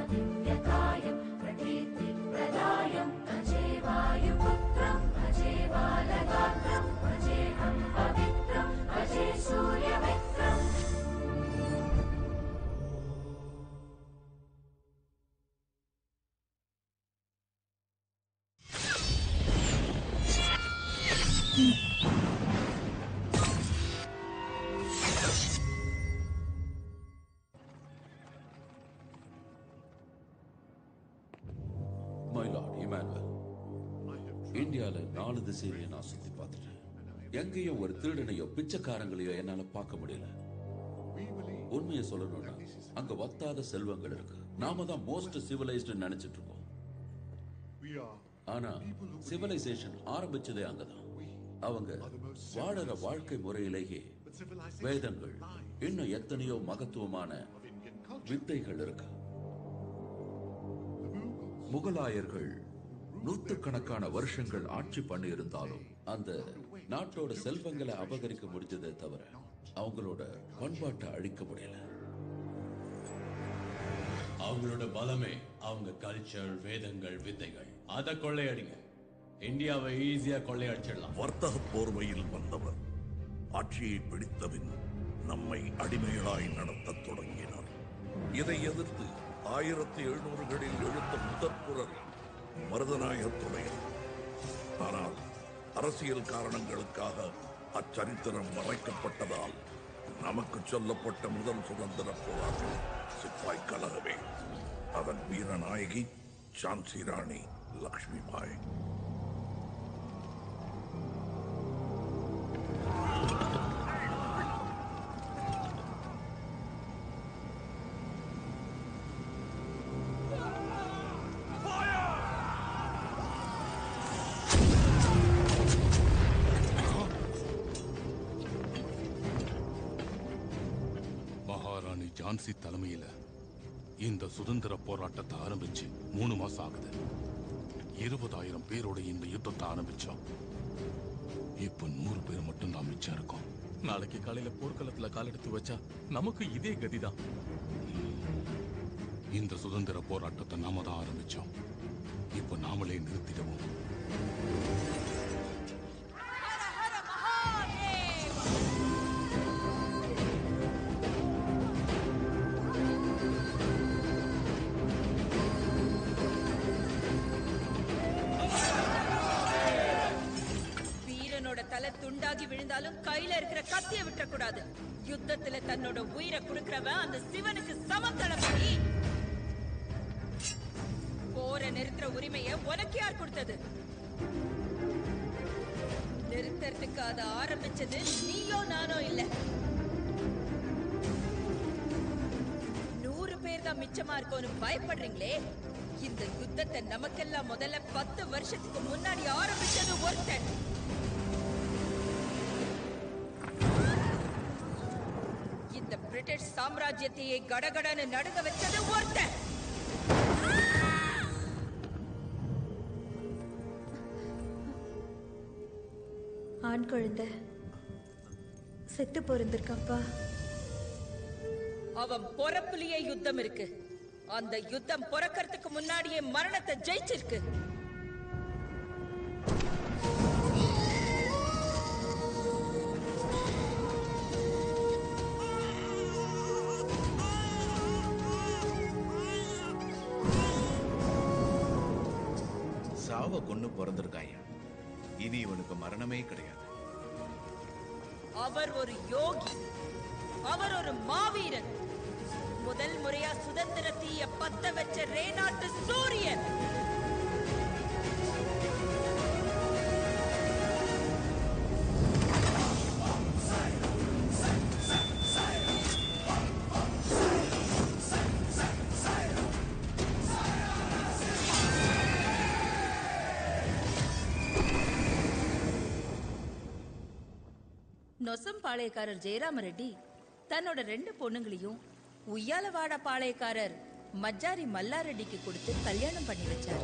महाविद्यकायं प्रकीर्तिप्रदायम् अजेवायुपुत्रम् अजेवालगात्रम् अजेऽहं पवित्रम् अजे सूर्यमित्रम् மயிலாட் இமானுவல் இந்தியால நாலு திசையிலையும் நான் சுத்தி பார்த்துட்டேன் எங்கேயும் ஒரு திருடனையோ பிச்சைக்காரங்களையோ என்னால பார்க்க முடியல உண்மையை சொல்லணும்னா அங்க வத்தாத செல்வங்கள் இருக்கு நாம தான் மோஸ்ட் சிவிலைஸ்டு நினைச்சிட்டு இருக்கோம் ஆனா சிவிலைசேஷன் ஆரம்பிச்சதே அங்கதான் அவங்க வாழற வாழ்க்கை முறையிலேயே வேதங்கள் இன்னும் எத்தனையோ மகத்துவமான வித்தைகள் இருக்கு முகலாயர்கள் நூத்துக்கணக்கான வருஷங்கள் ஆட்சி பண்ணி இருந்தாலும் அந்த நாட்டோட செல்வங்களை அபகரிக்க முடிஞ்சதே தவிர அவங்களோட பண்பாட்டை அழிக்க முடியல அவங்களோட பலமே அவங்க கல்ச்சர் வேதங்கள் வித்தைகள் அத கொள்ளையடிங்க இந்தியாவை ஈஸியா கொள்ளையடிச்சிடலாம் வர்த்தக போர்வையில் வந்தவர் ஆட்சியை பிடித்தபின் நம்மை அடிமைகளாய் நடத்தத் தொடங்கினார் இதை எதிர்த்து ஆயிரத்தி எழுநூறுகளில் எழுந்த முதற் குரல் மருதநாயகத்துடையது ஆனால் அரசியல் காரணங்களுக்காக அச்சரித்திரம் மறைக்கப்பட்டதால் நமக்கு சொல்லப்பட்ட முதல் சுதந்திர போராட்டம் சிப்பாய் கலகமே அதன் வீரநாயகி ஜான்சி ராணி லக்ஷ்மிபாய் மகாராணி ஜான்சி தலைமையில இந்த சுதந்திர போராட்டத்தை ஆரம்பிச்சு மூணு மாசம் ஆகுது இருபதாயிரம் பேரோட இந்த யுத்தத்தை ஆரம்பிச்சோம் இப்ப நூறு பேர் மட்டும் தான் மிச்சம் இருக்கோம் நாளைக்கு காலையில போர்க்களத்துல காலெடுத்து வச்சா நமக்கு இதே கதிதான் இந்த சுதந்திர போராட்டத்தை நாம தான் ஆரம்பிச்சோம் இப்ப நாமளே நிறுத்திடுவோம் வீரனோட தலை துண்டாகி விழுந்தாலும் கையில இருக்கிற கத்திய விட்டுறக்கூடாது யுத்தத்துல தன்னோட உயிரை கொடுக்கறவன் அந்த சிவனுக்கு சமத்தளபதி போரை நிறுத்துற உரிமைய உனக்கு யார் கொடுத்தது நிறுத்தறதுக்கு அதை ஆரம்பிச்சது நீயோ நானோ இல்ல நூறு பேர் தான் மிச்சமா இருக்கோன்னு பயப்படுறீங்களே இந்த யுத்தத்தை நமக்கெல்லாம் முதல்ல பத்து வருஷத்துக்கு முன்னாடி ஆரம்பிச்சது ஒருத்தன் இந்த பிரிட்டிஷ் சாம்ராஜ்யத்தையே கடகடன்னு நடுங்க வச்சது ஒருத்தன் ஆண் குழந்தை செத்து பிறந்திருக்காப்பா அவன் பொறப்புலயே யுத்தம் இருக்கு அந்த யுத்தம் பிறக்கறதுக்கு முன்னாடியே மரணத்தை ஜெயிச்சிருக்கு சாவ கொன்னு பிறந்திருக்காங்க இனி இவனுக்கு மரணமே கிடையாது அவர் ஒரு யோகி அவர் ஒரு மாவீரன் முதல் முறையா சுதந்திர தீய பத்த வச்ச ரேநாட்டு சூரியன் நொசம் பாளையக்காரர் ஜெயராம ரெட்டி தன்னோட ரெண்டு பொண்ணுங்களையும் உய்யாலவாட பாளையக்காரர் மஜ்ஜாரி மல்லாரெட்டிக்கு கொடுத்து கல்யாணம் பண்ணி வச்சாரு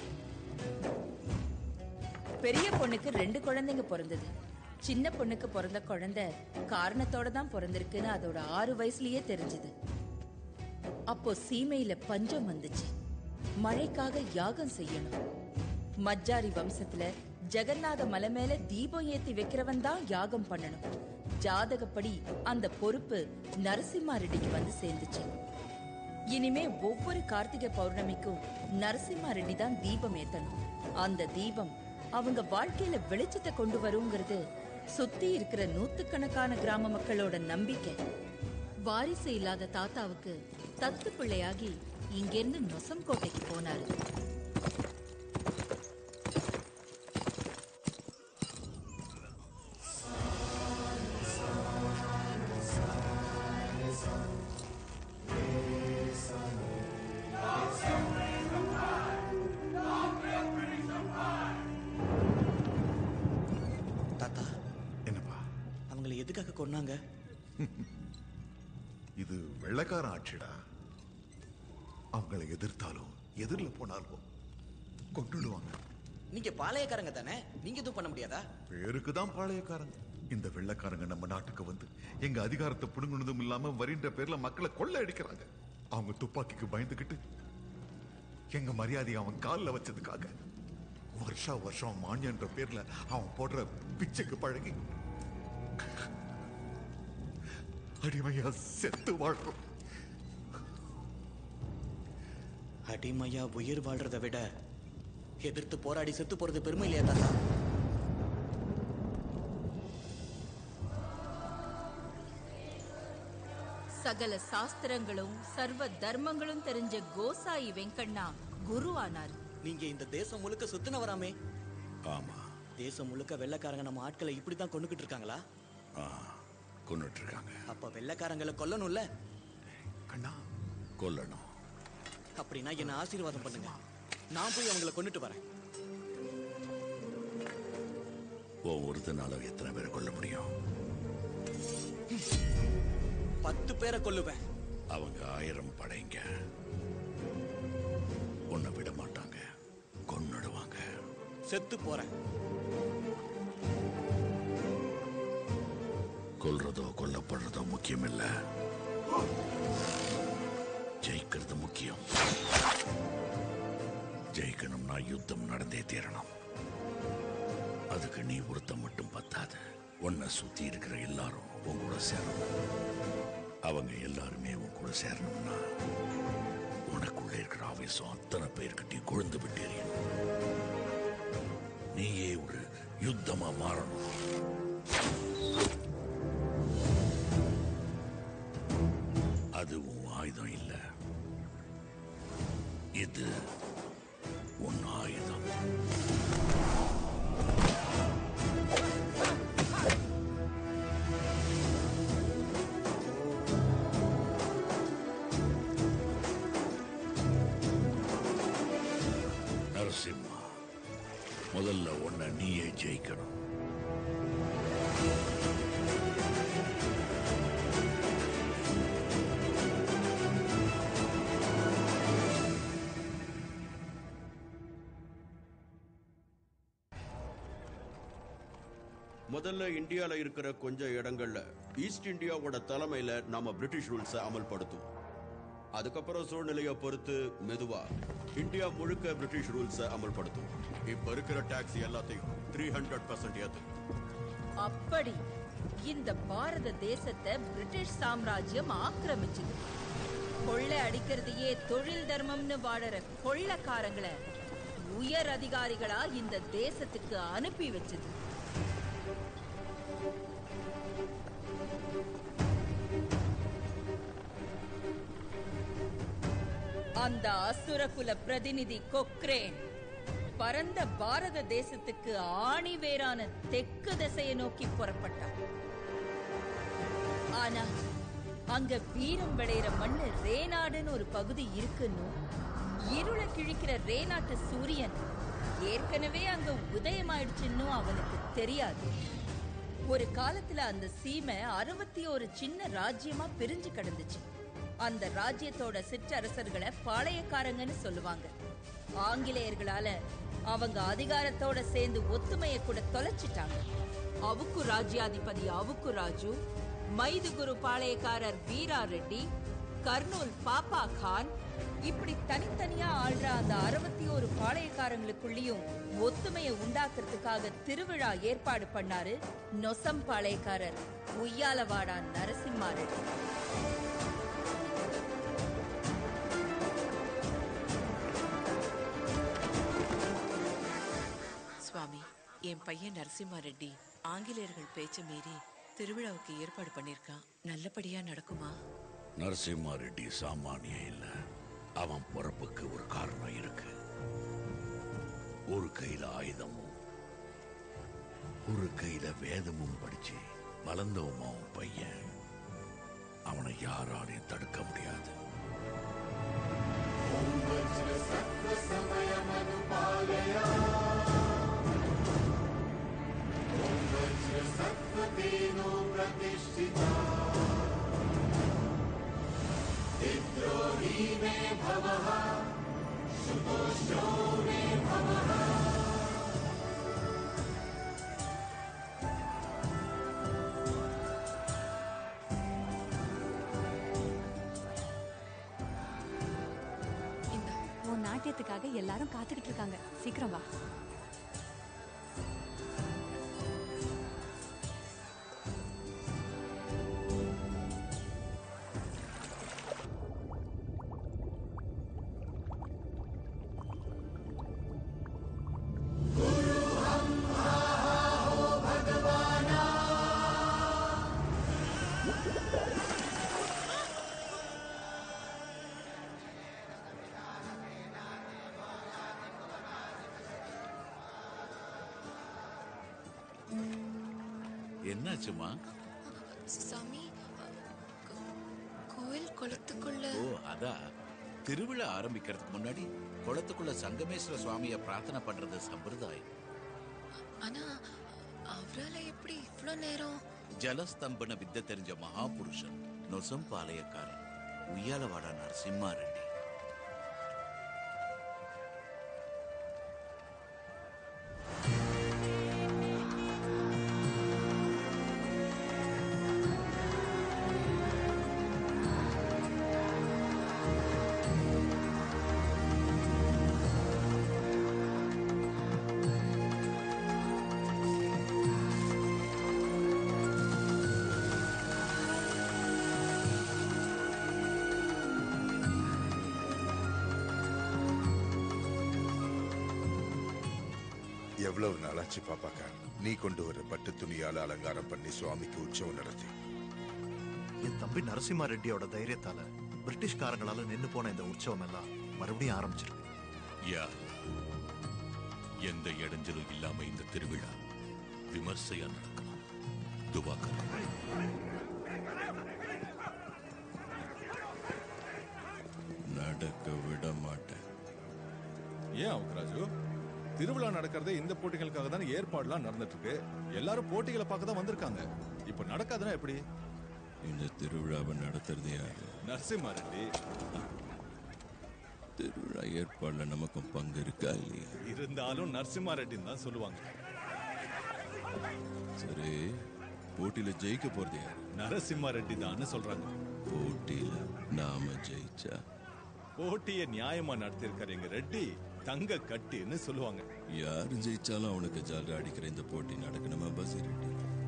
பெரிய பொண்ணுக்கு ரெண்டு குழந்தைங்க பிறந்தது சின்ன பொண்ணுக்கு பிறந்த குழந்தை காரணத்தோட தான் பிறந்திருக்குன்னு அதோட ஆறு வயசுலயே தெரிஞ்சது அப்போ சீமையில பஞ்சம் வந்துச்சு மழைக்காக யாகம் செய்யணும் மஜ்ஜாரி வம்சத்துல ஜெகநாத மலை மேல தீபம் ஏத்தி வைக்கிறவன் தான் யாகம் பண்ணணும் ஜாதகப்படி அந்த பொறுப்பு நரசிம்மா ரெட்டிக்கு வந்து சேர்ந்துச்சு இனிமே ஒவ்வொரு கார்த்திகை பௌர்ணமிக்கும் நரசிம்மா ரெட்டி தான் தீபம் ஏத்தணும் அந்த தீபம் அவங்க வாழ்க்கையில வெளிச்சத்தை கொண்டு வருங்கிறது சுத்தி இருக்கிற நூத்துக்கணக்கான கிராம மக்களோட நம்பிக்கை வாரிசு இல்லாத தாத்தாவுக்கு தத்து பிள்ளையாகி இங்கிருந்து நொசம்கோட்டைக்கு போனாரு தாத்தா என்னப்பா அவங்களை எதுக்காக கொன்னாங்க இது வெள்ளக்கார ஆட்சிடா அவங்களை எதிர்த்தாலும் எதிரில் போனாலும் கொண்டுடுவாங்க நீங்க பாளையக்காரங்க தானே நீங்க எதுவும் பண்ண முடியாதா பேருக்கு தான் பாளையக்காரங்க இந்த வெள்ளக்காரங்க நம்ம நாட்டுக்கு வந்து எங்க அதிகாரத்தை புடுங்கினதும் இல்லாம வரின்ற பேர்ல மக்களை கொள்ளை அடிக்கிறாங்க அவங்க துப்பாக்கிக்கு பயந்துகிட்டு எங்க மரியாதையை அவன் காலில் வச்சதுக்காக வருஷா வருஷம் மானியன்ற பேர்ல அவன் போடுற பிச்சைக்கு பழகி அடிமையா செத்து வாழ்றோம் அடிமையா உயிர் வாழ்றதை விட எதிர்த்து போராடி செத்து போறது பெருமை இல்லையா தாத்தா சகல சாஸ்திரங்களும் சர்வ தர்மங்களும் தெரிஞ்ச கோசாயி வெங்கண்ணா குருவானார் நீங்க இந்த தேசம் முழுக்க சுத்தின வராமே ஆமா தேசம் முழுக்க வெள்ளைக்காரங்க நம்ம ஆட்களை இப்படித்தான் கொண்டுகிட்டு இருக்காங்களா கொண்டுட்டு இருக்காங்க அப்ப வெள்ளைக்காரங்களை கொல்லணும்ல கண்ணா கொல்லணும் அப்படின்னா என்ன ஆசீர்வாதம் பண்ணுங்க நான் போய் அவங்கள கொண்டுட்டு வரேன் உன் ஒருத்தனால எத்தனை பேரை கொல்ல முடியும் பத்து பேரை கொல்லுவேன் அவங்க ஆயிரம் படைங்க உன்னை விட மாட்டாங்க கொன்னுடுவாங்க செத்து போறேன் கொல்றதோ கொல்லப்படுறதோ முக்கியம் இல்ல ஜெயிக்கிறது முக்கியம் ஜெயிக்கணும்னா யுத்தம் நடந்தே தீரணும் அதுக்கு நீ ஒருத்தன் மட்டும் பத்தாது உன்னை சுத்தி இருக்கிற எல்லாரும் உன் கூட சேரணும் அவங்க எல்லாருமே உன் கூட சேரணும்னா உனக்குள்ள இருக்கிற ஆவேசம் அத்தனை பேர்கிட்டயும் கொழுந்து விட்டு எறியணும் நீயே ஒரு யுத்தமா மாறணும் அது உன் ஆயுதம் இல்ல இது உன் ஆயுதம் நரசிம்மா முதல்ல உன்னை நீயே ஜெயிக்கணும் முதல்ல இந்தியால இருக்கிற கொஞ்சம் இடங்கள்ல ஈஸ்ட் இந்தியாவோட தலைமையில நாம பிரிட்டிஷ் ரூல்ஸை அமல்படுத்துவோம் அதுக்கப்புறம் சூழ்நிலையை பொறுத்து மெதுவா இந்தியா முழுக்க பிரிட்டிஷ் ரூல்ஸை அமல்படுத்துவோம் இப்ப இருக்கிற டாக்ஸ் எல்லாத்தையும் த்ரீ ஹண்ட்ரட் பர்சன்ட் ஏத்து அப்படி இந்த பாரத தேசத்தை பிரிட்டிஷ் சாம்ராஜ்யம் ஆக்கிரமிச்சது கொள்ளை அடிக்கிறதையே தொழில் தர்மம்னு வாழற கொள்ளக்காரங்களை உயர் அதிகாரிகளா இந்த தேசத்துக்கு அனுப்பி வச்சது அந்த அசுரகுல பிரதிநிதி கொக்ரேன் பரந்த பாரத தேசத்துக்கு ஆணி வேறான தெற்கு திசையை நோக்கி புறப்பட்டான் ஆனா அங்க வீரம் விளையிற மண்ணு ரேநாடுன்னு ஒரு பகுதி இருக்குன்னு இருள கிழிக்கிற ரேநாட்டு சூரியன் ஏற்கனவே அங்க உதயமாயிடுச்சுன்னு அவனுக்கு தெரியாது ஒரு காலத்துல அந்த சீமை அறுபத்தி ஒரு சின்ன ராஜ்யமா பிரிஞ்சு கிடந்துச்சு அந்த ராஜ்யத்தோட சிற்றரசர்களை பாளையக்காரங்கன்னு சொல்லுவாங்க ஆங்கிலேயர்களால அவங்க அதிகாரத்தோட சேர்ந்து ஒத்துமைய கூட தொலைச்சிட்டாங்க அவுக்கு ராஜ்யாதிபதி அவுக்கு ராஜு மைதுகுரு பாளையக்காரர் வீரா ரெட்டி கர்னூல் பாப்பா கான் இப்படி தனித்தனியா ஆள்ற அந்த அறுபத்தி ஒரு பாளையக்காரங்களுக்குள்ளேயும் ஒத்துமையை உண்டாக்குறதுக்காக திருவிழா ஏற்பாடு பண்ணாரு நொசம் பாளையக்காரர் உய்யாலவாடா நரசிம்மா ரெட்டி சுவாமி என் பையன் நரசிம்மா ரெட்டி ஆங்கிலேயர்கள் பேச்ச மீறி திருவிழாவுக்கு ஏற்பாடு பண்ணிருக்கான் நல்லபடியா நடக்குமா நரசிம்மா ரெட்டி சாமானிய இல்ல அவன் பிறப்புக்கு ஒரு காரணம் இருக்கு ஒரு கையில ஆயுதமும் ஒரு கையில வேதமும் படிச்சு வளர்ந்தவன் அவன் பையன் அவனை யாராலையும் தடுக்க முடியாது இந்த உன் நாட்டியத்துக்காக எல்லாரும் காத்துக்கிட்டு இருக்காங்க சீக்கிரம் வா என்னாச்சுமா சாமி கோயில் குளத்துக்குள்ள ஓ அதான் திருவிழா ஆரம்பிக்கிறதுக்கு முன்னாடி குளத்துக்குள்ள சங்கமேஸ்வர சுவாமிய பிரார்த்தனை பண்றது சம்பிரதாயம் ஆனா அவரால எப்படி இவ்ளோ நேரம் ஜலஸ்தம்பன வித்த தெரிஞ்ச மகாபுருஷன் நொசம் பாளையக்காரன் உய்யாலவாடா நரசிம்மா ரெட்டி எவ்வளவு நாளாச்சு பாப்பாக்கா நீ கொண்டு வர பட்டு துணியால அலங்காரம் பண்ணி சுவாமிக்கு உற்சவம் நடத்தி என் தம்பி நரசிம்மா ரெட்டியோட தைரியத்தால பிரிட்டிஷ்காரங்களால நின்னு போன இந்த உற்சவம் எல்லாம் மறுபடியும் ஆரம்பிச்சிருக்கு யா எந்த இடைஞ்சலும் இல்லாம இந்த திருவிழா விமர்சையா நடக்கணும் துபாக்கர் நடக்க விட மாட்டேன் ஏன் அவக்கராஜு திருவிழா நடக்கிறதே இந்த போட்டிகளுக்காக தானே ஏற்பாடுலாம் நடந்துட்டு இருக்கு எல்லாரும் போட்டிகளை பார்க்க தான் வந்திருக்காங்க இப்ப நடக்காதுன்னா எப்படி இந்த திருவிழாவை நடத்துறது யாரு நரசிம்மா ரெட்டி திருவிழா ஏற்பாடுல நமக்கும் பங்கு இருக்கா இல்லையா இருந்தாலும் நரசிம்மா ரெட்டின்னு தான் சொல்லுவாங்க சரி போட்டியில ஜெயிக்க போறது யாரு நரசிம்மா ரெட்டி தான் சொல்றாங்க போட்டியில நாம ஜெயிச்சா போட்டியை நியாயமா நடத்தியிருக்காரு எங்க ரெட்டி தங்க கட்டின்னு சொல்லுவாங்க யாரு ஜெயிச்சாலும் அவனுக்கு ஜாலரா அடிக்கிற இந்த போட்டி நடக்கணுமா பசி ரெட்டி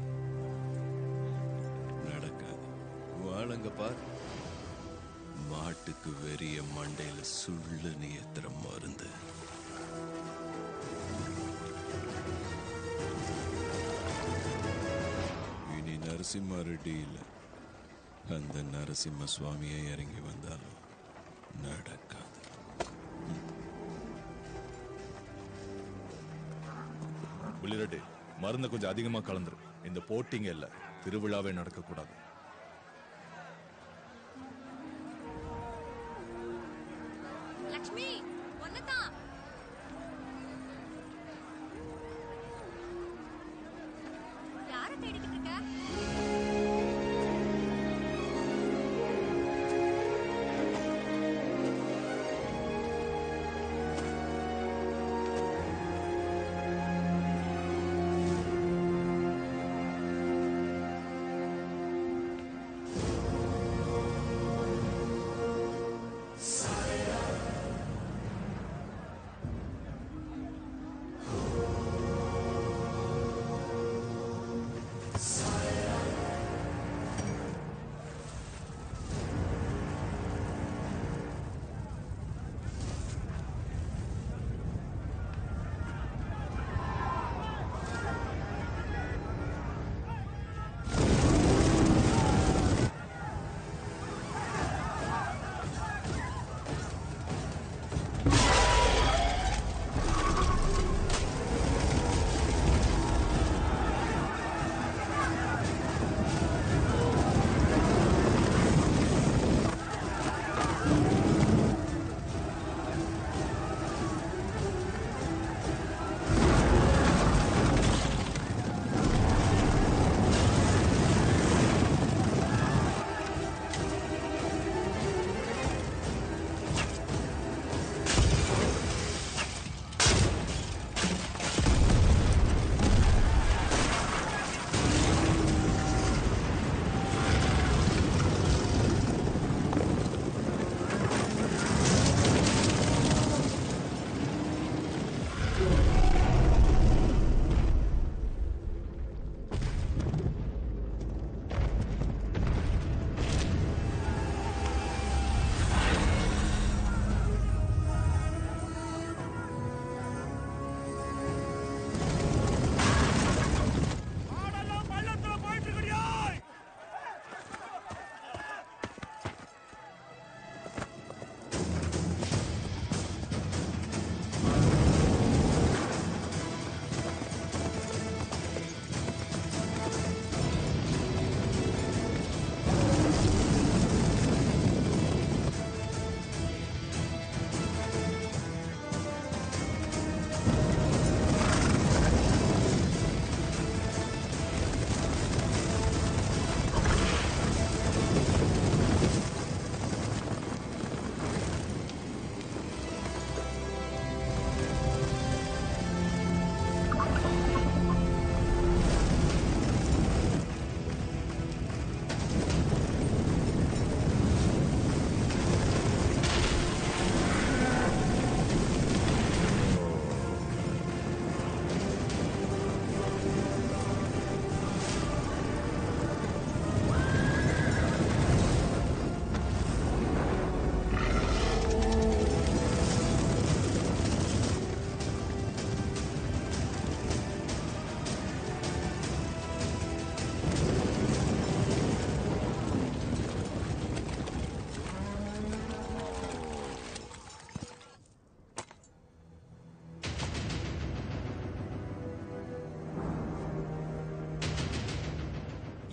நடக்காது வாழங்க பார் மாட்டுக்கு வெறிய மண்டையில சுள்ளுன்னு ஏத்துற மருந்து இனி நரசிம்ம ரெட்டி இல்ல அந்த நரசிம்ம சுவாமியே இறங்கி வந்தாலும் நடக்காது புள்ளிரெட்டி மருந்தை கொஞ்சம் அதிகமா கலந்துரு இந்த போட்டிங்க இல்ல திருவிழாவே நடக்க கூடாது லக்ஷ்மி ஒன்னதான் யார தேடிக்கிட்டு இருக்க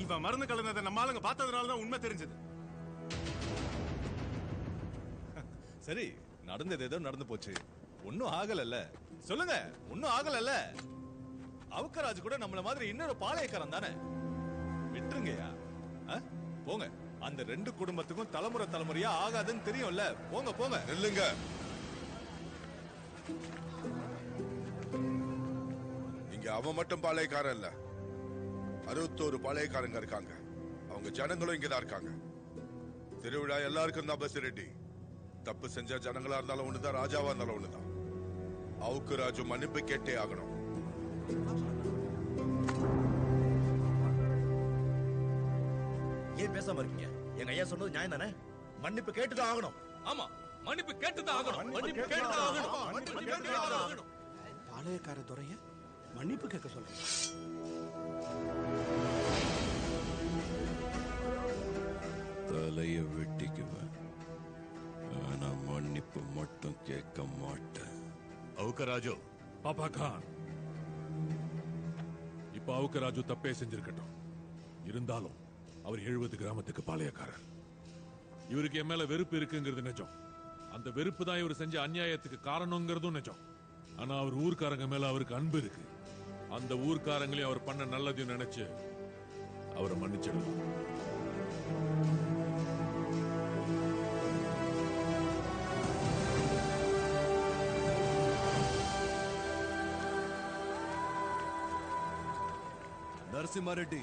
இவன் மருந்து கலந்ததை நம்ம ஆளுங்க பார்த்ததுனால தான் உண்மை தெரிஞ்சது சரி நடந்தது ஏதோ நடந்து போச்சு ஒன்னும் ஆகலல்ல சொல்லுங்க ஒன்னும் ஆகலல்ல அவுக்கராஜ் கூட நம்மள மாதிரி இன்னொரு பாளையக்காரன் தானே விட்டுருங்கய்யா ஆ? போங்க அந்த ரெண்டு குடும்பத்துக்கும் தலைமுறை தலைமுறையா ஆகாதுன்னு தெரியும்ல போங்க போங்க நில்லுங்க இங்க அவன் மட்டும் பாளையக்காரன் இல்ல அறுபத்தோரு பாளையக்காரங்க இருக்காங்க அவங்க ஜனங்களும் இங்கதான் இருக்காங்க திருவிழா எல்லாருக்கும் தான் பஸ் ரெடி தப்பு செஞ்ச ஜனங்களா இருந்தாலும் ஒண்ணுதான் ராஜாவா இருந்தாலும் ஒண்ணுதான் அவுக்கு ராஜு மன்னிப்பு கேட்டே ஆகணும் ஏன் பேசாம இருக்கீங்க எங்க ஐயா சொன்னது நியாயம் தானே மன்னிப்பு கேட்டுதான் ஆகணும் ஆமா மன்னிப்பு கேட்டுதான் ஆகணும் மன்னிப்பு கேட்டுதான் ஆகணும் மன்னிப்பு கேட்டுதான் ஆகணும் பாளையக்கார துறைய மன்னிப்பு கேட்க சொல்றேன் தலைய வெட்டிக்குவேன் ஆனா மன்னிப்பு மட்டும் கேட்க மாட்டேன் அவுக்கராஜு பாப்பா கான் இப்ப அவுக்கராஜு தப்பே செஞ்சிருக்கட்டும் இருந்தாலும் அவர் எழுபது கிராமத்துக்கு பாளையக்காரர் இவருக்கு என் மேல வெறுப்பு இருக்குங்கிறது நிஜம் அந்த வெறுப்பு தான் இவர் செஞ்ச அநியாயத்துக்கு காரணங்கிறதும் நிஜம் ஆனா அவர் ஊர்க்காரங்க மேல அவருக்கு அன்பு இருக்கு அந்த ஊர்க்காரங்களையும் அவர் பண்ண நல்லதையும் நினைச்சு அவரை மன்னிச்சிடலாம் நரசிம்மாரெட்டி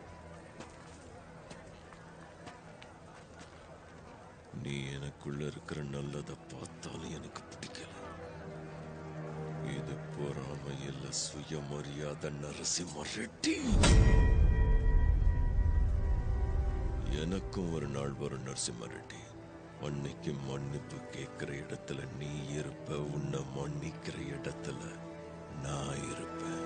நீ எனக்குள்ள இருக்கிற நல்லதை பார்த்தாலும் எனக்கு பிடிக்கல இது பொறாமை இல்ல சுயமரியாதை நரசிம்ம ரெட்டி எனக்கும் ஒரு நாள் வரும் நரசிம்ம ரெட்டி அன்னைக்கு மன்னிப்பு கேட்கிற இடத்துல நீ இருப்ப உன்னை மன்னிக்கிற இடத்துல நான் இருப்பேன்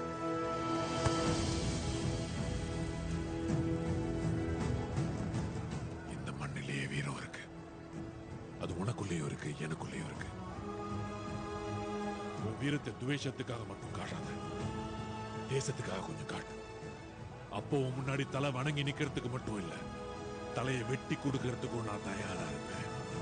இந்த மண்ணிலேயே வீரம் இருக்கு அது உனக்குள்ளேயும் இருக்கு எனக்குள்ளேயும் இருக்கு உன் வீரத்தை துவேஷத்துக்காக மட்டும் காட்டாத தேசத்துக்காக கொஞ்சம் காட்டு அப்போ உன் முன்னாடி தலை வணங்கி நிக்கிறதுக்கு மட்டும் இல்ல தலையை வெட்டி கொடுக்கறதுக்கும் நான் தயாரா இருப்பேன்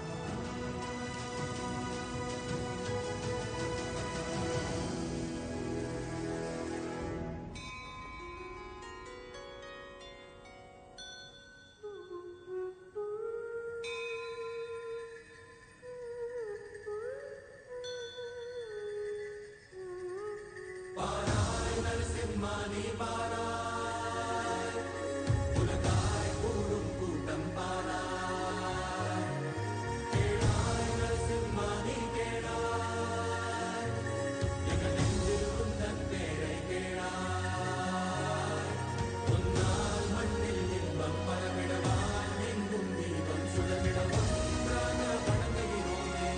நரசிம்மானி பாராய் உலகாய் கூடும் கூட்டம் பாராய் கேளாய் நரசிம்மானி கேளாய் எங்கள் நெஞ்சில் உந்தன் பேரை கேளாய் உன்னால் மண்ணில் இன்பம் பரவிடவாய் எங்கும் தீபம் சுடவிட ஒன்றாக வணங்குகிறோமே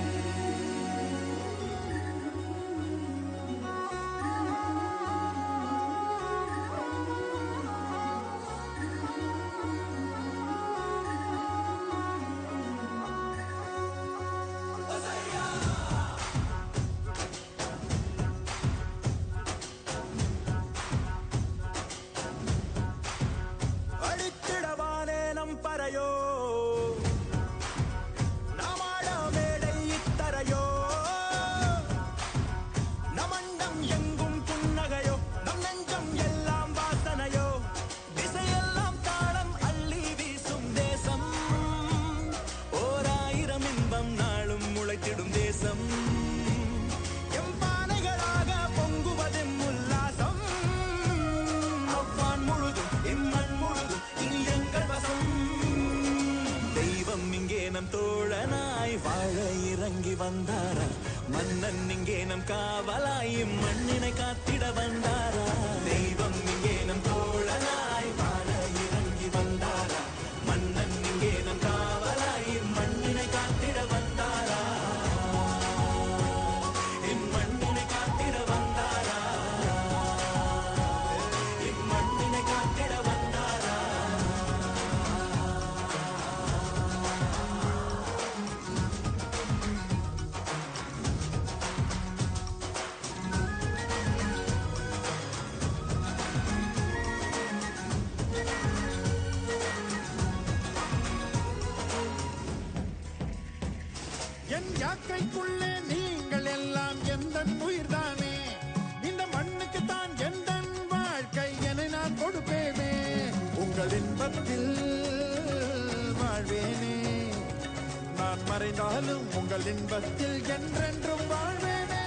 அடித்திடவானே நம் பறையோ நாமாட மேடை இத்தரையோ நமண்டம் எங்கும் புன்னகையோ நம் நெஞ்சம் எல்லாம் வாசனையோ திசையெல்லாம் தாளம் அள்ளி வீசும் தேசம் ஓராயிரம் இன்பம் நாளும் முளைத்திடும் தேசம் எம் பானைகளாக பொங்குவதும் உல்லாசம் அவ்வான் முழுதும் இம்மண் முழுதும் இனி எங்கள் வசம் தெய்வம் இங்கே நம் தோழனாய் வாழ இறங்கி வந்தாரா மன்னன் இங்கே நம் காவலாய் மண்ணினை காத்திட வந்தாரா தெய்வம் இங்கே நம் தோழனாய் வாழ இறங்கி வந்தாரா மன்னன் இங்கே நம் காவலாய் மண்ணினை காத்திட வந்தாரா இம்மண்ணினை காத்திட வந்தாரா இம்மண்ணினை காத்திட வந்தாரா என் யாக்கைக்குள்ளே நீங்கள் எல்லாம் எந்த உயிர்தானே இந்த மண்ணுக்கு தான் எந்த வாழ்க்கை என நான் கொடுப்பேனே உங்கள் இன்பத்தில் வாழ்வேனே நான் மறைந்தாலும் உங்கள் இன்பத்தில் என்றென்றும் வாழ்வேனே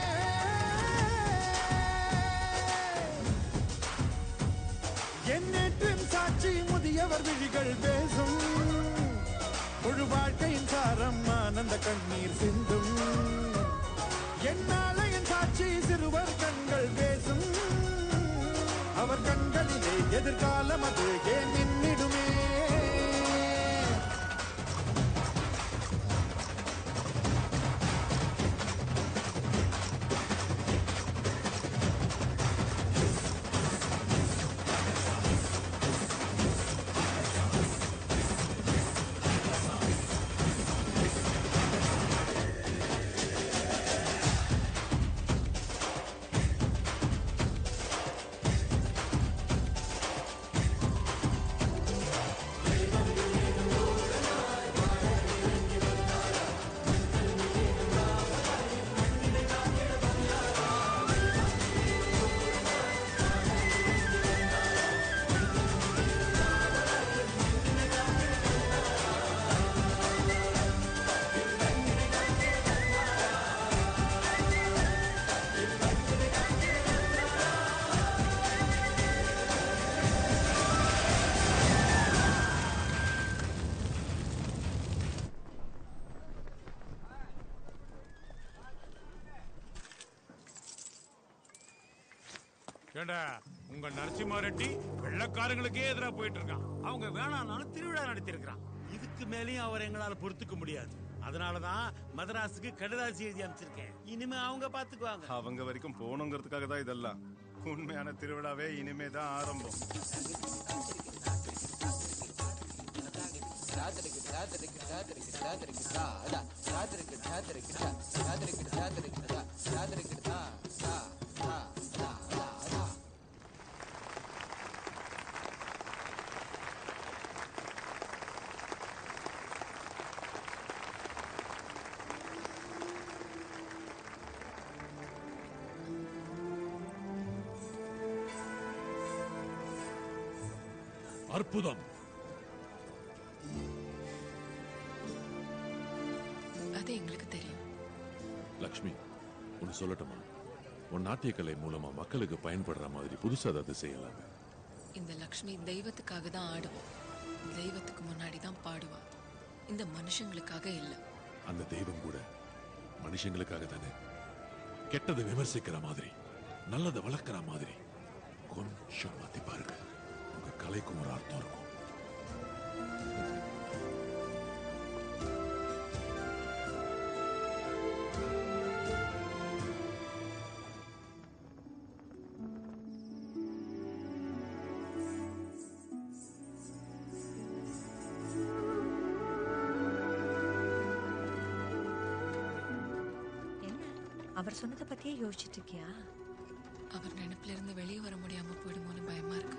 என் நேற்றின் சாட்சி முதியவர் விழிகள் பேசும் முழு வாழ்க்கையின் சாரம் ஆனந்த கண்ணீர் சிந்தும் என்னாலையின் சாட்சி சிறுவர் கண்கள் பேசும் அவர் கண்களிலே எதிர்காலம் அது ஏன் நின்னிடுமே ஏண்டா உங்க நரசிம்மா ரெட்டி வெள்ளக்காரங்களுக்கே எதிரா போயிட்டு இருக்கான் அவங்க வேணாம்னாலும் திருவிழா நடத்தியிருக்கிறான் இதுக்கு மேலேயும் அவர் எங்களால பொறுத்துக்க முடியாது அதனாலதான் மதராஸுக்கு கடிதாசி எழுதி அமைச்சிருக்கேன் இனிமே அவங்க பாத்துக்குவாங்க அவங்க வரைக்கும் போகணுங்கிறதுக்காக தான் இதெல்லாம் உண்மையான திருவிழாவே இனிமே தான் ஆரம்பம் அற்புதம் அது எங்களுக்கு தெரியும் லக்ஷ்மி ஒன்னு சொல்லட்டுமா உன் நாட்டியக்கலை மூலமா மக்களுக்கு பயன்படுற மாதிரி புதுசா ஏதாவது செய்யலாம் இந்த லக்ஷ்மி தெய்வத்துக்காக தான் ஆடுவோம் தெய்வத்துக்கு முன்னாடி தான் பாடுவா இந்த மனுஷங்களுக்காக இல்ல அந்த தெய்வம் கூட மனுஷங்களுக்காக தானே கெட்டதை விமர்சிக்கிற மாதிரி நல்லதை வளர்க்கிற மாதிரி கொஞ்சம் மாத்தி பாருங்க உங்க கலைக்கும் ஒரு அர்த்தம் இருக்கும் என்ன அவர் சொன்னதை பத்தியே யோசிச்சுட்டு இருக்கியா அவர் நினைப்புல இருந்து வெளியே வர முடியாம போயிடுமோன்னு பயமா இருக்கு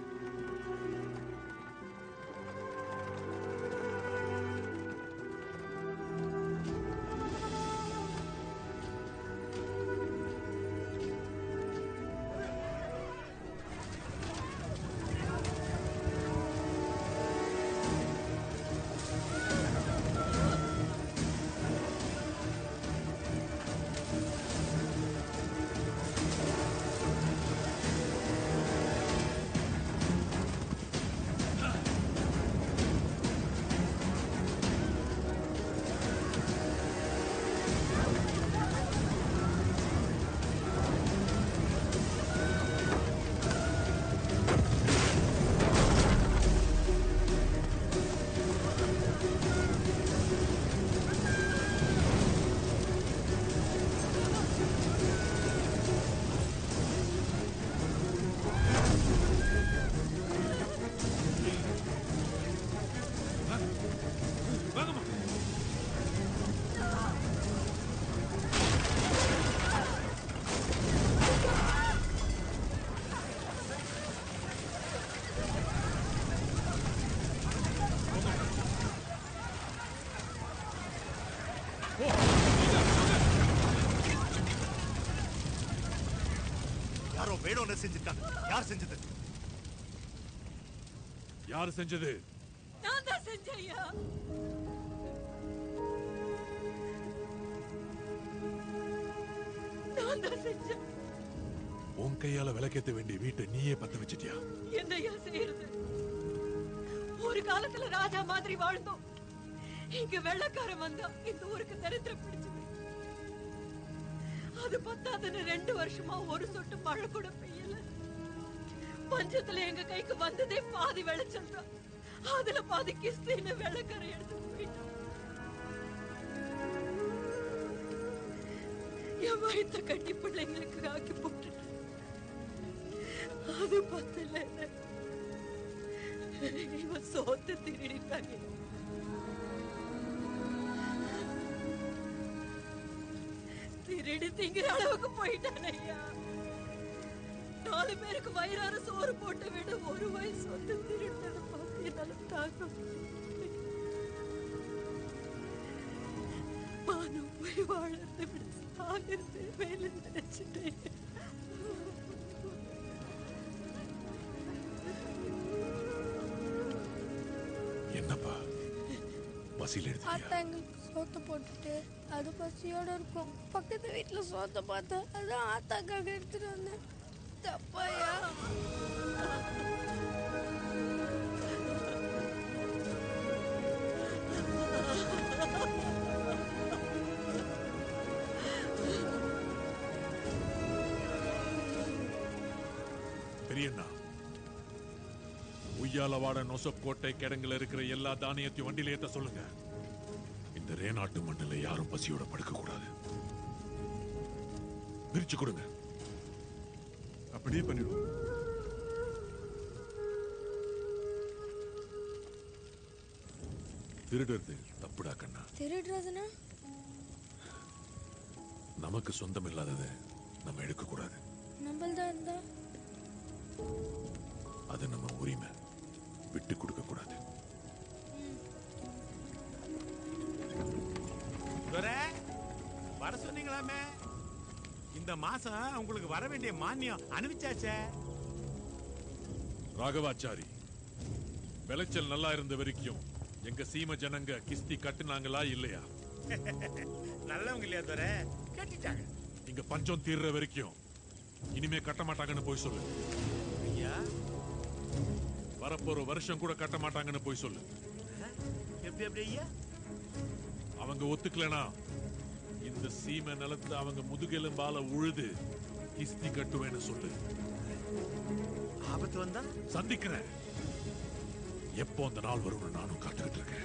வேணும்னு செஞ்சிருக்காங்க யார் செஞ்சது யார் செஞ்சது நான் தான் செஞ்சேன் ஐயா நான் தான் செஞ்சேன் உன் கையால விளக்கேத்த வேண்டிய வீட்டை நீயே பத்த வச்சிட்டியா என்னையா செய்யறது ஒரு காலத்துல ராஜா மாதிரி வாழ்ந்தோம் இங்க வெள்ளக்காரன் வந்தா இந்த ஊருக்கு தரித்திரம் பிடிச்சது அது பத்தாதுன்னு ரெண்டு வருஷமா ஒரு சொட்டு மழை கூட பெய்யல பஞ்சத்துல எங்க கைக்கு வந்ததே பாதி விளைச்சல் தான் அதுல பாதி கிஸ்தின்னு வெள்ளக்காரன் எடுத்து போயிட்டான் என் வயித்த கட்டி பிள்ளைங்களுக்கு ஆக்கி போட்டுட்டு அது பத்தல இவன் சோத்து திருடிட்டாங்க திருடி திங்கிற அளவுக்கு போயிட்டான் ஐயா நாலு பேருக்கு வயிறார சோறு போட்டு விட ஒரு வயசு சொத்து திருடுனது பார்த்து என்னால தாங்க முடியல. மானம் போய் வாழறதை விட சாகிறது வேலை நினைச்சிட்டேன் என்னப்பா பசியில் எடுத்து ஆத்தா எங்களுக்கு சோத்தை போட்டுட்டு அது பசியோட இருக்கும் பக்கத்து வீட்டுல சோத்தை பார்த்தேன் அதான் ஆத்தாக்காக எடுத்துட்டு வந்தேன் தப்பாயா பெரியண்ணா உய்யாலவாட நொசக்கோட்டை கிடங்குல இருக்கிற எல்லா தானியத்தையும் வண்டியில ஏத்த சொல்லுங்க இந்த ரேநாட்டு மண்ணில் யாரும் பசியோட படுக்க கூடாது பிரிச்சு கொடுங்க அப்படியே பண்ணிடுவோம் திருடுறது தப்புடா கண்ணா திருடுறதுன்னா நமக்கு சொந்தம் இல்லாததை நம்ம எடுக்க கூடாது நம்மள்தான் இருந்தா அது நம்ம உரிமை விட்டு கொடுக்க கூடாது துரை, வர சொன்னீங்களாமே இந்த மாசம் உங்களுக்கு வர வேண்டிய மானியம் அனுப்பிச்சாச்சே ராகவாச்சாரி விளைச்சல் நல்லா இருந்த வரைக்கும் எங்க சீம ஜனங்க கிஸ்தி கட்டுனாங்களா இல்லையா நல்லவங்க இல்லையா துரை கட்டிட்டாங்க இங்க பஞ்சம் தீர்ற வரைக்கும் இனிமே கட்ட மாட்டாங்கன்னு போய் சொல்லு ஐயா வரப்போற வருஷம் கூட கட்ட மாட்டாங்கன்னு போய் சொல்லு எப்படி எப்படி ஐயா அவங்க ஒத்துக்கலனா இந்த சீமை நிலத்தை அவங்க முதுகெலும்பால உழுது கிஸ்தி கட்டுவேன்னு சொல்லு ஆபத்து வந்தா சந்திக்கிறேன் எப்போ அந்த நாள் வரும்னு நானும் காத்துக்கிட்டு இருக்கேன்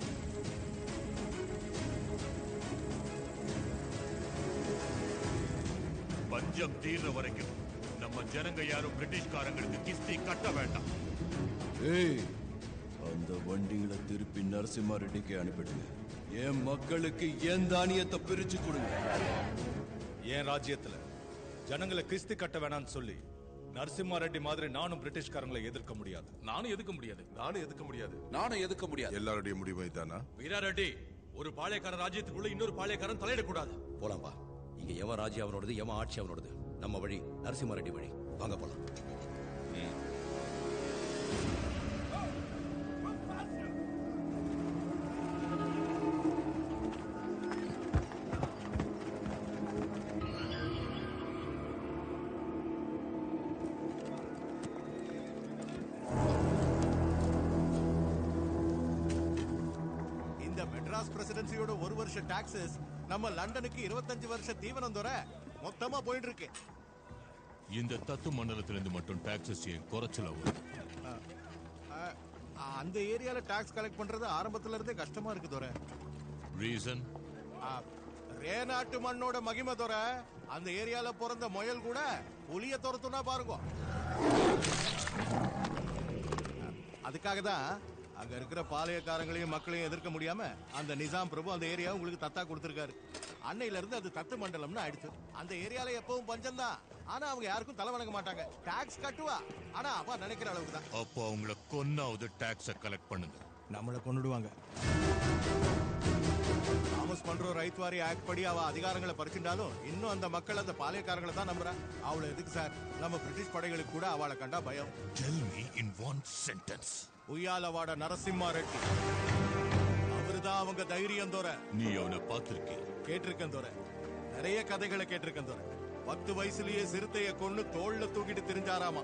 பஞ்சம் தீர்ற வரைக்கும் நம்ம ஜனங்க யாரும் பிரிட்டிஷ்காரங்களுக்கு கிஸ்தி கட்ட வேண்டாம் ஏய் அந்த வண்டிகளை திருப்பி நரசிம்மா ரெட்டிக்கு அனுப்பிடுங்க என் மக்களுக்கு என் தானியத்தை பிரிச்சு கொடுங்க என் ராஜ்யத்துல ஜனங்களை கிறிஸ்து கட்ட வேணாம்னு சொல்லி நரசிம்மா ரெட்டி மாதிரி நானும் பிரிட்டிஷ்காரங்களை எதிர்க்க முடியாது நானும் எதுக்க முடியாது நானும் எதுக்க முடியாது நானும் எதுக்க முடியாது எல்லாருடைய முடிவு இதானா வீரா ரெட்டி ஒரு பாளையக்காரன் ராஜ்யத்துக்குள்ள இன்னொரு பாளையக்காரன் தலையிடக்கூடாது போலாம்பா இங்க எவன் ராஜ்யம் அவனோடது எவன் ஆட்சி அவனோடது நம்ம வழி நரசிம்ம ரெட்டி வழி வாங்க போலாம் இந்த மெட்ராஸ் பிரசிடென்சியோட ஒரு வருஷ டாக்ஸஸ் நம்ம லண்டனுக்கு இருபத்தஞ்சு வருஷ தீவனம் தோற மொத்தமா போயிட்டு இருக்கு இந்த தத்து மண்டலத்திலிருந்து மட்டும் டாக்ஸஸ் ஏன் குறைச்சல வரும் அஹ், அந்த ஏரியால டாக்ஸ் கலெக்ட் பண்றது ஆரம்பத்துல இருந்தே கஷ்டமா இருக்கு தோற ரீசன் ரே நாட்டு மண்ணோட மகிமை தோற அந்த ஏரியால பிறந்த முயல் கூட புலிய துரத்துனா பாருங்க அதுக்காக தான் அங்க இருக்கிற பாளையக்காரங்களையும் மக்களையும் எதிர்க்க முடியாம அந்த நிசாம் பிரபு அந்த ஏரியா உங்களுக்கு தத்தா கொடுத்திருக்காரு அன்னையில இருந்து அது தத்து மண்டலம்னு ஆயிடுச்சு அந்த ஏரியால எப்பவும் பஞ்சம் தான் ஆனா அவங்க யாருக்கும் தலை வணங்க மாட்டாங்க டாக்ஸ் கட்டுவா ஆனா அவ நினைக்கிற அளவுக்கு தான் அப்போ அவங்கள கொன்னாவது டாக்ஸ கலெக்ட் பண்ணுங்க நம்மளை கொன்னுடுவாங்க தாமஸ் பண்ற ரைத்வாரி ஆக்ட் படி அவ அதிகாரங்களை பறிச்சுட்டாலும் இன்னும் அந்த மக்கள் அந்த பாளையக்காரங்களை தான் நம்புறா அவளை எதுக்கு சார் நம்ம பிரிட்டிஷ் படைகளுக்கு கூட அவளை கண்டா பயம் Tell me in one sentence. உய்யாலவாட Narasimha Reddy அவருதான் அவங்க தைரியம் தோற நீ அவனை பார்த்திருக்கே கேட்டிருக்கேன் தோற நிறைய கதைகளை கேட்டிருக்கேன் தோற பத்து வயசுலயே சிறுத்தைய கொன்னு தோல்ல தூக்கிட்டு திரிஞ்சாராமா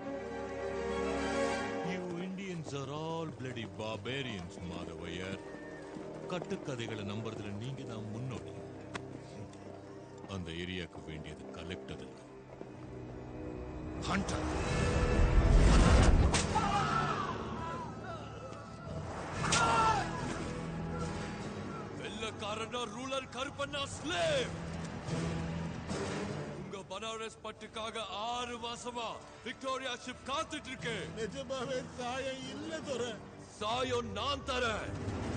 You Indians are all bloody barbarians, மாதவையர் கட்டுக்கதைகளை நம்புறதுல நீங்க தான் முன்னோடி அந்த ஏரியாக்கு வேண்டியது கலெக்டர் இல்ல ஹண்டர் வெள்ளக்காரனா ரூலர் கருப்பண்ணா ஸ்லேவ் உங்க பனாரஸ் பட்டுக்காக ஆறு மாசமா விக்டோரியா ஷிப் காத்துட்டு இருக்கு நிஜமாவே சாயம் இல்ல துற சாயம் நான் தரேன்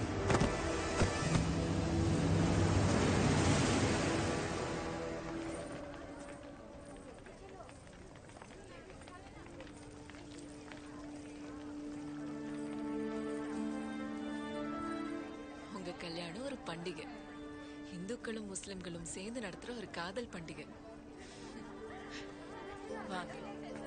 உங்க கல்யாணம் ஒரு பண்டிகை இந்துக்களும் முஸ்லிம்களும் சேர்ந்து நடத்துற ஒரு காதல் பண்டிகை வாங்க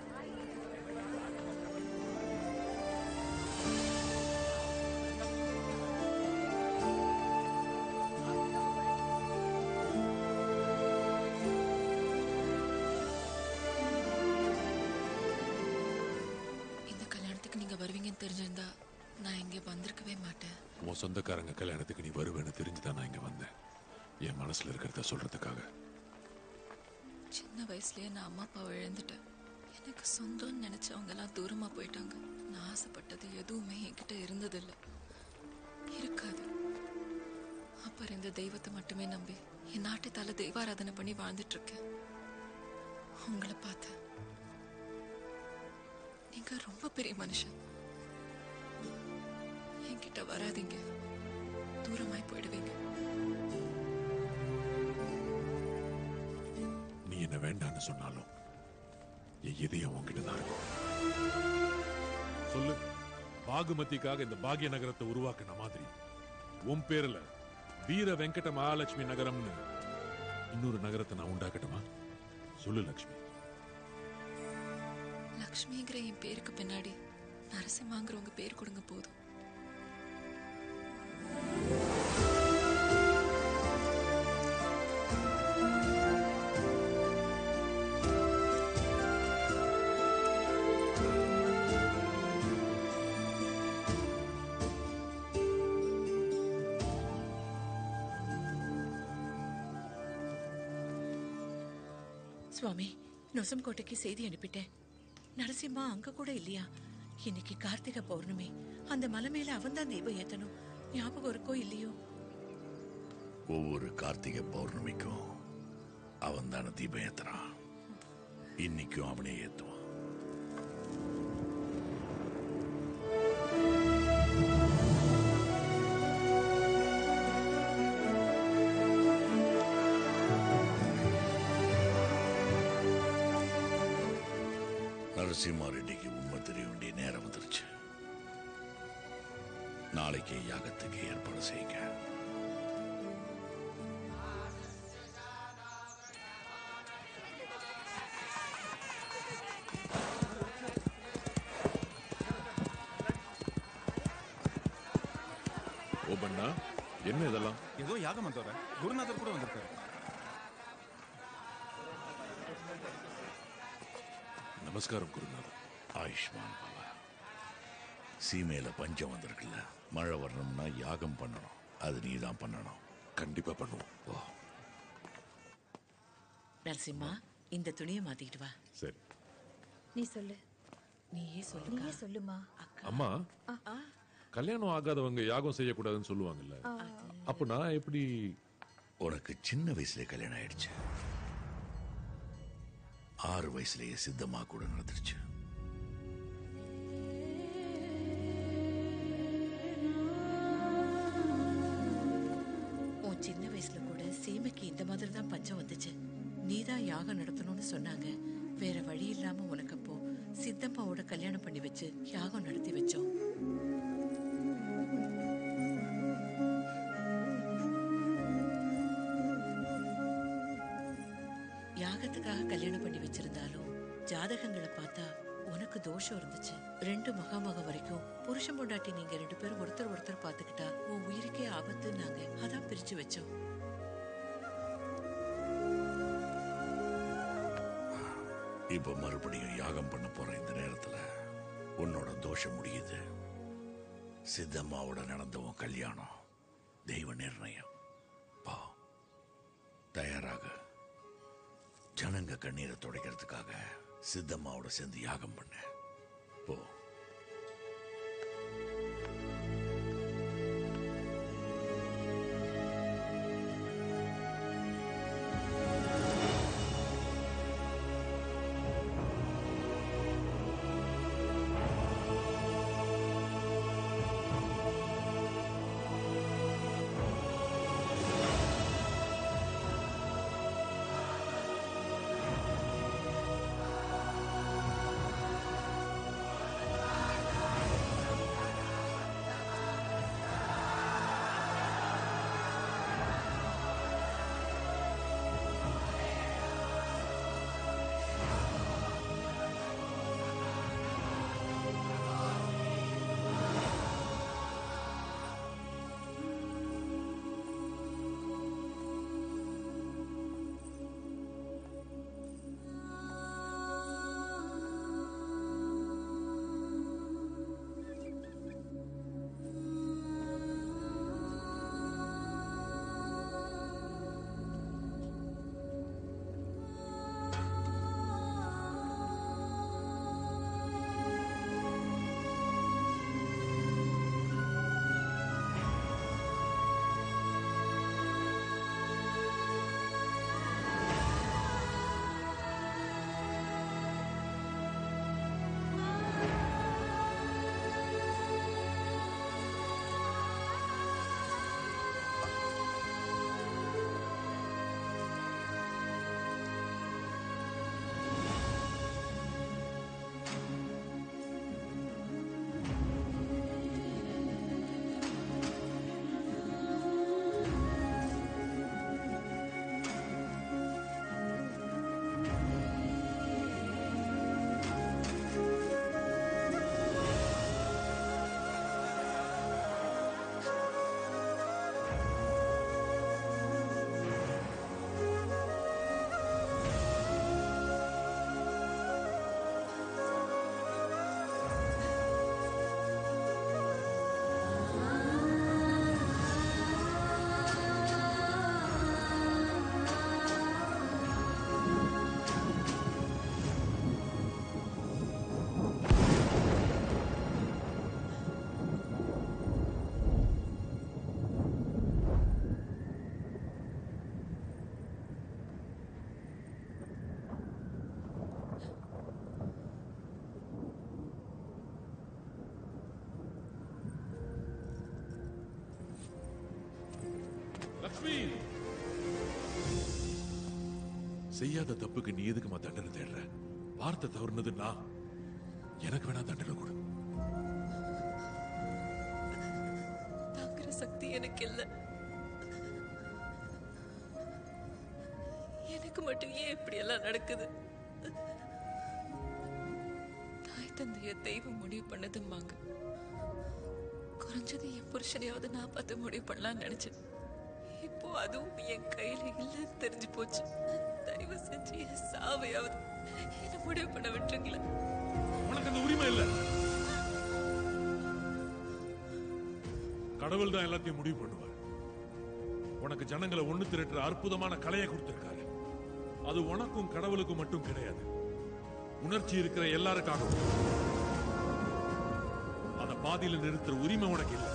இந்த கல்யாணத்துக்கு நீங்க வருவீங்கன்னு தெரிஞ்சிருந்தா நான் இங்க வந்திருக்கவே மாட்டேன் உன் சொந்தக்காரங்க கல்யாணத்துக்கு நீ வருவேன்னு தெரிஞ்சுதான் நான் இங்க வந்தேன் என் மனசுல இருக்கிறத சொல்றதுக்காக சின்ன வயசுலயே நான் அம்மா அப்பாவை இழந்துட்டேன் எனக்கு சொந்தம்னு நினைச்சவங்க எல்லாம் தூரமா போயிட்டாங்க நான் ஆசைப்பட்டது எதுவுமே என்கிட்ட இருந்ததில்ல இருக்காது அப்ப இருந்த தெய்வத்தை மட்டுமே நம்பி என் நாட்டுத்தால தெய்வாராதனை பண்ணி வாழ்ந்துட்டு இருக்கேன் உங்களை பார்த்தேன் நீங்க ரொம்ப பெரிய மனுஷன் என்கிட்ட வராதீங்க தூரமாய் போயிடுவீங்க நீ என்ன வேண்டான்னு சொன்னாலும் என் இதயம் உன்கிட்ட தான் இருக்கும் சொல்லு பாகுமதிக்காக இந்த பாக்ய நகரத்தை உருவாக்கின மாதிரி உன் பேர்ல வீர வெங்கட மகாலட்சுமி நகரம்னு இன்னொரு நகரத்தை நான் உண்டாக்கட்டுமா சொல்லு லக்ஷ்மி லக்ஷ்மிங்கிற என் பேருக்கு பின்னாடி நரசிம்மாங்கிற உங்க பேர் கொடுங்க போதும் சுவாமி நொசம்கோட்டைக்கு செய்தி அனுப்பிட்டேன் நரசிம்மா அங்க கூட இல்லையா இன்னைக்கு கார்த்திகை பௌர்ணமி அந்த மலை மேல அவன்தான் தீபம் ஏத்தணும் ஞாபகம் இருக்கோ இல்லையோ ஒவ்வொரு கார்த்திகை பௌர்ணமிக்கும் அவன் தானே தீபம் ஏத்துறான் இன்னைக்கும் அவனே ஏத்துவான் நரசிம்மா ரெட்டிக்கு உண்மை தெரிய வேண்டிய நேரம் வந்துருச்சு நாளைக்கு யாகத்துக்கு ஏற்பாடு செய்யுங்க ஓ பண்ணா என்ன இதெல்லாம் ஏதோ யாகம் வந்தவர குருநாதர் கூட வந்திருக்காரு நமஸ்காரம் குருநாதர் ஆயுஷ்மான் பவா சீமையில பஞ்சம் வந்திருக்குல்ல மழை வரணும்னா யாகம் பண்ணணும் அது நீ தான் பண்ணணும் கண்டிப்பா பண்ணுவோம் ஓ நரசிம்மா இந்த துணியை மாத்திக்கிட்டு வா சரி நீ சொல்லு நீயே சொல்லு நீயே சொல்லுமா அம்மா கல்யாணம் ஆகாதவங்க யாகம் செய்யக்கூடாதுன்னு சொல்லுவாங்கல்ல அப்ப நான் எப்படி உனக்கு சின்ன வயசுல கல்யாணம் ஆயிடுச்சு ஆறு வயசுலயே சித்தமா கூட நடந்துருச்சு உன் சின்ன வயசுல கூட சீமைக்கு இந்த மாதிரி தான் பஞ்சம் வந்துச்சு நீதான் யாகம் நடத்தணும்னு சொன்னாங்க வேற வழி இல்லாம உனக்கு அப்போ சித்தம்மாவோட கல்யாணம் பண்ணி வச்சு யாகம் நடத்தி வச்சோம் யாகத்துக்காக கல்யாணம் பண்ணி வச்சிருந்தாலும் ஜாதகங்களை பார்த்தா உனக்கு தோஷம் இருந்துச்சு ரெண்டு மகாமகம் வரைக்கும் புருஷன் பொண்டாட்டி நீங்க ரெண்டு பேரும் ஒருத்தர் ஒருத்தர் பாத்துக்கிட்டா உன் உயிருக்கே ஆபத்துன்னாங்க அதான் பிரிச்சு வச்சோம் இப்ப மறுபடியும் யாகம் பண்ண போற இந்த நேரத்துல உன்னோட தோஷம் முடியுது சித்தம்மாவோட நடந்த உன் கல்யாணம் தெய்வ நிர்ணயம் பா தயாராக ஜனங்க கண்ணீரை துடைக்கிறதுக்காக சித்தம்மாவோட சேர்ந்து யாகம் பண்ண போ லக்ஷ்மி செய்யாத தப்புக்கு நீ எதுக்குமா தண்டனை தேடுற வார்த்தை தவறுனது நான் எனக்கு வேணா தண்டனை கொடு தாங்குற சக்தி எனக்கு இல்ல எனக்கு மட்டும் ஏன் இப்படி எல்லாம் நடக்குது தாய் தந்தைய தெய்வம் முடிவு பண்ணதும்பாங்க குறைஞ்சது என் புருஷனையாவது நான் பார்த்து முடிவு பண்ணலாம்னு நினைச்சேன் இப்போ அதுவும் என் கையில இல்லைன்னு தெரிஞ்சு போச்சு தயவு செஞ்சு என் சாவையாவது என்ன முடிவு பண்ண விட்டுருங்களேன் உனக்கு அந்த உரிமை இல்ல கடவுள் தான் எல்லாத்தையும் முடிவு பண்ணுவார் உனக்கு ஜனங்களை ஒண்ணு திரட்டுற அற்புதமான கலையை கொடுத்திருக்காரு அது உனக்கும் கடவுளுக்கும் மட்டும் கிடையாது உணர்ச்சி இருக்கிற எல்லாருக்காகவும் அத பாதியில நிறுத்துற உரிமை உனக்கு இல்லை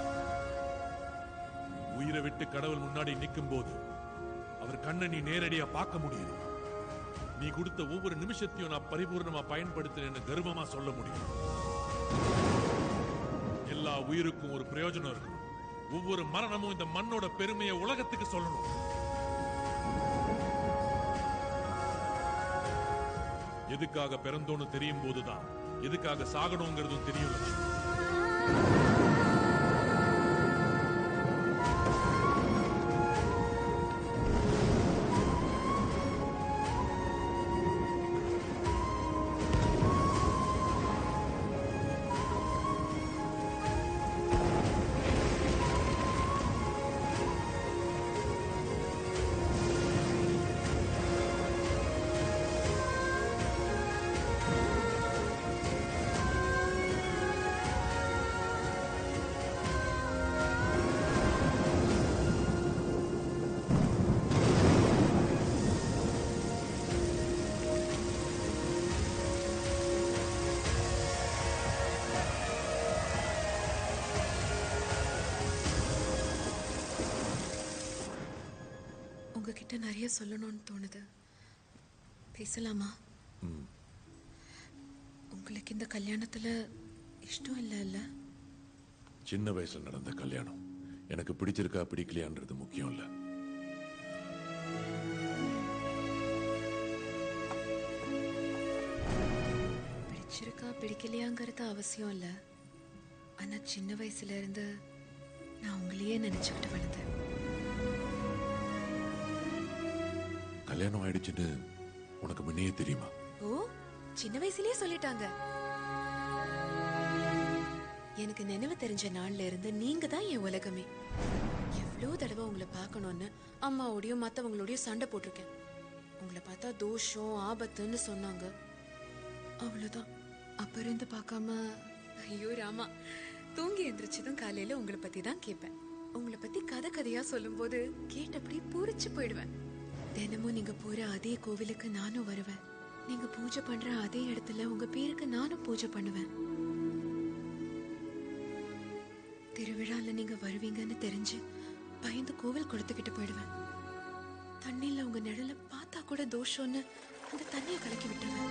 உயிரை விட்டு கடவுள் முன்னாடி நிற்கும் போது அவர் கண்ணை நீ நேரடியா பார்க்க முடியுது நீ கொடுத்த ஒவ்வொரு நிமிஷத்தையும் நான் பரிபூர்ணமா பயன்படுத்தினேன்னு கர்வமா சொல்ல முடியும் எல்லா உயிருக்கும் ஒரு பிரயோஜனம் இருக்கும் ஒவ்வொரு மரணமும் இந்த மண்ணோட பெருமையை உலகத்துக்கு சொல்லணும் எதுக்காக பிறந்தோன்னு தெரியும் போதுதான் எதுக்காக சாகணுங்கிறதும் தெரியும் லட்சுமி. உங்ககிட்ட நிறைய சொல்லணும்னு தோணுது பேசலாமா ம் உங்களுக்கு இந்த கல்யாணத்துல இஷ்டம் இல்லை இல்ல சின்ன வயசுல நடந்த கல்யாணம் எனக்கு பிடிச்சிருக்கா பிடிக்கலையான்றது முக்கியம் இல்ல பிடிச்சிருக்கா பிடிக்கலையாங்கிறது அவசியம் இல்லை ஆனா சின்ன வயசுல இருந்து நான் உங்களையே நினைச்சுக்கிட்டு வளர்ந்தேன் கல்யாணம் ஆயிடுச்சுன்னு உனக்கு முன்னையே தெரியுமா ஓ சின்ன வயசுலயே சொல்லிட்டாங்க எனக்கு நினைவு தெரிஞ்ச நாள்ல இருந்து நீங்க தான் என் உலகமே எவ்வளோ தடவை உங்களை பார்க்கணும்னு அம்மாவோடயும் மத்தவங்களோடயும் சண்டை போட்டிருக்கேன் உங்களை பார்த்தா தோஷம் ஆபத்துன்னு சொன்னாங்க அவ்வளவுதான் அப்ப இருந்து பார்க்காம ஐயோ ராமா தூங்கி எந்திரிச்சதும் காலையில உங்களை பத்தி தான் கேட்பேன் உங்களை பத்தி கதை கதையா சொல்லும்போது கேட்டபடி பூரிச்சு போயிடுவேன் தினமும் நீங்க போற அதே கோவிலுக்கு நானும் வருவேன் நீங்க பூஜை பண்ற அதே இடத்துல உங்க பேருக்கு நானும் பூஜை பண்ணுவேன் திருவிழால நீங்க வருவீங்கன்னு தெரிஞ்சு பயந்து கோவில் கொடுத்துக்கிட்டு போயிடுவேன் தண்ணியில உங்க நிழல பார்த்தா கூட தோஷம்னு அந்த தண்ணியை கலக்கி விட்டுருவேன்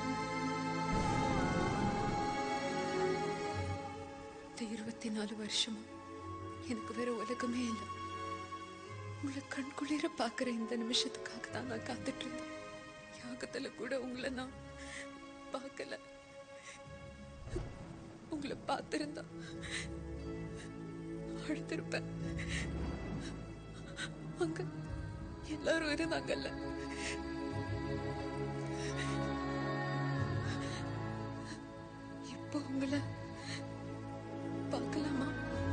இந்த இருபத்தி நாலு வருஷமும் எனக்கு வேற உலகமே இல்லை உங்களை கண்குளிர பார்க்குற இந்த நிமிஷத்துக்காக தான் நான் காத்துட்டு இருந்தேன் யாகத்துல கூட உங்களை நான் பார்க்கல உங்களை பார்த்திருந்தா அழுத்திருப்பேன் அங்க எல்லாரும் இருந்தாங்கல்ல இப்போ உங்களை பார்க்கலாமா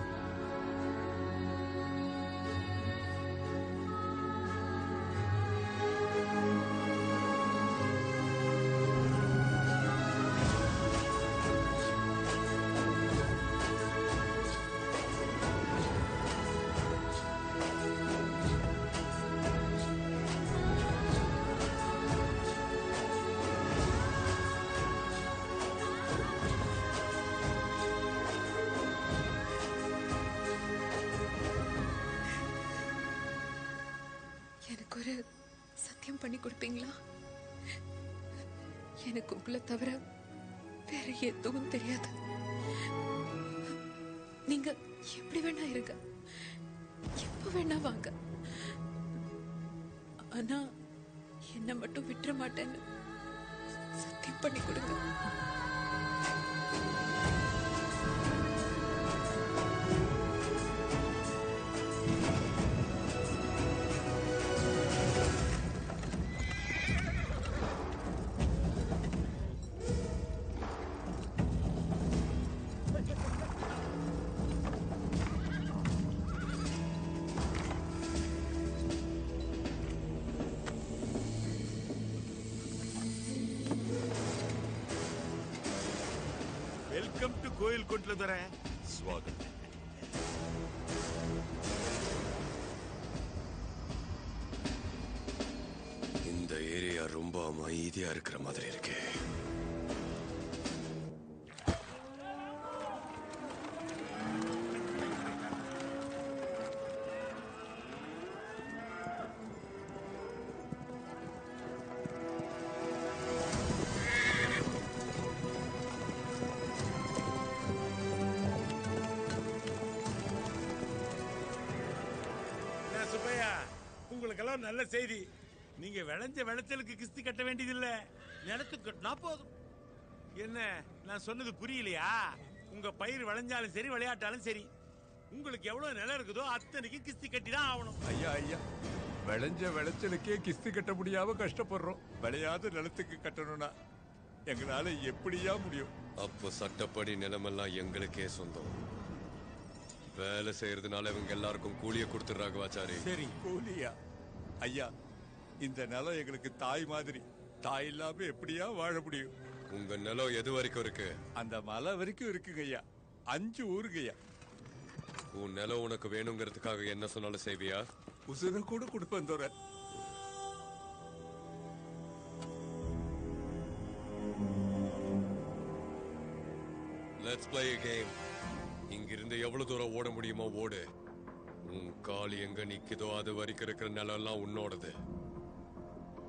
எனக்கு ஒரு சத்தியம் பண்ணி கொடுப்பீங்களா எனக்கு உங்களை தவிர வேற எதுவும் தெரியாது நீங்க எப்படி வேணா இருங்க எப்ப வேணா வாங்க ஆனா என்ன மட்டும் விட்டுற மாட்டேன்னு சத்தியம் பண்ணி கொடுங்க வெல்கம் டு கோயில் கொண்டுல தர ஸ்வாகத் இந்த ஏரியா ரொம்ப அமைதியா இருக்கிற மாதிரி இருக்கே என்ன சுப்பையா உங்களுக்கெல்லாம் நல்ல செய்தி நீங்க விளைஞ்ச விளைச்சலுக்கு கிஸ்தி கட்ட வேண்டியதில்ல நிலத்துக்கு கட்டினா போதும் என்ன நான் சொன்னது புரியலையா உங்க பயிர் விளைஞ்சாலும் சரி விளையாட்டாலும் சரி உங்களுக்கு எவ்வளவு நிலம் இருக்குதோ அத்தனைக்கு கிஸ்தி கட்டி தான் ஆகணும் ஐயா ஐயா விளைஞ்ச விளைச்சலுக்கே கிஸ்தி கட்ட முடியாம கஷ்டப்படுறோம் விளையாத நிலத்துக்கு கட்டணும்னா எங்களால எப்படியா முடியும் அப்போ சட்டப்படி நிலமெல்லாம் எங்களுக்கே சொந்தம் வேலை செய்யறதுனால இவங்க எல்லாருக்கும் கூலிய கொடுத்துடுறாங்க வாச்சாரி சரி கூலியா ஐயா இந்த நிலம் எங்களுக்கு தாய் மாதிரி தாய் இல்லாம எப்படியா வாழ முடியும் உங்க நிலம் எது வரைக்கும் இருக்கு அந்த மலை வரைக்கும் இருக்குங்க ஐயா அஞ்சு ஊருங்க ஐயா உன் நிலம் உனக்கு வேணுங்கிறதுக்காக என்ன சொன்னாலும் செய்வியா உசுர கூட கொடுப்பேன் தோற லெட்ஸ் ப்ளே a கேம் இங்கிருந்து எவ்வளவு தூரம் ஓட முடியுமோ ஓடு உன் கால் எங்க நிக்குதோ அது வரைக்கும் இருக்கிற நிலம் எல்லாம் உன்னோடது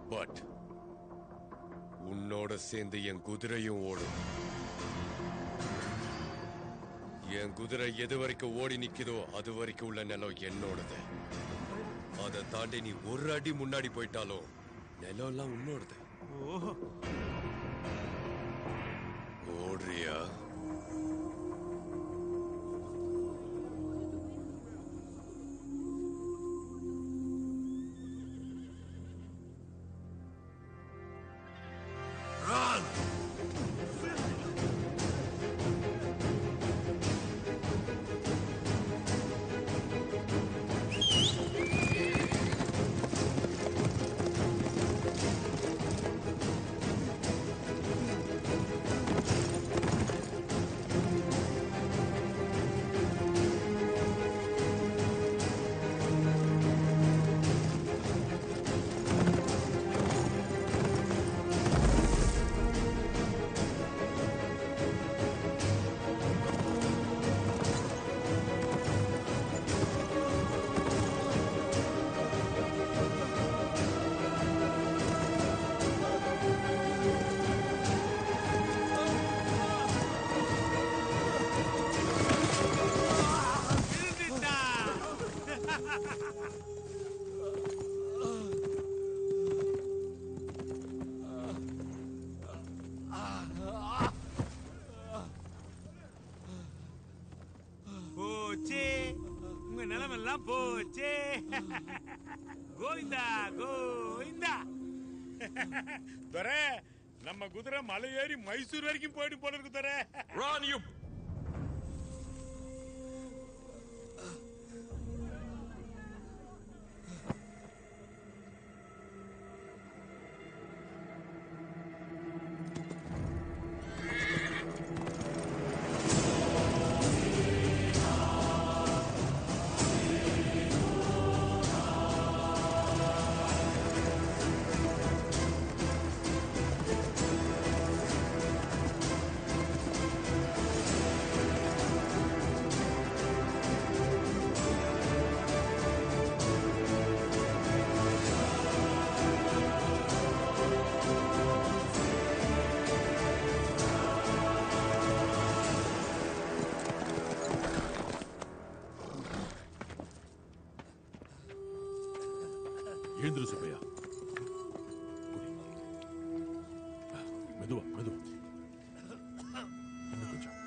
பட் உன்னோட சேர்ந்து என் குதிரையும் ஓடும் என் குதிரை எது வரைக்கும் ஓடி நிக்குதோ அது வரைக்கும் உள்ள நிலம் என்னோடது அதை தாண்டி நீ ஒரு அடி முன்னாடி போயிட்டாலும் நிலம் எல்லாம் உன்னோடது ஓடுறியா போச்சே உங்க நிலமெல்லாம் போச்சே கோவிந்தா கோவிந்தா துரை நம்ம குதிரை மலை ஏறி மைசூர் வரைக்கும் போயிட்டு போல இருக்கு துரை ராணியும் எழுந்துரு சுப்பையா குடி. மெதுவா மெதுவா இன்னும் கொஞ்சம்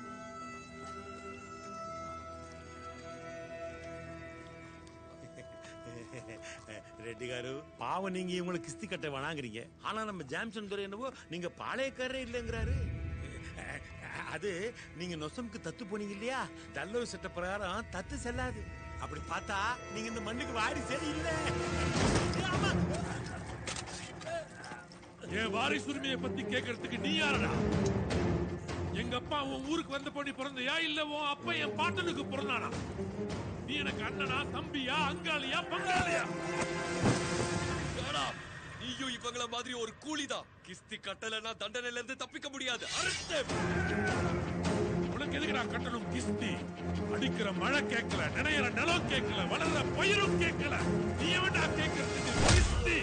ரெட்டி గారు பாவம் நீங்க இவங்களை கிஸ்தி கட்ட வேணாங்கிறீங்க ஆனா நம்ம ஜாம்சன் துரை என்னவோ நீங்க பாளையக்காரரே இல்லைங்கிறாரு அது நீங்க நொசம்க்கு தத்து போனீங்க இல்லையா தல்லூர் சட்ட பிரகாரம் தத்து செல்லாது அப்படி பார்த்தா நீங்க இந்த மண்ணுக்கு வாரி சரி இல்ல என் வாரிசு உரிமையை பத்தி கேட்கறதுக்கு நீ யாரடா எங்க அப்பா உன் ஊருக்கு வந்த பொண்ணி பிறந்தையா இல்ல உன் அப்பா என் பாட்டனுக்கு பிறந்தானா நீ எனக்கு அண்ணனா தம்பியா அங்காளியா பங்காளியா ஏடா, நீயும் இவங்கள மாதிரி ஒரு கூலிதான் கிஸ்தி கட்டலைன்னா தண்டனையில இருந்து தப்பிக்க முடியாது அறுத்து உனக்கு எதுக்குடா கட்டணும் கிஸ்தி அடிக்கிற மழை கேட்கல நினைக்கிற நிலம் கேட்கல வளர்ற பயிரும் கேட்கல நீ வேண்டா கேட்கறதுக்கு கிஸ்தி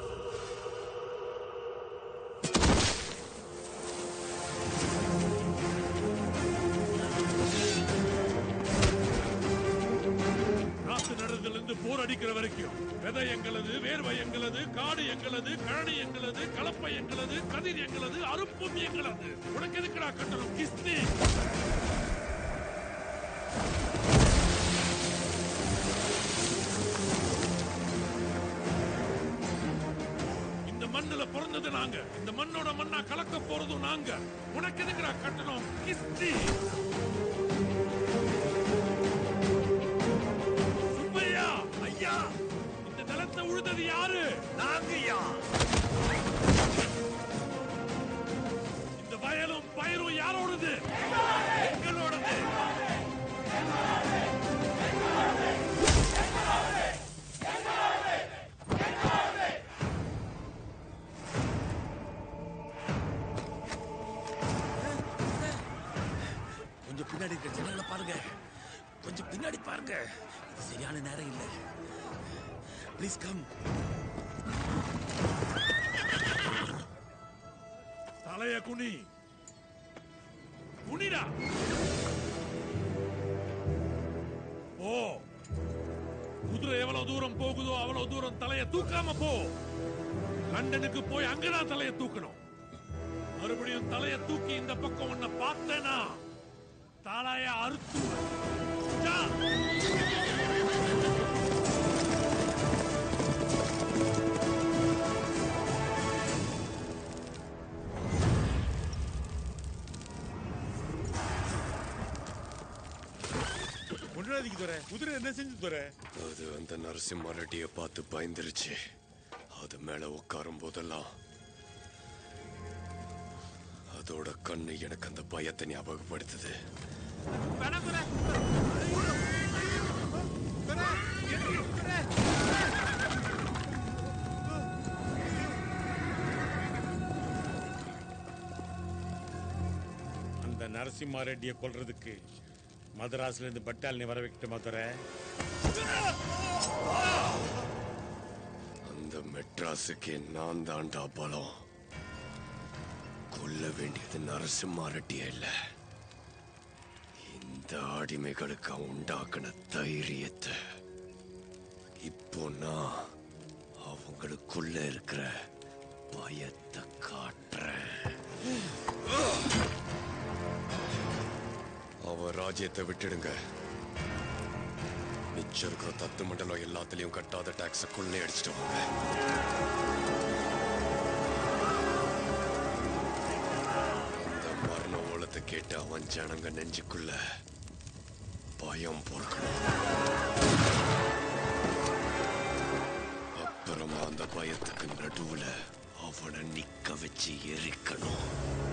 நாத்து நடுறதுல இருந்து போர் அடிக்கிற வரைக்கும் விதை எங்களது வேர்வை எங்களது காடு எங்களது கழனி எங்களது கலப்பை எங்களது கதிர் எங்களது அருப்பும் எங்களது உனக்கு எதுக்குடா கட்டணும் கிஸ்தி இந்த மண்ணுல பிறந்தது நாங்க இந்த மண்ணோட மண்ணா கலக்க போறதும் நாங்க உனக்கு எதுக்குடா கட்டணும் கிஸ்தி சுப்பையா ஐயா இந்த நிலத்தை உழுதது யாரு நாங்க இந்த வயலும் பயிரும் யாரோடது எங்களோடது கொஞ்சம் பின்னாடி இருக்க ஜனங்களை பாருங்க கொஞ்சம் பின்னாடி பாருங்க இது சரியான நேரம் இல்ல ப்ளீஸ் கம் குனி குனிடா ஓ குதிரை எவ்வளவு தூரம் போகுதோ அவ்வளவு தூரம் தலைய தூக்காம போ லண்டனுக்கு போய் அங்கதான் தலைய தூக்கணும் மறுபடியும் தலைய தூக்கி இந்த பக்கம் உன்னை பார்த்தேனா தலைய அறுத்து முன்னாடிக்கு துறை குதிரை என்ன செஞ்சு துறை அது அந்த நரசிம்ம ரெட்டிய பார்த்து பயந்துருச்சு அது மேல உட்காரும் போதெல்லாம் அதோட கண்ணு எனக்கு அந்த பயத்தை ஞாபகப்படுத்துது அந்த நரசிம்மா ரெட்டியை கொல்றதுக்கு மதராஸ்ல இருந்து பட்டாலினி வர வைக்கட்டுமா துறை அந்த மெட்ராஸுக்கு நான் தாண்டா பலம் கொல்ல வேண்டியது நரசிம்மா ரெட்டிய இல்ல இந்த அடிமைகளுக்கு அவன் உண்டாக்குன தைரியத்தை இப்போ நான் அவங்களுக்குள்ள இருக்கிற பயத்தை காட்டுறேன் அவ ராஜ்யத்தை விட்டுடுங்க மிச்சம் இருக்கிற தத்து மண்டலம் எல்லாத்துலயும் கட்டாத டாக்ஸ கொள்ளை அடிச்சிட்டு வாங்க அந்த மரண ஓலத்தை கேட்டு அவன் ஜனங்க நெஞ்சுக்குள்ள பயம் பொறுக்கணும் அப்புறமா அந்த பயத்துக்கு நடுவுல அவனை நிக்க வச்சு எரிக்கணும்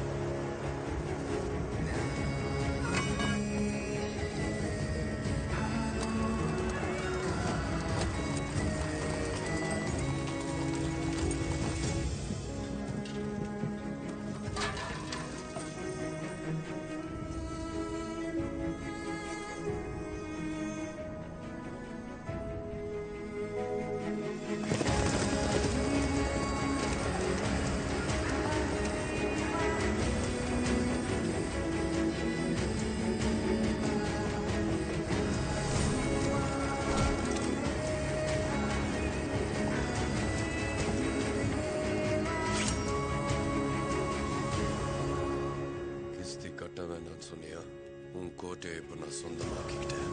கிஸ்தி கட்ட வேண்டாம்னு சொன்னியா உன் கோட்டையை இப்ப நான் சொந்தமாக்கிக்கிட்டேன்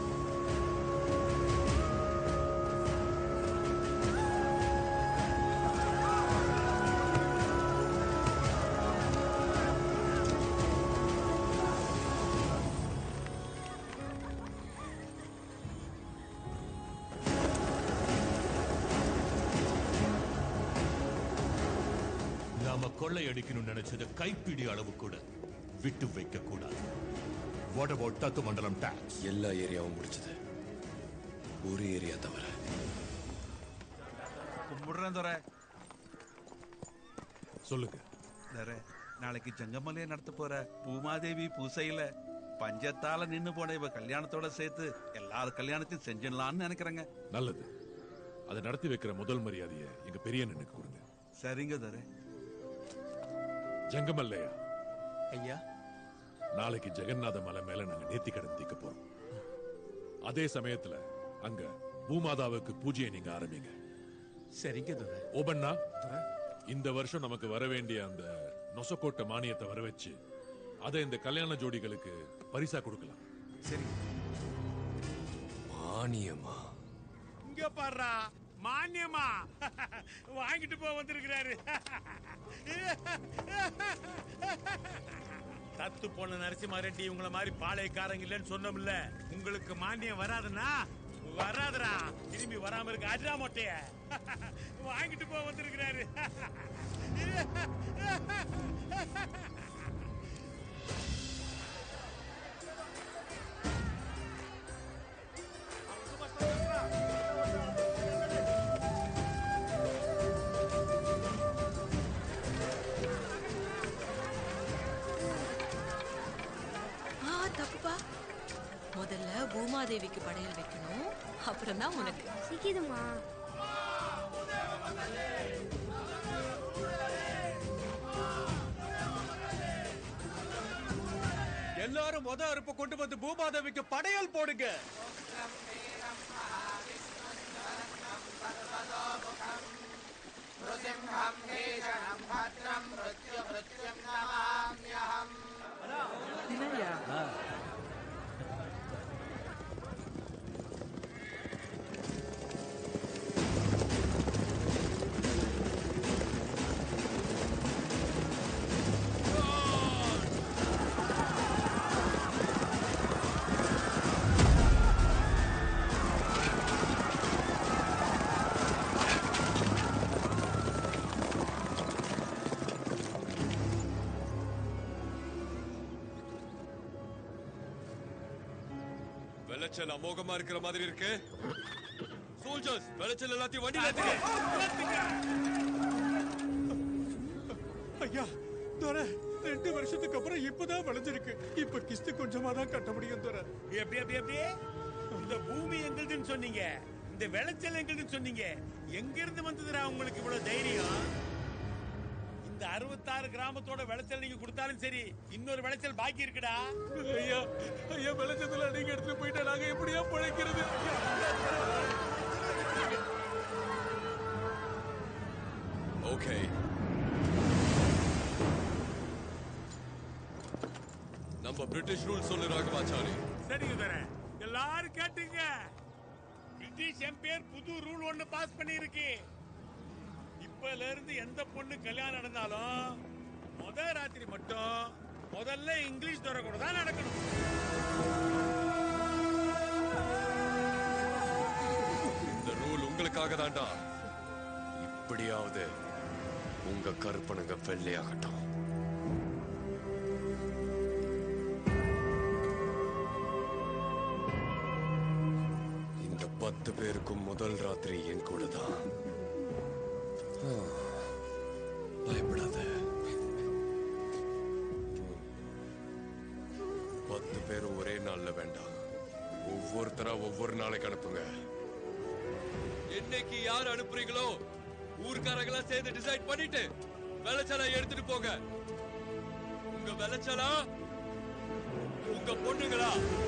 நாம கொள்ளையடிக்கணும்னு நினைச்சத கைப்பிடி அளவு கூட விட்டு வைக்க கூடாது வாட் அபவுட் தத்து மண்டலம் டாக்ஸ் எல்லா ஏரியாவும் முடிச்சது ஒரு ஏரியா தவிர கும்பிடுறேன் துறை சொல்லுங்க துறை நாளைக்கு ஜங்கமலையை நடத்த போற பூமாதேவி பூசையில பஞ்சத்தால நின்னு போன இவ கல்யாணத்தோட சேர்த்து எல்லார் கல்யாணத்தையும் செஞ்சிடலாம்னு நினைக்கிறேங்க நல்லது அதை நடத்தி வைக்கிற முதல் மரியாதையை எங்க பெரிய அண்ணனுக்கு கொடுங்க சரிங்க துறை ஜங்கமல்லையா ஐயா நாளைக்கு ஜெகநாத மலை மேல நாங்க நேத்தி கடன் தீக்க போறோம் அதே சமயத்துல அங்க பூமாதாவுக்கு பூஜையை நீங்க ஆரம்பிங்க சரிங்க துறை ஓபண்ணா இந்த வருஷம் நமக்கு வர வேண்டிய அந்த நொசக்கோட்டை மானியத்தை வர வச்சு அதை இந்த கல்யாண ஜோடிகளுக்கு பரிசா கொடுக்கலாம் சரி மானியமா இங்க பாடுறா மானியமா வாங்கிட்டு போக வந்திருக்கிறாரு தத்து போன நரசிம்மா ரெட்டி உங்கள மாதிரி பாளையக்காரங்க இல்லைன்னு சொன்னோம்ல உங்களுக்கு மானியம் வராதுன்னா வராதுடா திரும்பி வராம இருக்க அட்ரா மொட்டைய வாங்கிட்டு போக வந்திருக்கிறாரு ஆ தப்புப்பா முதல்ல பூமாதேவிக்கு படையல் வைக்கணும் அப்புறம் தான் உனக்கு சிக்கிதுமா முத அறுப்பை கொண்டு வந்து பூமாதேவிக்கு படையல் போடுங்க விளைச்சல் அமோகமா இருக்கிற மாதிரி இருக்கு சோல்ஜர்ஸ் விளைச்சல் எல்லாத்தையும் வண்டியில ஏத்துங்க. ஐயா துரை ரெண்டு வருஷத்துக்கு அப்புறம் இப்பதான் விளைஞ்சிருக்கு இப்ப கிஸ்து கொஞ்சமா தான் கட்ட முடியும் துரை எப்படி எப்படி எப்படி இந்த பூமி எங்களுதுன்னு சொன்னீங்க இந்த விளைச்சல் எங்களுதுன்னு சொன்னீங்க எங்க இருந்து வந்ததுடா உங்களுக்கு இவ்வளவு தைரியம் இந்த அறுபத்தாறு கிராமத்தோட விளைச்சல் நீங்க கொடுத்தாலும் சரி இன்னொரு விளைச்சல் பாக்கி இருக்குடா ஐயா ஐயா விளைச்சதுல நீங்க எடுத்துட்டு போயிட்டா நாங்க எப்படியா பிழைக்கிறது ஓகே நம்ம பிரிட்டிஷ் ரூல் சொல்லு ராகவாச்சாரி சரிங்க தரேன் எல்லாரும் கேட்டுங்க பிரிட்டிஷ் எம்பையர் புது ரூல் ஒண்ணு பாஸ் பண்ணி இருக்கு இப்பல இருந்து எந்த பொண்ணு கல்யாணம் நடந்தாலும் முத ராத்திரி மட்டும் முதல்ல இங்கிலீஷ் துறை கூட தான் நடக்கணும் இந்த ரூல் உங்களுக்காக தான்டா இப்படியாவது உங்க கருப்பனுங்க வெள்ளையாகட்டும் இந்த பத்து பேருக்கும் முதல் ராத்திரி என் கூட தான் பயப்படாத பத்து பேரும் ஒரே நாள்ல வேண்டாம் ஒவ்வொருத்தரா ஒவ்வொரு நாளைக்கு அனுப்புங்க என்னைக்கு யார் அனுப்புறீங்களோ ஊர்க்காரங்களா சேர்ந்து டிசைட் பண்ணிட்டு விளைச்சலை எடுத்துட்டு போங்க உங்க விளைச்சலா உங்க பொண்ணுங்களா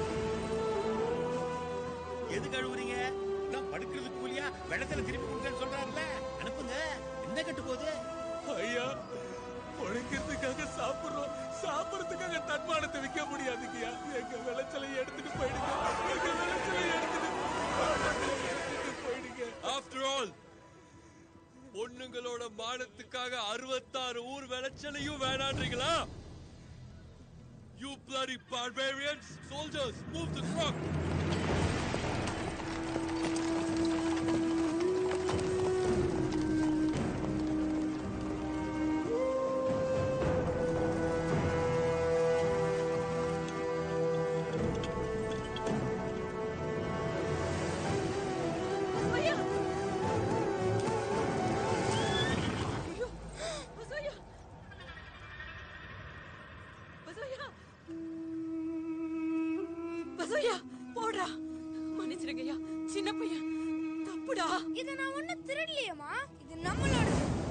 எது கழுவுறீங்க நான் படுக்கிறதுக்கு கூலியா வெள்ளத்துல திருப்பி கொடுக்கன்னு சொல்றாருல அனுப்புங்க என்ன கட்டு போகுது ஐயா உழைக்கிறதுக்காக சாப்பிடுறோம் சாப்பிடுறதுக்காக தன்மானத்தை விற்க முடியாதுங்கய்யா எங்க விளைச்சலை எடுத்துட்டு போயிடுங்க எங்க விளைச்சலை எடுத்துட்டு எடுத்துட்டு போயிடுங்க ஆஃப்டர் ஆல் பொண்ணுங்களோட மானத்துக்காக அறுபத்தாறு ஊர் விளைச்சலையும் வேணான்றீங்களா you bloody barbarians soldiers move the truck ஐயா ஐயோ பசோயா பசோயா பசோயா போடா மன்னிச்சிருங்கய்யா சின்ன பையன் தப்புடா இத நான் ஒண்ணு திருடலையேம்மா இது நம்மளோட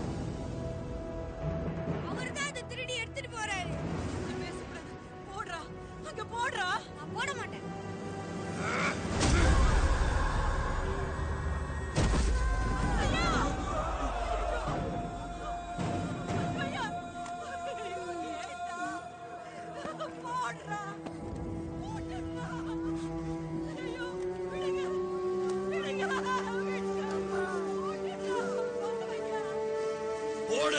அவர்தான் இதை திருடி எடுத்துட்டு போறாரு பேசக்கூடாது போடுறா அங்க போடுறா நான் போட மாட்டேன் போடுறா போடு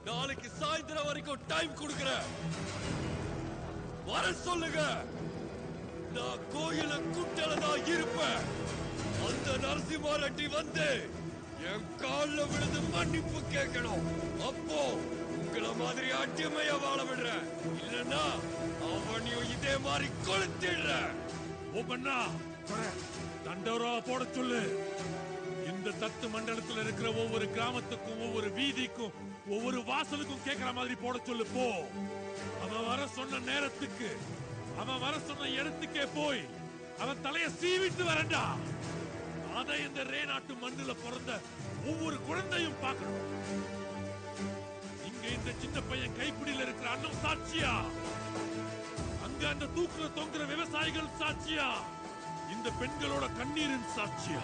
நாளைக்கு சாயந்தரம் வரைக்கும் டைம் கொடுக்கறேன் வர சொல்லுங்க நான் கோயில குட்டல தான் இருப்பேன் அந்த நரசிம்மா ரெட்டி வந்து என் கால்ல விழுந்து மன்னிப்பு கேட்கணும் அப்போ உங்கள மாதிரி அடிமையா வாழ விடுறேன் இல்லன்னா அவனையும் இதே மாதிரி கொளுத்திடுறேன் ஒவ்வொன்னா தண்டோரா போட சொல்லு இந்த தத்து மண்டலத்துல இருக்கிற ஒவ்வொரு கிராமத்துக்கும் ஒவ்வொரு வீதிக்கும் ஒவ்வொரு வாசலுக்கும் கேட்கிற மாதிரி போட சொல்லு போ அவன் வர சொன்ன நேரத்துக்கு அவன் வர சொன்ன இடத்துக்கே போய் அவன் தலைய சீவிட்டு வரண்டா அதை இந்த ரே நாட்டு மண்ணுல பிறந்த ஒவ்வொரு குழந்தையும் பார்க்கணும் இங்க இந்த சின்ன பையன் கைப்பிடியில இருக்கிற அண்ணன் சாட்சியா அங்க அந்த தூக்குல தொங்குற விவசாயிகள் சாட்சியா இந்த பெண்களோட கண்ணீரின் சாட்சியா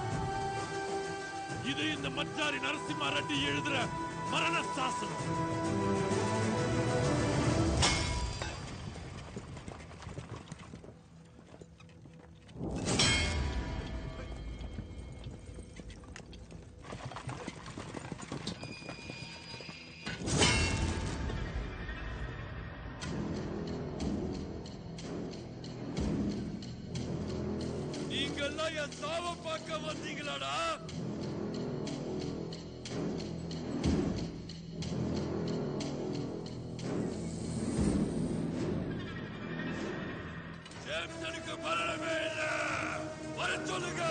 இது இந்த மச்சாரி நரசிம்மா ரெட்டி எழுதுற மரண சாசனம் நீங்கெல்லாம் என் சாவ பார்க்க வந்தீங்களாடா ஜேம்சனுக்கு மரணமே இல்ல வர சொல்லுங்க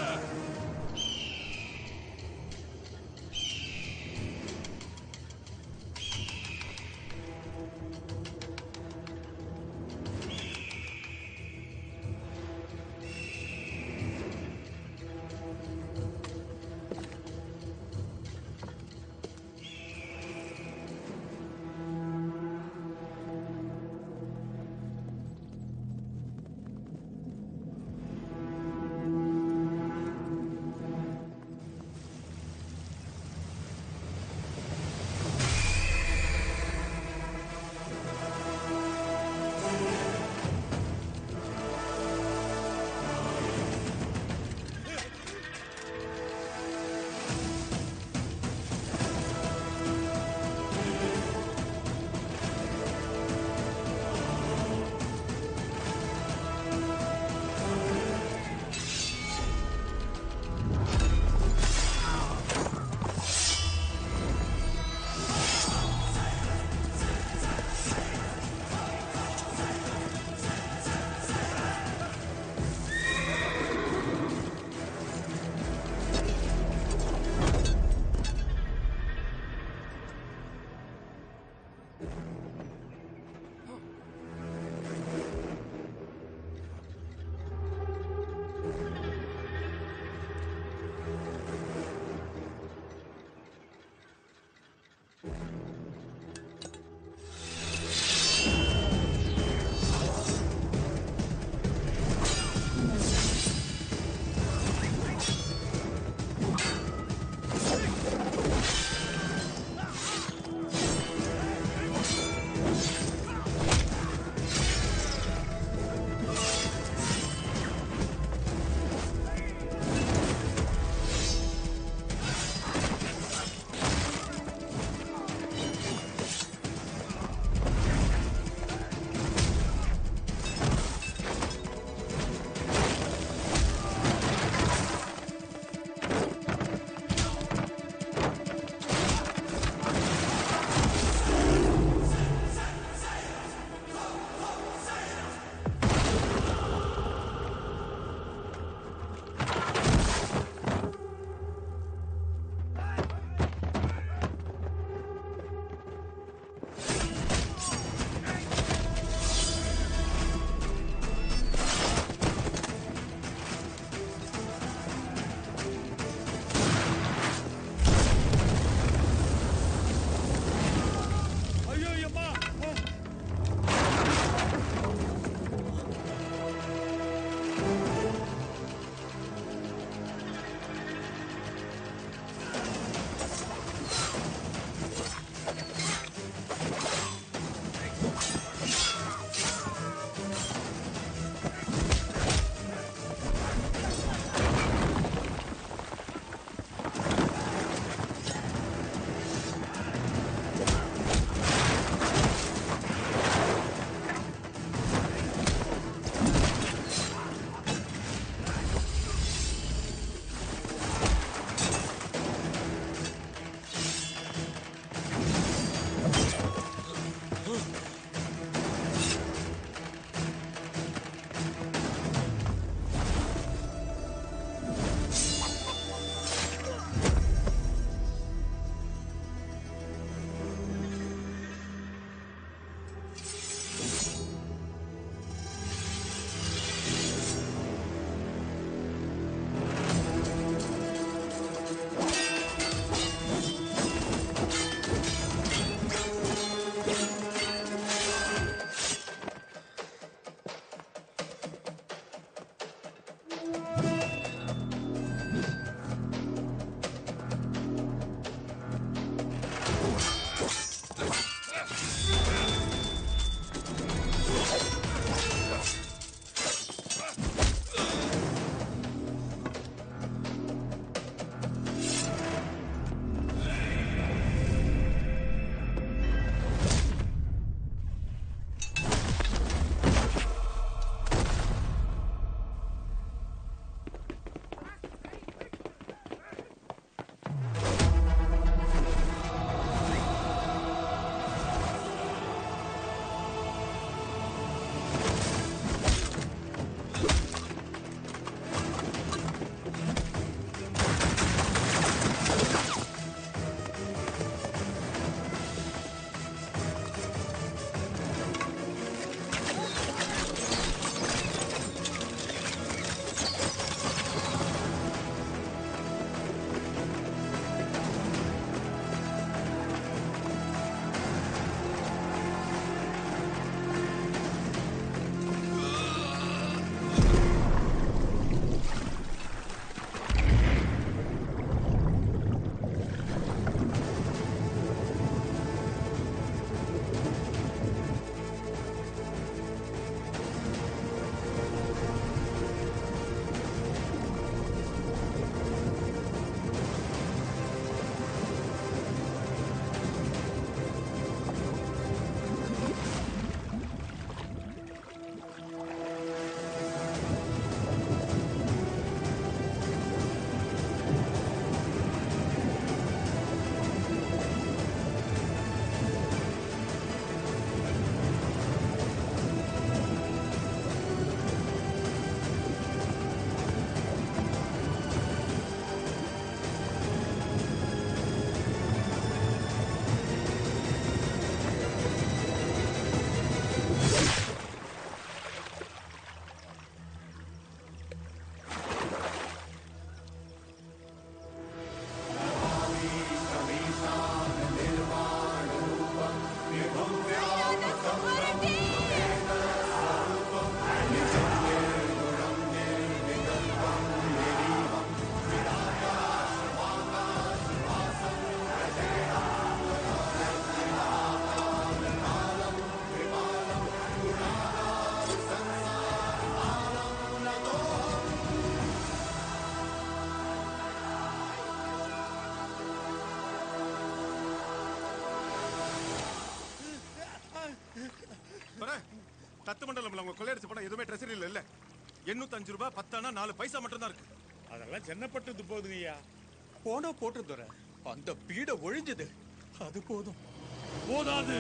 தத்து மண்டலம்ல அவங்க கொள்ளையடிச்சு போனா எதுவுமே ட்ரெஸரியில் இல்ல எண்ணூத்தஞ்சு ரூபாய் பத்தானா நாலு பைசா மட்டும் தான் இருக்கு அதெல்லாம் சின்னப்பட்டது போதுங்கய்யா போனா போட்டு துறை அந்த பீட ஒழிஞ்சது அது போதும் போதாது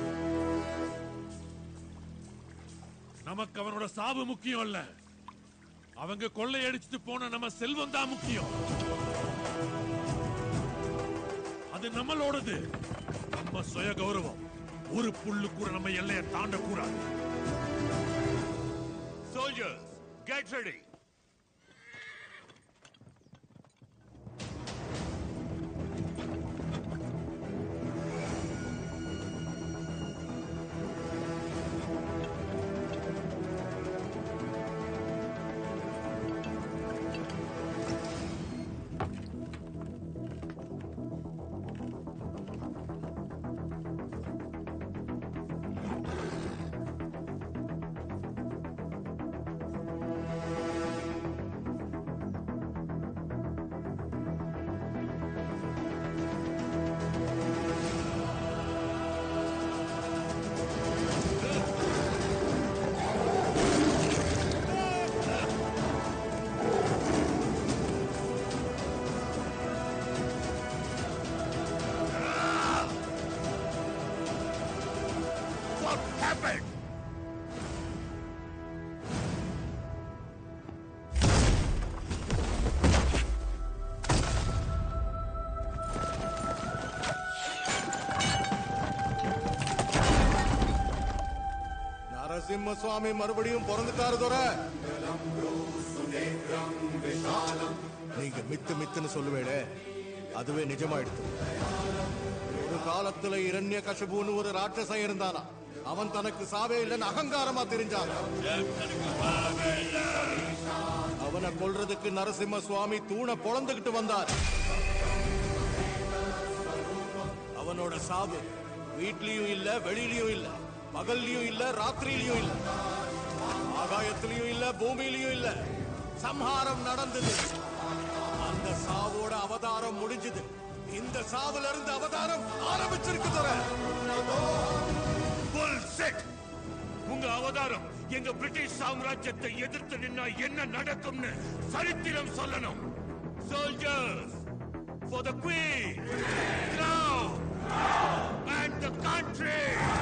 நமக்கு அவனோட சாவு முக்கியம் இல்ல அவங்க கொள்ளையடிச்சிட்டு போன நம்ம செல்வம் தான் முக்கியம் அது நம்மளோடது நம்ம சுய கௌரவம் ஒரு புல்லு கூட நம்ம எல்லையை தாண்ட கூடாது Soldiers, get ready. What happened? Narasimha சுவாமி மறுபடியும் பிறந்துட்டாரு துறை நீங்க மித்து மித்துன்னு சொல்லுவேளே அதுவே நிஜமாயிடுது ஒரு காலத்துல இரண்ய கஷபுன்னு ஒரு ராட்சசன் இருந்தானா அவன் தனக்கு சாவே இல்லைன்னு அகங்காரமா தெரிஞ்சான் அவனை கொல்றதுக்கு நரசிம்ம சுவாமி தூணை பொழந்துகிட்டு வந்தார் அவனோட சாவு வீட்லயும் இல்ல வெளியிலயும் இல்ல பகல்லையும் இல்ல ராத்திரியிலயும் இல்ல ஆகாயத்திலயும் இல்ல பூமியிலயும் இல்ல சம்ஹாரம் நடந்தது அந்த சாவோட அவதாரம் முடிஞ்சது இந்த சாவுல இருந்து அவதாரம் ஆரம்பிச்சிருக்கு துறை Bullshit! உங்க அவதாரம் எங்க பிரிட்டிஷ் சாம்ராஜ்யத்தை எதிர்த்து நின்னா என்ன நடக்கும்னு சரித்திரம் சொல்லணும் soldiers for the queen crown and the country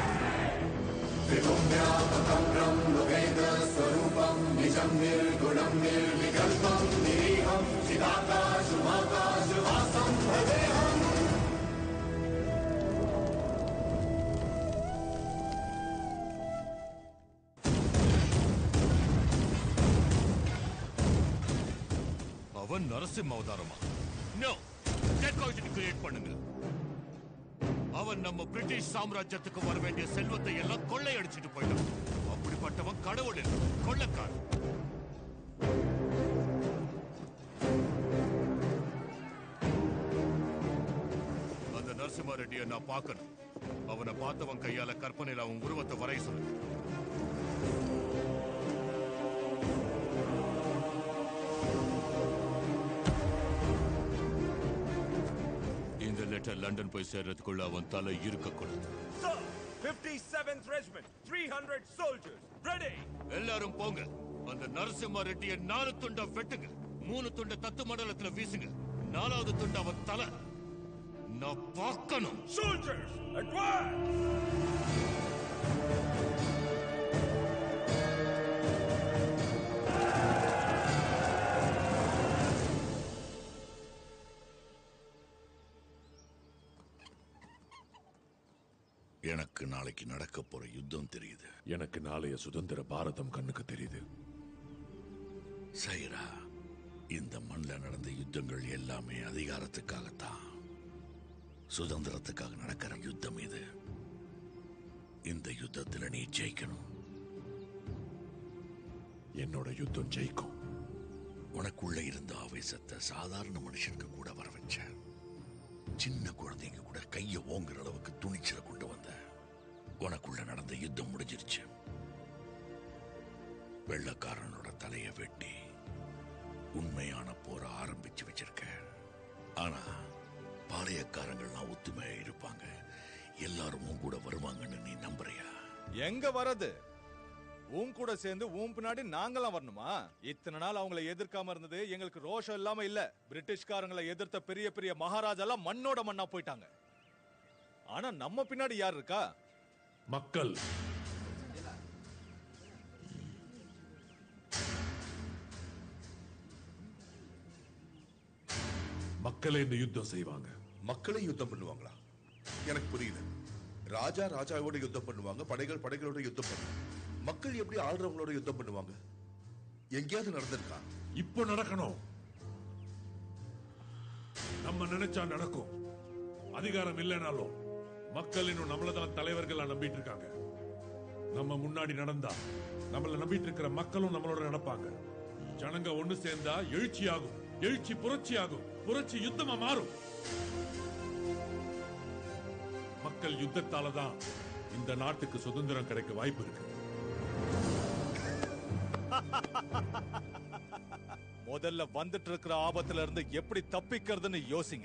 அவன் நரசிம்ம அவதாரமா நோ டெக்காய்டன் கிரியேட் பண்ணுங்க அவன் நம்ம பிரிட்டிஷ் சாம்ராஜ்யத்துக்கு வர வேண்டிய செல்வத்தை எல்லாம் கொள்ளையடிச்சிட்டு போயிட்டான் அப்படிப்பட்டவன் கடவுள் இல்ல, கொள்ளைக்காரன் அந்த நரசிம்ம ரெட்டியை நான் பார்க்கணும் அவனை பார்த்தவன் கையால கற்பனையில அவன் உருவத்தை வரைய சொல்லு இந்த லெட்டர் லண்டன் போய் சேர்றதுக்குள்ள அவன் தலை இருக்கக்கூடாது Sir, 57th Regiment, 300 soldiers, ready! எல்லாரும் போங்க அந்த நரசிம்ம ரெட்டியை நாலு துண்டா வெட்டுங்க மூணு துண்ட தத்து மண்டலத்துல வீசுங்க நாலாவது துண்ட அவன் தலை நான் பார்க்கணும் Soldiers, advance! எனக்கு நாளைக்கு நடக்க போற யுத்தம் தெரியுது எனக்கு நாளைய சுதந்திர பாரதம் கண்ணுக்கு தெரியுது சைரா இந்த மண்ணில் நடந்த யுத்தங்கள் எல்லாமே அதிகாரத்துக்காகத்தான் சுதந்திரத்துக்காக நடக்கிற யுத்தம் இது இந்த யுத்தத்துல நீ ஜெயிக்கணும் என்னோட யுத்தம் ஜெயிக்கும் உனக்குள்ள இருந்த ஆவேசத்தை சாதாரண மனுஷனுக்கு கூட வர வச்ச சின்ன குழந்தைங்க கூட கைய ஓங்குற அளவுக்கு துணிச்சலை கொண்டு வந்த உனக்குள்ள நடந்த யுத்தம் முடிஞ்சிருச்சு வெள்ளக்காரனோட தலைய வெட்டி உண்மையான போரை ஆரம்பிச்சு வச்சிருக்க ஆனா பாளையக்காரங்கள்லாம் ஒத்துமையா இருப்பாங்க எல்லாரும் உன் கூட வருவாங்கன்னு நீ நம்புறியா எங்க வரது உன் கூட சேர்ந்து உன் பின்னாடி நாங்களாம் வரணுமா இத்தனை நாள் அவங்கள எதிர்க்காம இருந்தது எங்களுக்கு ரோஷம் இல்லாம இல்ல பிரிட்டிஷ்காரங்களை எதிர்த்த பெரிய பெரிய மகாராஜாலாம் மண்ணோட மண்ணா போயிட்டாங்க ஆனா நம்ம பின்னாடி யார் இருக்கா மக்கள் மக்களே இந்த யுத்தம் செய்வாங்க மக்களே யுத்தம் பண்ணுவாங்களா எனக்கு புரியல ராஜா ராஜாவோட யுத்தம் பண்ணுவாங்க படைகள் படைகளோட யுத்தம் பண்ணுவாங்க மக்கள் எப்படி ஆள்றவங்களோட யுத்தம் பண்ணுவாங்க எங்கேயாவது நடந்திருக்கா இப்போ நடக்கணும் நம்ம நினைச்சா நடக்கும் அதிகாரம் இல்லைனாலும் மக்கள் இன்னும் நம்மளதான் தலைவர்களா நம்பிட்டு இருக்காங்க நம்ம முன்னாடி நடந்தா நம்மள நம்பிட்டு இருக்கிற மக்களும் நம்மளோட நடப்பாங்க ஜனங்க ஒண்ணு சேர்ந்தா எழுச்சி ஆகும் எழுச்சி புரட்சி ஆகும் புரட்சி யுத்தமா மாறும் மக்கள் யுத்தத்தால தான் இந்த நாட்டுக்கு சுதந்திரம் கிடைக்க வாய்ப்பு இருக்கு முதல்ல வந்துட்டு இருக்கிற ஆபத்துல இருந்து எப்படி தப்பிக்கிறதுன்னு யோசிங்க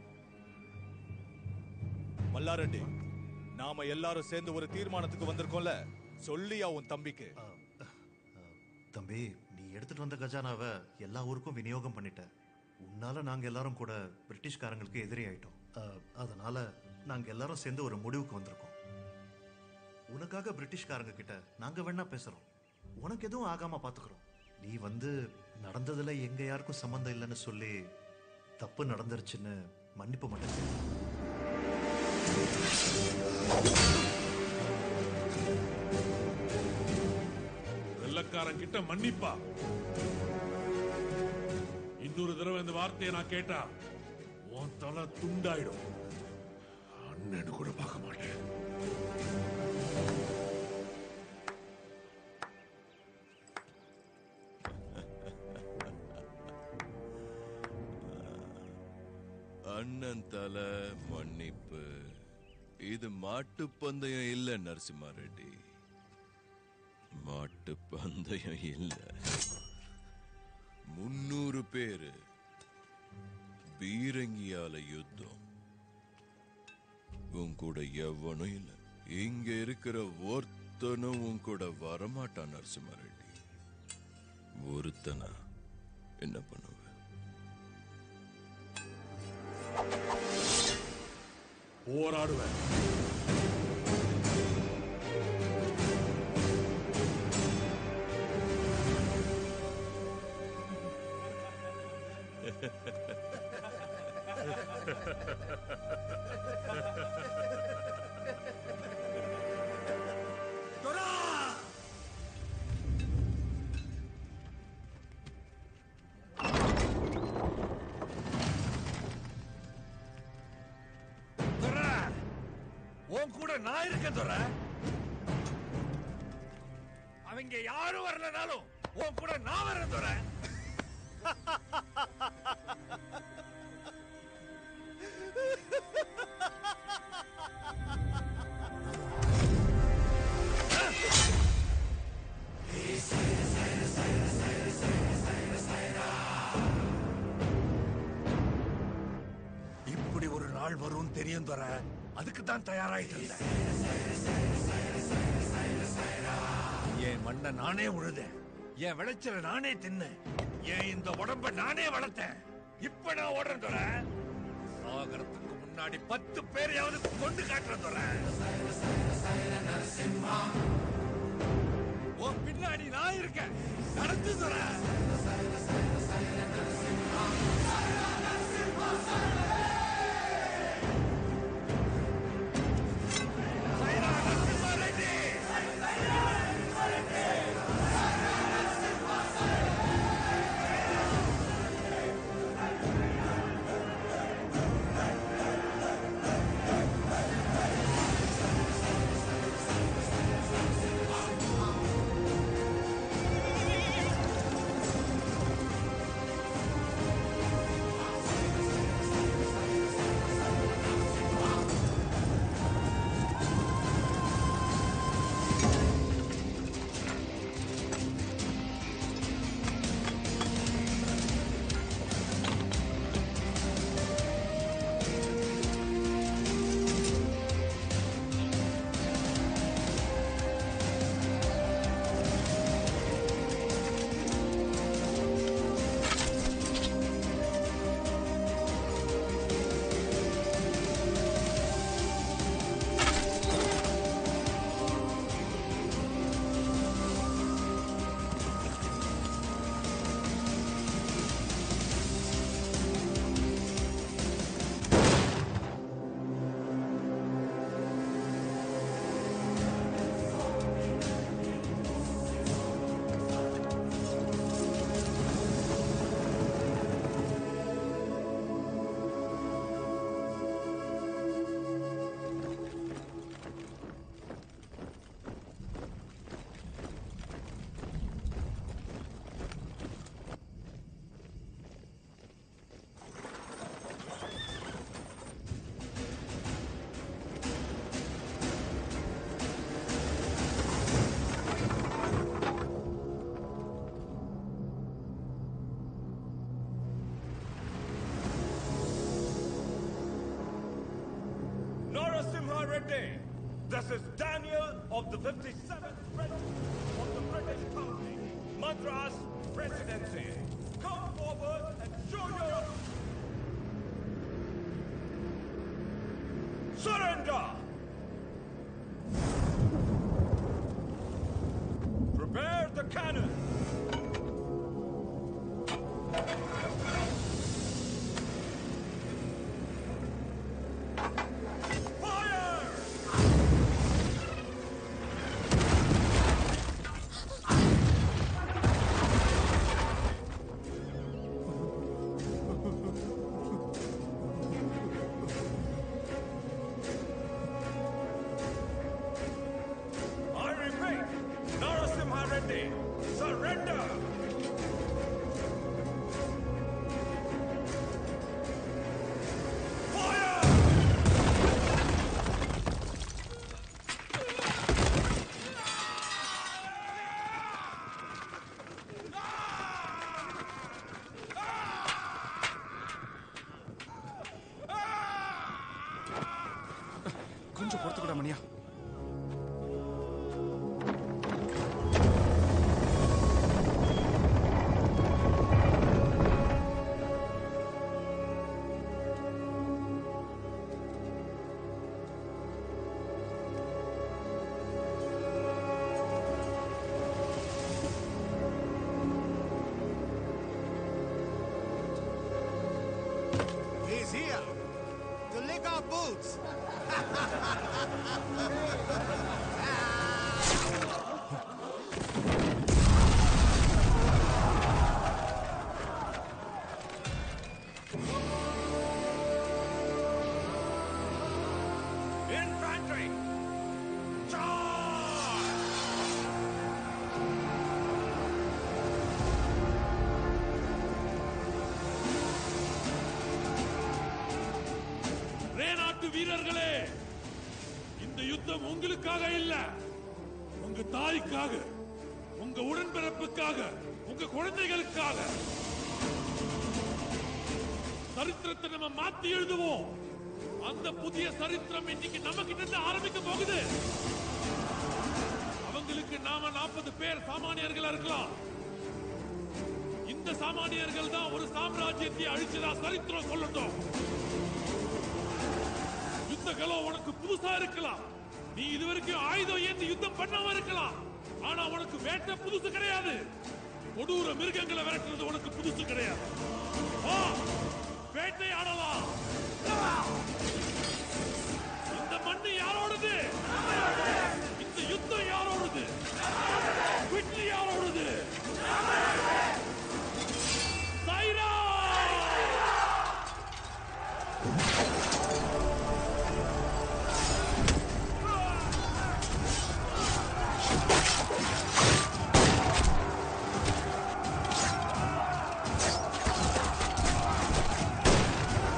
மல்லாரெட்டி நாம எல்லாரும் சேர்ந்து ஒரு தீர்மானத்துக்கு வந்திருக்கோம்ல சொல்லியா உன் தம்பிக்கு தம்பி நீ எடுத்துட்டு வந்த கஜானாவை எல்லா ஊருக்கும் விநியோகம் பண்ணிட்ட உன்னால நாங்க எல்லாரும் கூட பிரிட்டிஷ்காரங்களுக்கு எதிரி ஆயிட்டோம் அஹ், அதனால நாங்க எல்லாரும் சேர்ந்து ஒரு முடிவுக்கு வந்திருக்கோம் உனக்காக பிரிட்டிஷ்காரங்க கிட்ட நாங்க வேணா பேசுறோம் உனக்கு எதுவும் ஆகாம பாத்துக்கிறோம் நீ வந்து நடந்ததுல எங்க யாருக்கும் சம்மந்தம் இல்லைன்னு சொல்லி தப்பு நடந்துருச்சுன்னு மன்னிப்பு மட்டும் கேளு. வெள்ளக்காரன் கிட்ட மன்னிப்பா இன்னொரு தடவை இந்த வார்த்தையை நான் கேட்டா உன் தலை துண்டாயிடும் அண்ணன் கூட பார்க்க மாட்டேன் அண்ணன் தலை மன்னிப்பு இது மாட்டு பந்தயம் இல்ல நரசிம்மா ரெட்டி மாட்டு பந்தயம் இல்ல முன்னூறு பேரு பீரங்கியால யுத்தம் உன் கூட எவனும் இல்ல இங்க இருக்கிற ஒருத்தனும் உன் கூட வரமாட்டான் நரசிம்மா ரெட்டி ஒருத்தனா என்ன பண்ணுவ போராடுவேன் துரை, உன் கூட நான் இருக்கேன் துரை அவங்க யாரும் வரலனாலும் உன் கூட நான் வரேன் துரை இப்படி ஒரு நாள் வரும் தெரியும் துரை அதுக்கு தான் தயாராயிட்டு இருந்தேன் என் மண்ணை நானே உழுதேன் என் விளைச்சல நானே தின்னேன் என் இந்த உடம்ப நானே வளர்த்தேன் இப்ப நான் ஓடுறேன் துரை சாகரத்துக்கு முன்னாடி பத்து பேரையாவது கொண்டு காட்டுறேன் துரை உன் பின்னாடி நான் இருக்கேன் நடந்து துரை ஆ Reddy. This is Daniel of the 57th Regiment of the British Colony, Madras Presidency. Come forward and show your... Surrender! Prepare the cannon! Fire! I repeat, Narasimha Reddy, surrender! கொஞ்சம் பொறுத்துக்கூட மணியா He's here to lick our boots. Infantry! Charge! ரேநாட்டு வீரர்களே இந்த யுத்தம் உங்களுக்காக இல்ல உங்க தாய்க்காக உங்க உடன்பிறப்புக்காக உங்க குழந்தைகளுக்காக சரித்திரத்தை நம்ம மாத்தி எழுதுவோம் அந்த புதிய சரித்திரம் இன்னைக்கு நம்ம கிட்ட இருந்து ஆரம்பிக்க போகுது அவங்களுக்கு நாம நாற்பது பேர் சாமானியர்களா இருக்கலாம் இந்த சாமானியர்கள் தான் ஒரு சாம்ராஜ்யத்தை அழிச்சதா சரித்திரம் சொல்லட்டும் யுத்த கலம் உனக்கு புதுசா இருக்கலாம் நீ இதுவரைக்கும் ஆயுதம் ஏந்தி யுத்தம் பண்ணாம இருக்கலாம் ஆனா உனக்கு வேட்டை புதுசு கிடையாது கொடூர மிருகங்களை விரட்டுறது உனக்கு புதுசு கிடையாது வா, வேட்டையாடலாம் இந்த மண்ணு யாரோடது இந்த யுத்தம் யாரோடது வெற்றி யாரோடது சைரா Fire!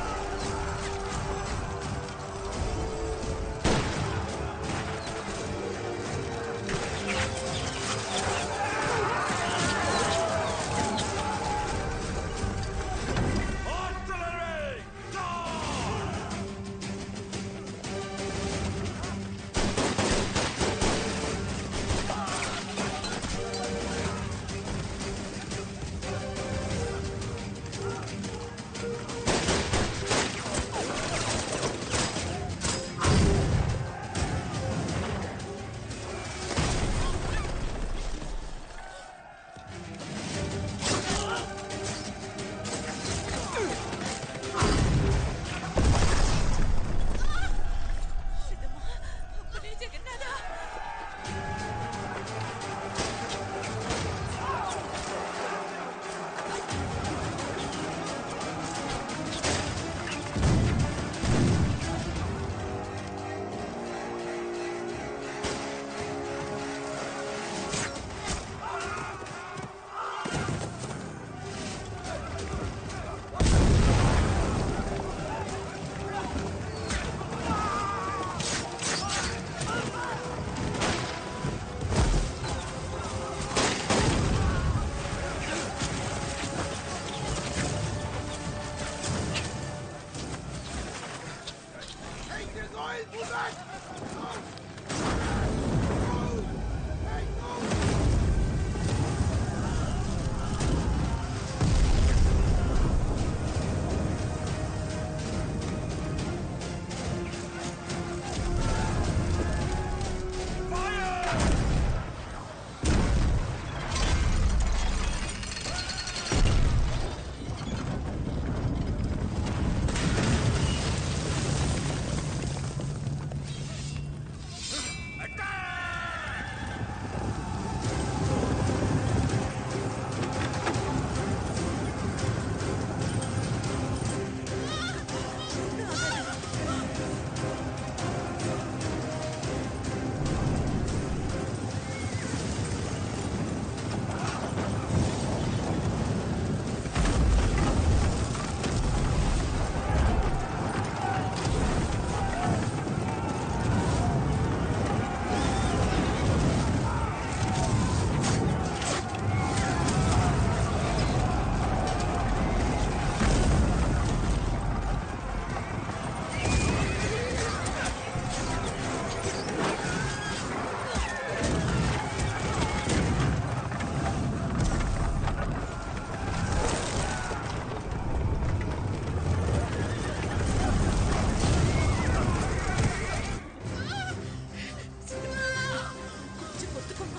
கொஞ்சம் பொறுத்துக்கோமா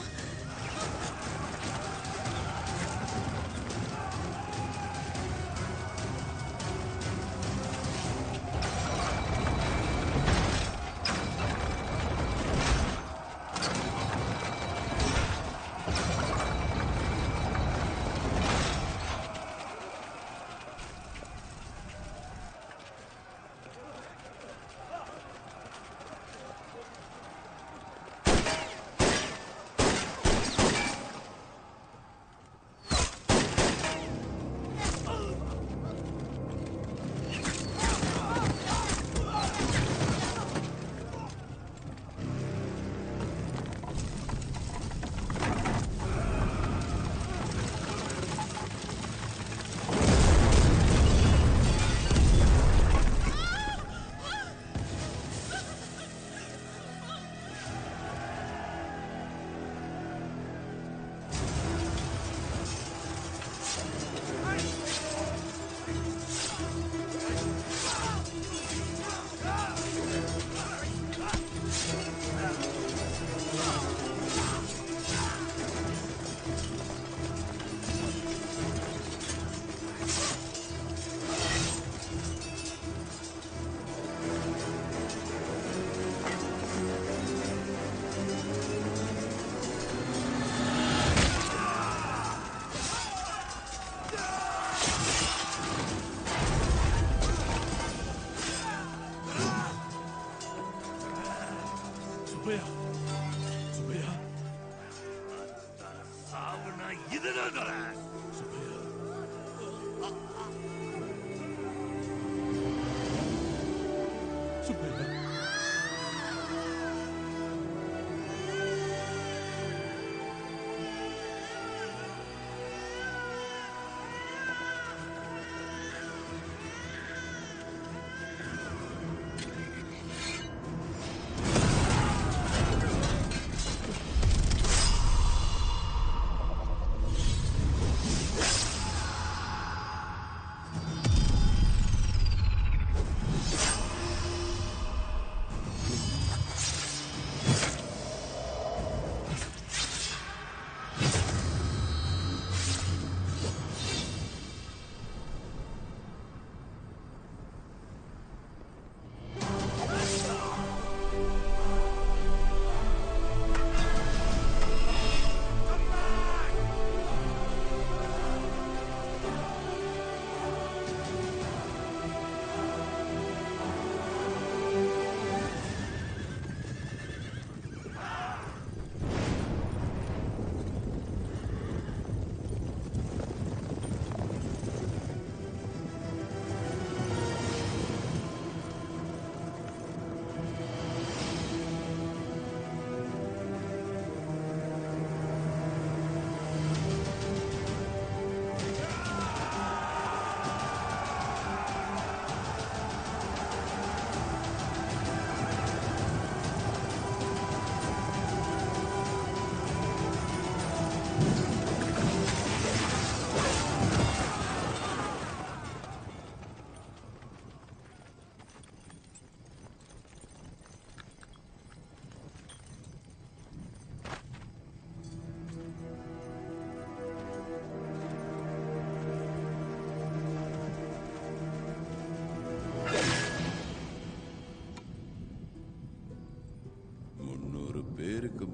சுப்பையா சுப்பையா சாவுனா இதுதான் தரேன் சுப்பையா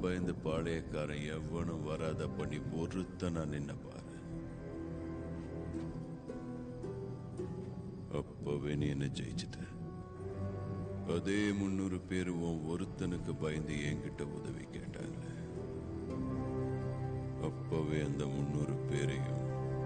பயந்து பாளையக்காரன் எவனும் வராத பண்ணி ஒருத்தனா நின்ன பாரு அப்பவே நீ என்ன ஜெயிச்சிட்ட அதே முன்னூறு பேர் உன் ஒருத்தனுக்கு பயந்து என்கிட்ட உதவி கேட்டாங்க அப்பவே அந்த முன்னூறு பேரையும்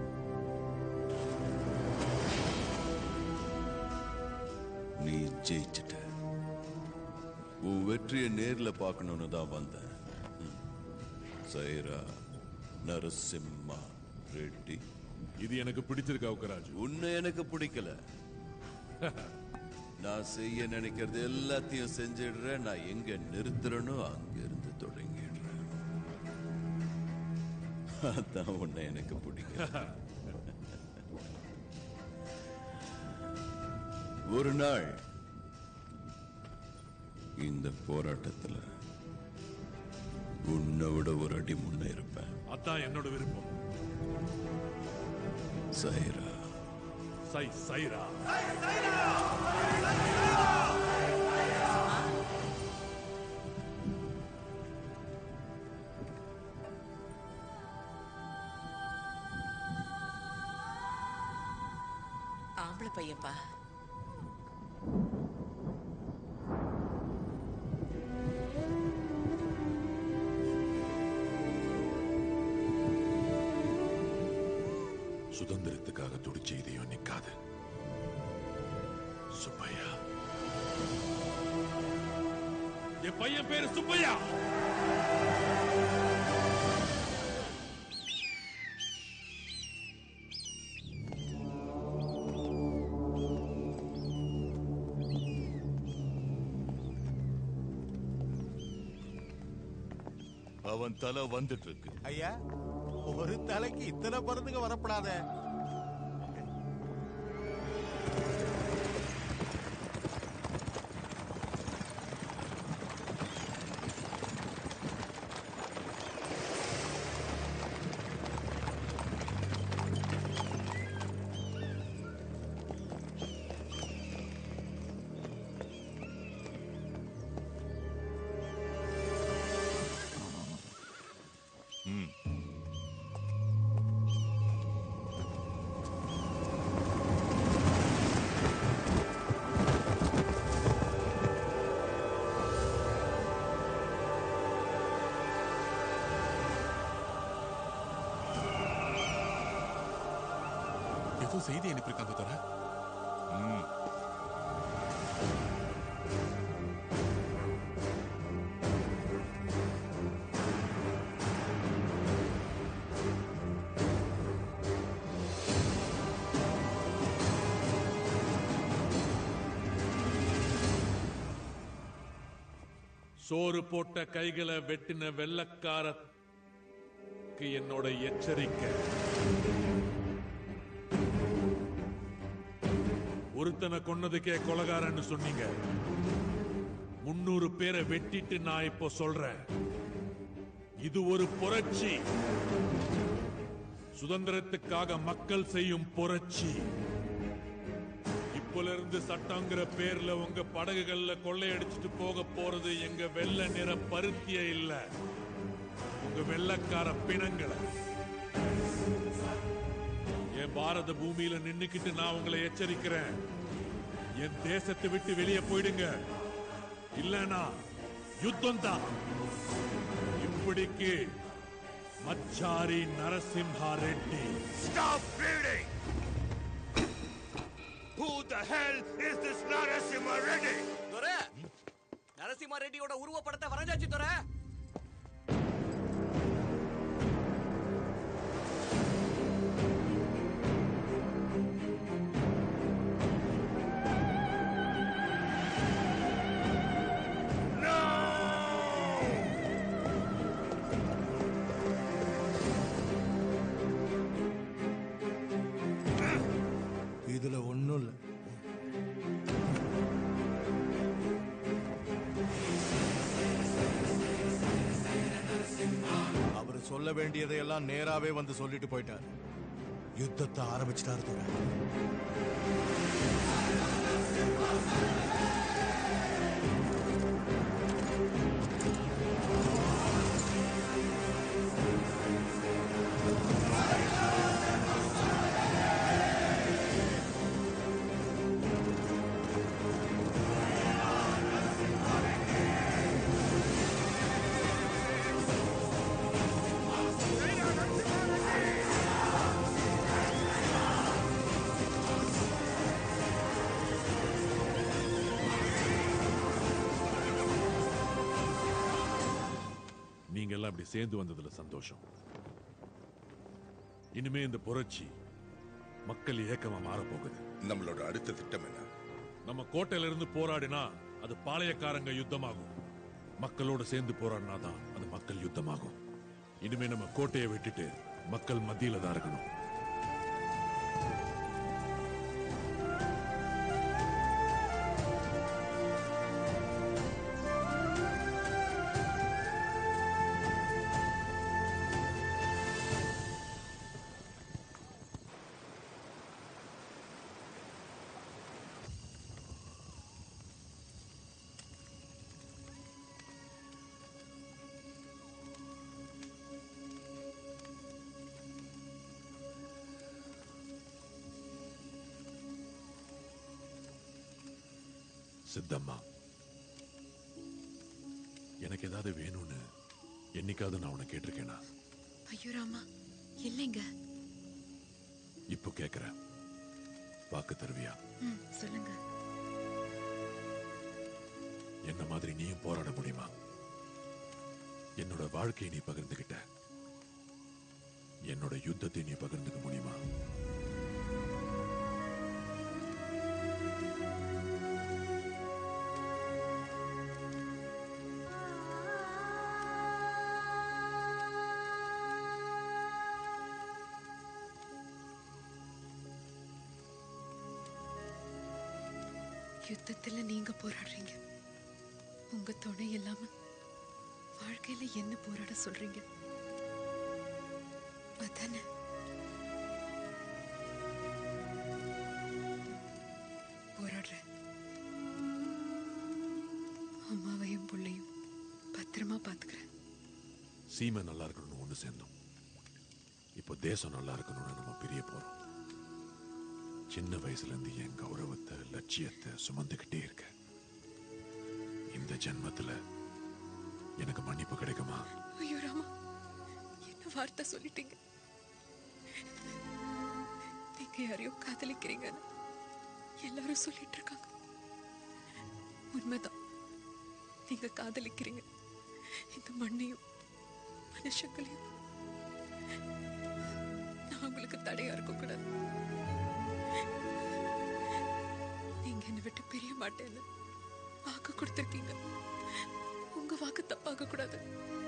நீ ஜெயிச்சிட்ட உன் வெற்றியை நேர்ல பார்க்கணும்னு தான் வந்தேன் ம். சைரா நரசிம்மா ரெட்டி இது எனக்கு பிடிச்சிருக்கு அவுக்கராஜ் உன்னை எனக்கு பிடிக்கல நான் செய்ய நினைக்கிறது எல்லாத்தையும் செஞ்சிடுறேன் நான் எங்க நிறுத்துறேனோ அங்க இருந்து தொடங்கிடுறேன் அதான் உன்னை எனக்கு பிடிக்கல ஒரு நாள் இந்த போராட்டத்துல உன்னை விட ஒரு அடி முன்னே இருப்பேன் அதான் என்னோட விருப்பம் சைரா சை சைரா ஆம்பளை பையன்பா சுதந்திரத்துக்காக துடிச்ச இதையும் நிக்காது சுப்பையா என் பையன் பேரு சுப்பையா அவன் தலை வந்துட்டு இருக்கு ஐயா ஒரு தலைக்கு இத்தனை பருந்துங்க வரப்படாத ம். ஏதோ செய்தி அனுப்பியிருக்காங்க தர ம். சோறு போட்ட கைகளை வெட்டின வெள்ளக்காரக்கு என்னோட எச்சரிக்கை ஒருத்தனை கொன்னதுக்கே கொலகாரன்னு சொன்னீங்க முன்னூறு பேரை வெட்டிட்டு நான் இப்போ சொல்றேன் இது ஒரு புரட்சி சுதந்திரத்துக்காக மக்கள் செய்யும் புரட்சி இப்போல இருந்து சட்டங்கிற பேர்ல உங்க படகுகள்ல கொள்ளையடிச்சிட்டு போக போறது எங்க வெள்ளை நிற பருத்திய இல்ல உங்க வெள்ளக்கார பிணங்களை என் பாரத பூமியில நின்னுக்கிட்டு நான் உங்களை எச்சரிக்கிறேன் என் தேசத்தை விட்டு வெளியே போயிடுங்க இல்லனா யுத்தம் தான் இப்படிக்கு மச்சாரி Narasimha Reddy Stop bleeding! Who the hell is this Narasimha Reddy? துரை நரசிம்ம ரெட்டியோட உருவப்படத்தை வரைஞ்சாச்சு துரை இதுல ஒண்ணும் இல்ல அவர் சொல்ல வேண்டியதையெல்லாம் நேராவே வந்து சொல்லிட்டு போயிட்டார் யுத்தத்தை ஆரம்பிச்சிட்டாரு துரை நீங்க எல்லாம் இப்படி சேர்ந்து வந்ததுல சந்தோஷம் இனிமே இந்த புரட்சி மக்கள் ஏக்கமா மாறப் போகுது நம்மளோட அடுத்த திட்டம் என்ன நம்ம கோட்டையில இருந்து போராடினா அது பாளையக்காரங்க யுத்தமாகும் மக்களோட சேர்ந்து போராடினாதான் அது மக்கள் யுத்தமாகும் இனிமே நம்ம கோட்டையை விட்டுட்டு மக்கள் மத்தியில தான் இருக்கணும் சித்தம்மா எனக்கு ஏதாவது வேணும்னு என்னைக்காவது நான் உன்னை கேட்டிருக்கேனா ஐயோ ராமா இல்லைங்க இப்போ கேக்குறேன் வாக்கு தருவியா ம், சொல்லுங்க என்ன மாதிரி நீயும் போராட முடியுமா என்னோட வாழ்க்கையை நீ பகிர்ந்துகிட்ட என்னோட யுத்தத்தை நீ பகிர்ந்துக்க முடியுமா யுத்தத்துல நீங்க போராடுறீங்க உங்க துணை இல்லாம வாழ்க்கையில என்ன போராட சொல்றீங்க அதானே போராடுறேன் அம்மாவையும் புள்ளையும் பத்திரமா பாத்துக்கிறேன் சீமை நல்லா இருக்கணும்னு ஒண்ணு சேர்ந்தோம் இப்போ தேசம் நல்லா இருக்கணும்னு நம்ம பிரிய போறோம் சின்ன வயசுல இருந்து என் கௌரவத்தை லட்சியத்தை சுமந்துகிட்டே இருக்க இந்த ஜென்மத்துல எனக்கு மன்னிப்பு கிடைக்குமா ஐயோ ராமா என்ன வார்த்தை சொல்லிட்டீங்க நீங்க யாரையோ காதலிக்கிறீங்கன்னு எல்லாரும் சொல்லிட்டு இருக்காங்க உண்மைதான் நீங்க காதலிக்கிறீங்க இந்த மண்ணையும் மனுஷங்களையும் நான் உங்களுக்கு தடையா இருக்க கூடாது நீங்க என்னை விட்டு பிரிய மாட்டேன்னு வாக்கு கொடுத்திருக்கீங்க உங்க வாக்கு தப்பாக கூடாது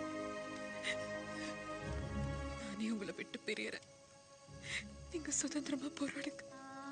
நானே உங்களை விட்டு பிரியறேன் நீங்க சுதந்திரமா போராடுங்க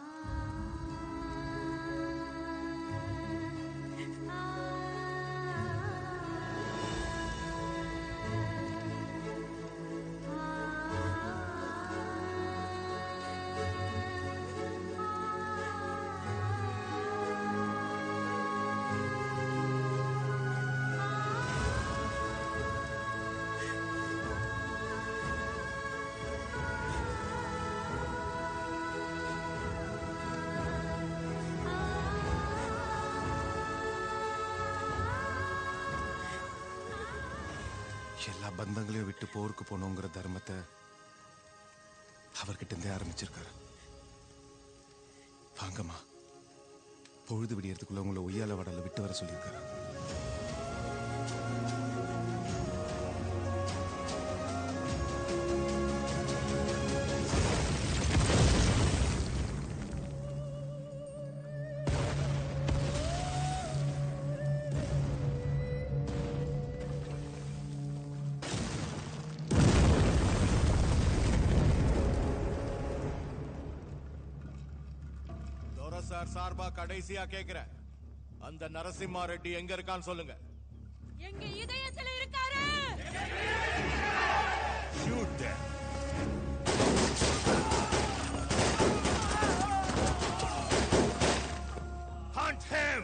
எல்லா பந்தங்களையும் விட்டு போருக்கு போகணுங்கிற தர்மத்தை அவர்கிட்ட இருந்தே ஆரம்பிச்சிருக்காரு வாங்கம்மா பொழுது விடியறதுக்குள்ள உங்களை ஒய்யால வடல விட்டு வர சொல்லியிருக்காரு தோர சார் சார்பா கடைசியா கேக்குறேன் அந்த நரசிம்மா ரெட்டி எங்க இருக்கான்னு சொல்லுங்க எங்க இதயத்துல இருக்காரு Shoot them. Hunt him!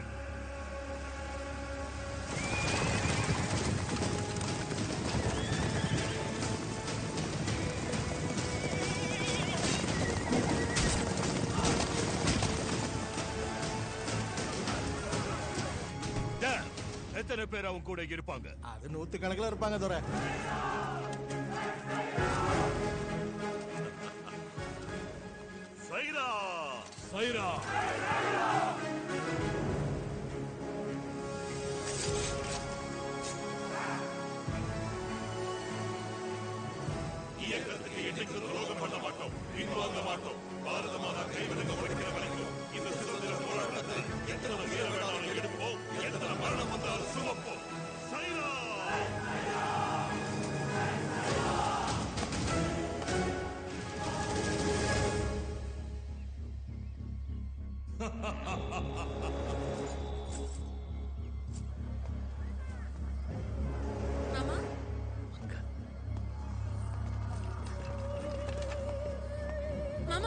Damn. எத்தனை பேர் அவங்க கூட இருப்பாங்க அது நூத்து கணக்குல இருப்பாங்க தோர சைரா சைரா பின்வாங்க மாட்டோம் பாரத மாதா கைவிலங்க உழைக்கிற வரைக்கும் இந்த சுதந்திர போராட்டத்தை எத்தனை உயிரை வேணாலும் எடுப்போம் எத்தனை மரணம் வந்தாலும் சுமப்போம் சைரா மாமா மாமா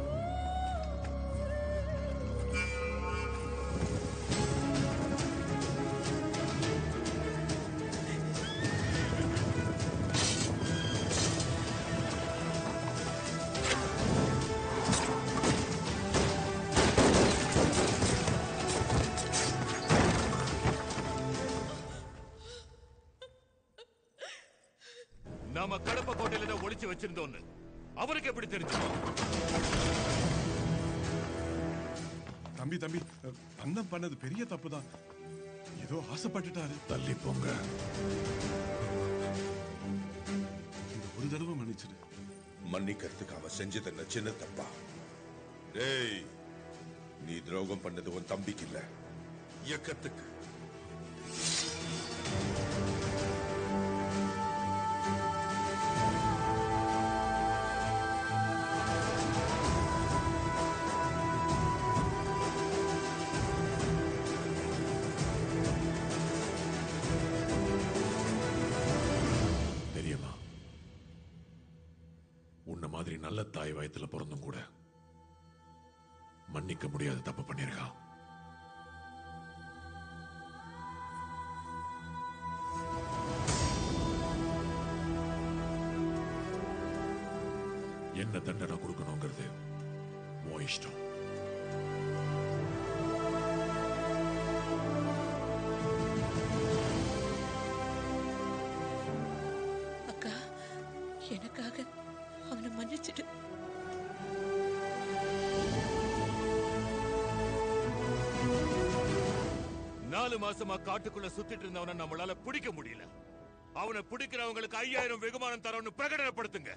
நாம கடப்ப கோட்டையில தான் ஒளிச்சு வச்சிருந்தோன்னு அவருக்கு எப்படி தெரிஞ்சு தம்பி தம்பி அண்ணன் பண்ணது பெரிய தப்பு தான் ஏதோ ஆசைப்பட்டுட்டாரு தள்ளி போங்க இந்த ஒரு தடவை மன்னிச்சிடு மன்னிக்கிறதுக்கு அவ செஞ்சது என்ன சின்ன தப்பா டேய் நீ துரோகம் பண்ணது உன் தம்பிக்கு இல்ல இயக்கத்துக்கு பெரியம்மா உன்ன மாதிரி நல்ல தாய் வயத்துல பிறந்தும் கூட மன்னிக்க முடியாத தப்பு பண்ணிருக்கான் என்ன தண்டனை கொடுக்கணுங்கிறது உன் இஷ்டம் அக்கா எனக்காக அவனை மன்னிச்சிடு நாலு மாசமா காட்டுக்குள்ள சுத்திட்டு இருந்தவன நம்மளால பிடிக்க முடியல அவனை பிடிக்கிறவங்களுக்கு ஐயாயிரம் வெகுமானம் தரோம்னு பிரகடனப்படுத்துங்க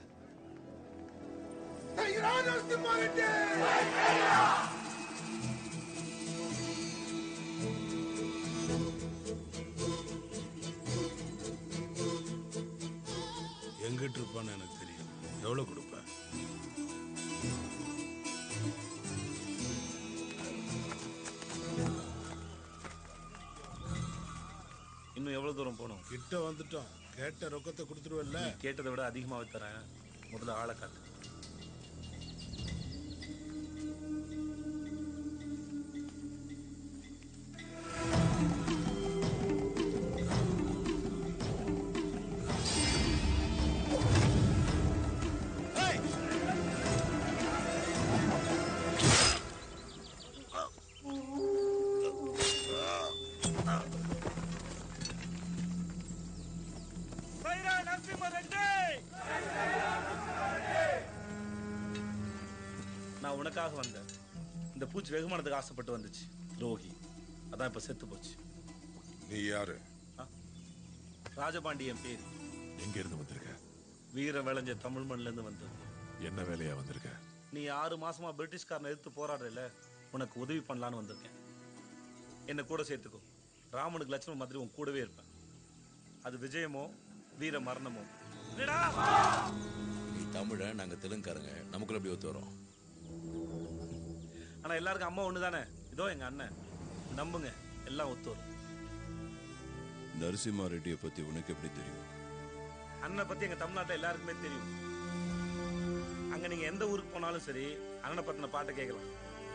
எங்கிட்டு இருப்பான்னு எனக்கு தெரியும் எவ்வளவு கொடுப்பேன் இன்னும் எவ்வளவு தூரம் போகணும் கிட்ட வந்துட்டோம் கேட்ட ரொக்கத்தை கொடுத்துருவல்ல நீ கேட்டதை விட அதிகமாவே தரேன் முதல்ல ஆளை காட்டு சைரா நரசிம்ம ரெட்டி நான் உனக்காக வந்தேன் இந்த பூச்சி வெகுமானத்துக்கு ஆசைப்பட்டு வந்துச்சு துரோகி அதான் இப்ப செத்து போச்சு நீ யாரு ராஜபாண்டி என் பேர் எங்க இருந்து வந்திருக்க வீரம் விளைஞ்ச தமிழ் மண்ணுல இருந்து வந்தது என்ன வேலையா வந்திருக்க நீ ஆறு மாசமா பிரிட்டிஷ்காரனை எதிர்த்து போராடுறல உனக்கு உதவி பண்ணலான்னு வந்திருக்கேன் என்னை கூட சேர்த்துக்கோ ராமனுக்கு லட்சுமண மாதிரி உன் கூடவே இருப்பேன் அது விஜயமோ வீர மரணமோ நீ தமிழ நாங்க தெலுங்குக்காரங்க நமக்குள்ள எப்படி ஒத்து வரோம் ஆனா எல்லாருக்கும் அம்மா ஒண்ணு தானே இதோ எங்க அண்ணன் நம்புங்க எல்லாம் ஒத்து வரும் நரசிம்மா ரெட்டியை பத்தி உனக்கு எப்படி தெரியும் அண்ணனை பத்தி எங்க தமிழ்நாட்டுல எல்லாருக்குமே தெரியும் அங்க நீங்க எந்த ஊருக்கு போனாலும் சரி அண்ணனை பத்தின பாட்டை கேட்கலாம்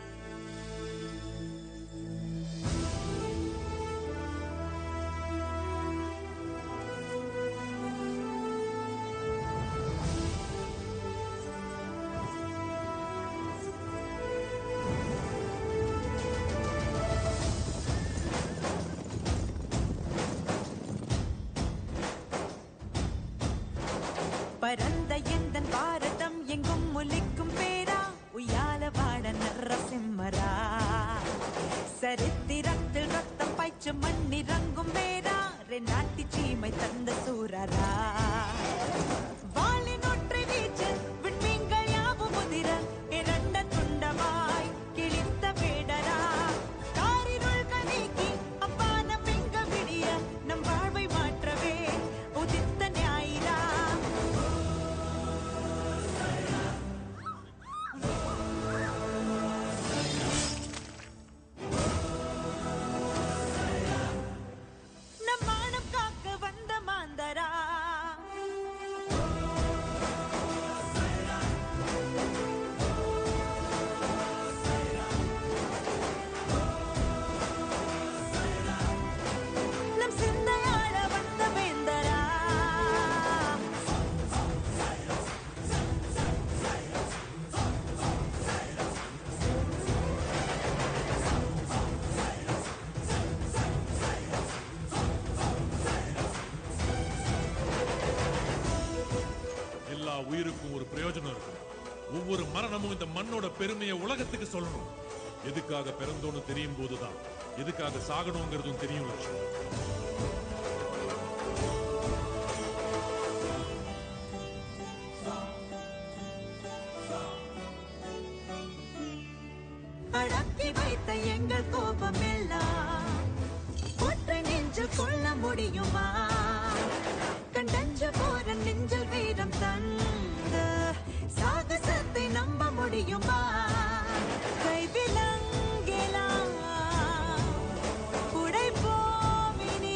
பரந்த எந்தன் பாரதம் எங்கும் ஒலிக்கும் பேரா உய்யால வாட நரசிம்மரா சரித்திரத்தில் ரத்தம் பாய்ச்சு மண்ணிறங்கும் பேரா ரெண்டாட்டி சீமை தந்த சூரரா வாளினொற்றை வீச்சு விண்மீன்கள் யாவும் எதிர இரண்ட துண்டமாய் கிழித்த வேடரா காரிருள்கள் நீக்கி அப்பானம் எங்க விடிய நம் வாழ்வை மாற்றவே உதித்த ஞாயிறா நம் மானம் காக்க வந்த மாந்தரா நம் சிந்தையாள வந்த வேந்தரா எல்லா உயிருக்கும் ஒரு பிரயோஜனம் இருக்கும் ஒவ்வொரு மரணமும் இந்த மண்ணோட பெருமையை உலகத்துக்கு சொல்லணும் எதுக்காக பிறந்தோன்னு தெரியும் போதுதான் எதுக்காக சாகணுங்கிறதும் தெரியும் லட்சுமி அடக்கி வைத்த எங்கள் கோபம் எல்லாம் ஒற்றை நெஞ்சில் கொள்ள முடியுமா கண்டஞ்ச போற நெஞ்சில் வீரம் தந்த சாகசத்தை நம்ப முடியுமா கைவிலங்கெலாம் உடைப்போமினி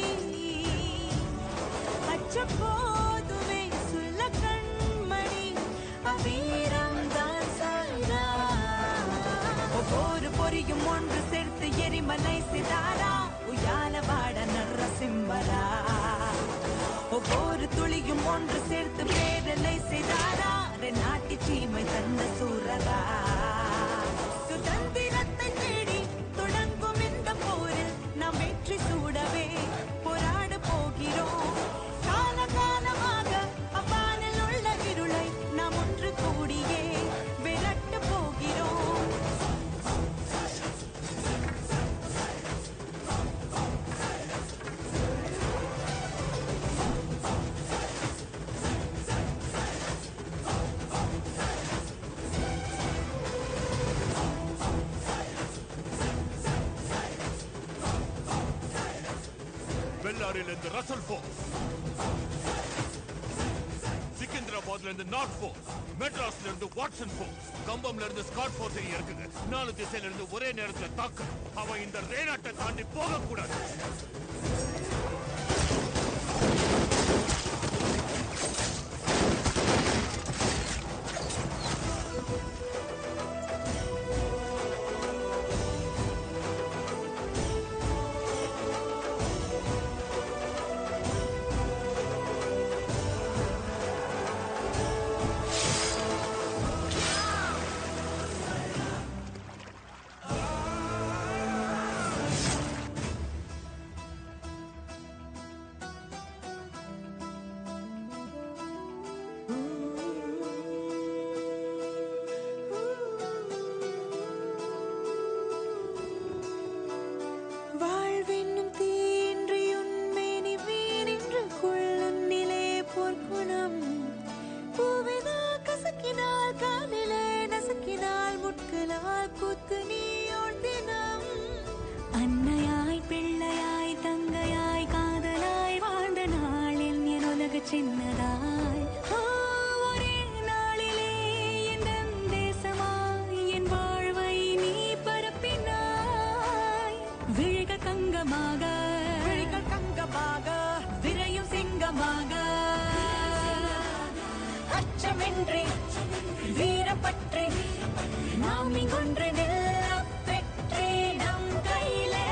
அச்சம் போதுமே சொல்ல கண்மணி அவ்வீரம் தான் சாய்ரா ஒவ்வொரு பொறியும் ஒன்று சேர்த்து எரிமலை சிதாரா உயால வாட நரசிம்மரா ஒவ்வொரு துளியும் ஒன்று சேர்த்து பேரலை செய்தாரா நாட்டி சீமை தந்த சூரரா சுதந்திரத்தை தேடி தொடங்கும் இந்த போரில் நாம் வெற்றி சூடவே போராட போகிறோம் கால காலமாக அவ்வானில் உள்ள இருளை நாம் ஒன்று கூடியே விரட்ட போகிறோம் பெல்லாரில இருந்து ரசல் ஃபோர்ஸ் சிக்கந்தராபாத்ல இருந்து நார்த் ஃபோர்ஸ் மெட்ராஸ்ல இருந்து வாட்சன் ஃபோர்ஸ் கம்பம்ல இருந்து ஸ்காட் ஃபோர்ஸ் இறக்குங்க நாலு திசையில இருந்து ஒரே நேரத்துல தாக்க அவன் இந்த ரேனாட்டை தாண்டி போக கூடாது வாழ்வென்னும் தீன்றி உன்மேனி வீணின்று கொள்ளும் நிலே பொற்குணம் பூவினா கசக்கினால் காலிலே நசுக்கினால் முட்களால் குத்து நீ தினம் அன்னையாய் பிள்ளையாய் தங்கையாய் காதலாய் வாழ்ந்த நாளில் என் உலக சின்னதாய் ஆ, ஒரே நாளிலே என் தேசமாய் என் வாழ்வை நீ பரப்பினாய் விழிகள் கங்கமாக விழிகள் கங்கமாக விரையும் சிங்கமாக அச்சமின்றி வீரப்பற்றி நாம் இங்கொன்று நில்ல பெற்றே நம் கையிலே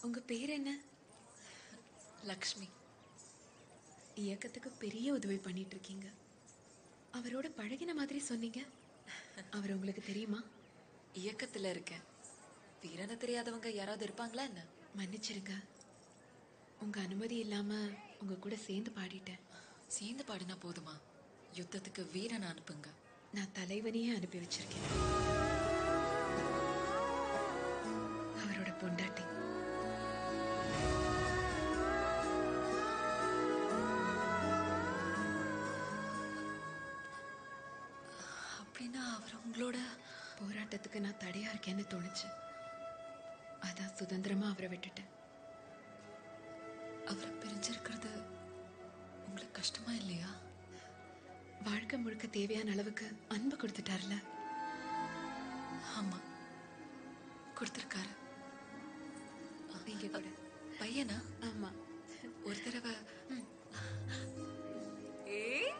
உங்க பேர் என்ன லக்ஷ்மி இயக்கத்துக்கு பெரிய உதவி பண்ணிட்டு இருக்கீங்க அவரோட பழகின மாதிரி சொன்னீங்க அவர் உங்களுக்கு தெரியுமா இயக்கத்துல இருக்கேன் வீரனை தெரியாதவங்க யாராவது இருப்பாங்களா என்ன மன்னிச்சிருங்க உங்க அனுமதி இல்லாம உங்க கூட சேர்ந்து பாடிட்டேன் சேர்ந்து பாடினா போதுமா யுத்தத்துக்கு வீரனை அனுப்புங்க நான் தலைவனையே அனுப்பி வச்சிருக்கேன் அவரோட பொண்டாட்டி அப்படின்னா அவர் உங்களோட போராட்டத்துக்கு நான் தடையா இருக்கேன்னு தோணுச்சு அதான் சுதந்திரமா அவரை விட்டுட்டேன் அவரை பிரிஞ்சிருக்கிறது உங்களுக்கு கஷ்டமா இல்லையா வாழ்க்கை முழுக்க தேவையான அளவுக்கு அன்பு கொடுத்துட்டார்ல ஆமா கொடுத்துருக்காரு நீங்க கூட பையனா ஆமா ஒரு தடவை ஏய்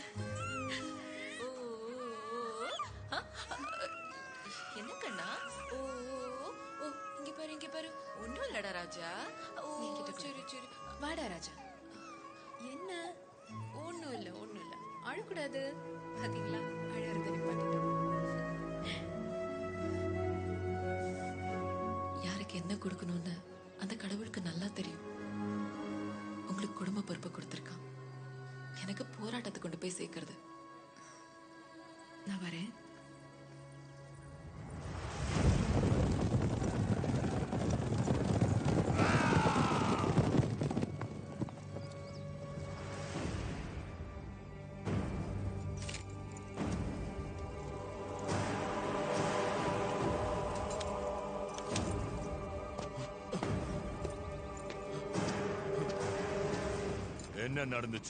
ஓ, ஓ, ஓ. ஆ, என்ன கண்ணா ஓ ஓ, ஓ இங்க பாரு இங்க பாரு ஒண்ணும் இல்லடா ராஜா ஓ சரி சரி வாடா ராஜா என்ன ஒண்ணும் இல்ல ஒண்ணும் இல்ல அழக்கூடாது பாத்தீங்களா அழறத நிப்பாட்டிட்டோம் யாருக்கு என்ன கொடுக்கணும்னு அந்த கடவுளுக்கு நல்லா தெரியும் உங்களுக்கு குடும்ப பொறுப்பை கொடுத்துருக்கான் எனக்கு போராட்டத்தை கொண்டு போய் சேர்க்கறது நான் வரேன் என்ன நடந்துச்சு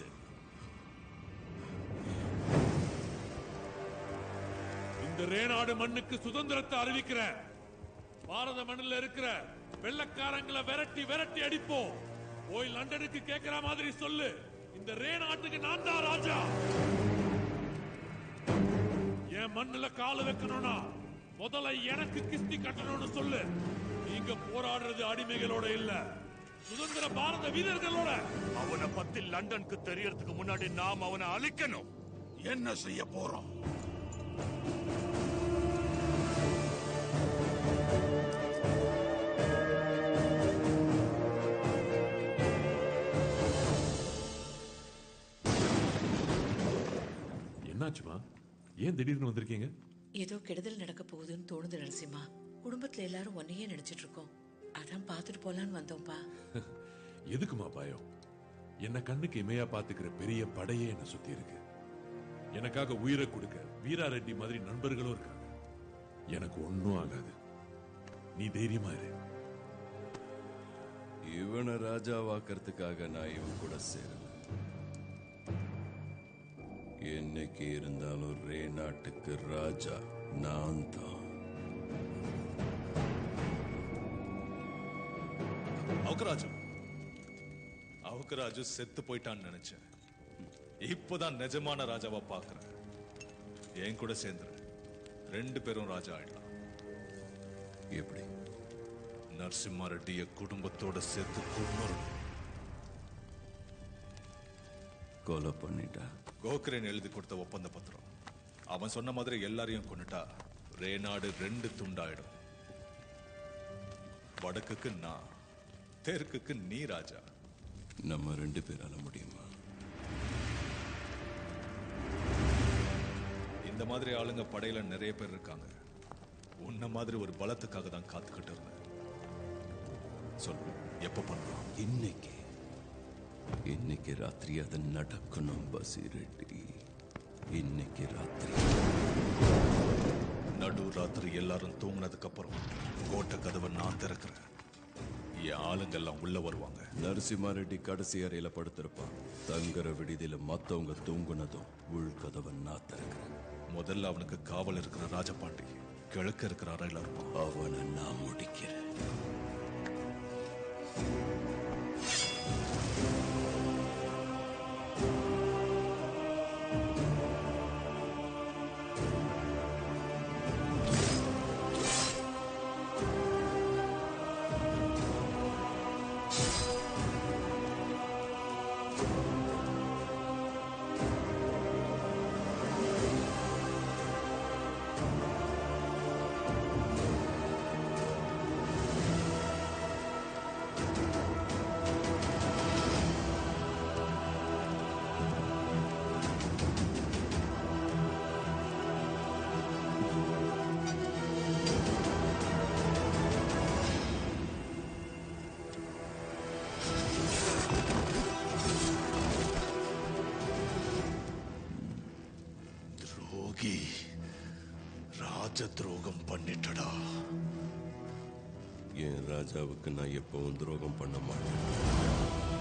இந்த ரேநாடு மண்ணுக்கு சுதந்திரத்தை அறிவிக்கிறேன் பாரத மண்ணில் இருக்கிற வெள்ளக்காரங்களை விரட்டி விரட்டி அடிப்போம் போய் லண்டனுக்கு கேட்கிற மாதிரி சொல்லு இந்த ரேநாட்டுக்கு நான் தான் ராஜா என் மண்ணுல காலு வைக்கணும்னா முதல்ல எனக்கு கிஸ்தி கட்டணும்னு சொல்லு நீங்க போராடுறது அடிமைகளோட இல்ல சுதந்திர பாரத வீரர்களோட அவனை பத்தி லண்டனுக்கு தெரியறதுக்கு முன்னாடி நாம் அவனை அழிக்கணும் என்ன செய்ய போறோம் என்னாச்சுமா ஏன் திடீர்னு வந்திருக்கீங்க ஏதோ கெடுதல் நடக்க போகுதுன்னு தோணுது நரசிம்மா குடும்பத்துல எல்லாரும் ஒன்னையே நினைச்சிட்டு இருக்கோம் அதான் பார்த்துட்டு போலான்னு வந்தோம்ப்பா எதுக்குமா பயம் என்ன கண்ணுக்கு இமையா பாத்துக்கிற பெரிய படையே என்ன சுத்தி இருக்கு எனக்காக உயிரை கொடுக்க வீரா ரெட்டி மாதிரி நண்பர்களும் இருக்காங்க எனக்கு ஒண்ணும் ஆகாது நீ தைரியமா இரு இவனை ராஜாவாக்கிறதுக்காக நான் இவன் கூட சேரல என்னைக்கு இருந்தாலும் ரே நாட்டுக்கு ராஜா நான் தான் அவுக்கராஜு அவுக்கராஜு செத்து போயிட்டான்னு நினைச்சேன் இப்போதான் நிஜமான ராஜாவா பார்க்கறேன் என் கூட சேர்ந்துரு ரெண்டு பேரும் ராஜா ஆயிடலாம் எப்படி நரசிம்ம ரெட்டிய குடும்பத்தோட சேர்த்து கொண்டு கொலை பண்ணிட்டா கோகரேன் எழுதி கொடுத்த ஒப்பந்த பத்திரம் அவன் சொன்ன மாதிரி எல்லாரையும் கொண்டுட்டா ரேநாடு ரெண்டு துண்டாயிடும் வடக்குக்கு நான் தெற்குக்கு நீ ராஜா நம்ம ரெண்டு பேரால முடியுமா இந்த மாதிரி ஆளுங்க படையில நிறைய பேர் இருக்காங்க உன்ன மாதிரி ஒரு பலத்துக்காக தான் காத்துக்கிட்டு இருந்தேன் சொல்லு எப்ப பண்ணலாம் இன்னைக்கு இன்னைக்கு ராத்திரி அது நடக்கணும் பசிரெட்டி இன்னைக்கு ராத்திரி நடு ராத்திரி எல்லாரும் தூங்குனதுக்கு அப்புறம் கோட்டை கதவை நான் திறக்கிறேன் என் ஆளுங்கெல்லாம் உள்ள வருவாங்க நரசிம்மா ரெட்டி கடைசி அறையில படுத்திருப்பான் தங்குற விடுதியில மத்தவங்க தூங்குனதும் உள்கதவை நான் திறக்கிறேன் முதல்ல அவனுக்கு காவல் இருக்கிற ராஜபாண்டி கிழக்கு இருக்கிற அறையில இருப்பான் அவனை நான் முடிக்கிறேன் துரோகி ராஜ துரோகம் பண்ணிட்டடா என் ராஜாவுக்கு நான் எப்பவும் துரோகம் பண்ண மாட்டேன்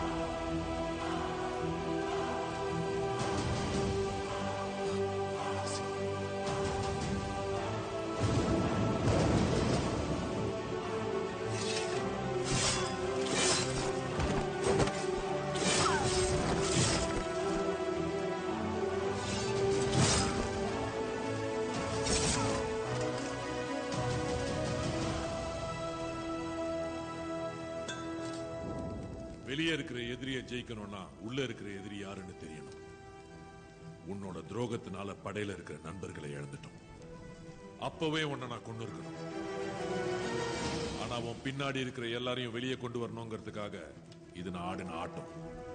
வெளியே இருக்கிற எதிரியை ஜெயிக்கணும்னா உள்ள இருக்கிற எதிரி யாருன்னு தெரியணும் உன்னோட துரோகத்தினால படையில இருக்கிற நண்பர்களை இழந்துட்டோம் அப்பவே உன்னை நான் கொண்டு இருக்கணும் ஆனா உன் பின்னாடி இருக்கிற எல்லாரையும் வெளியே கொண்டு வரணுங்கிறதுக்காக இது நான் ஆடின ஆட்டம்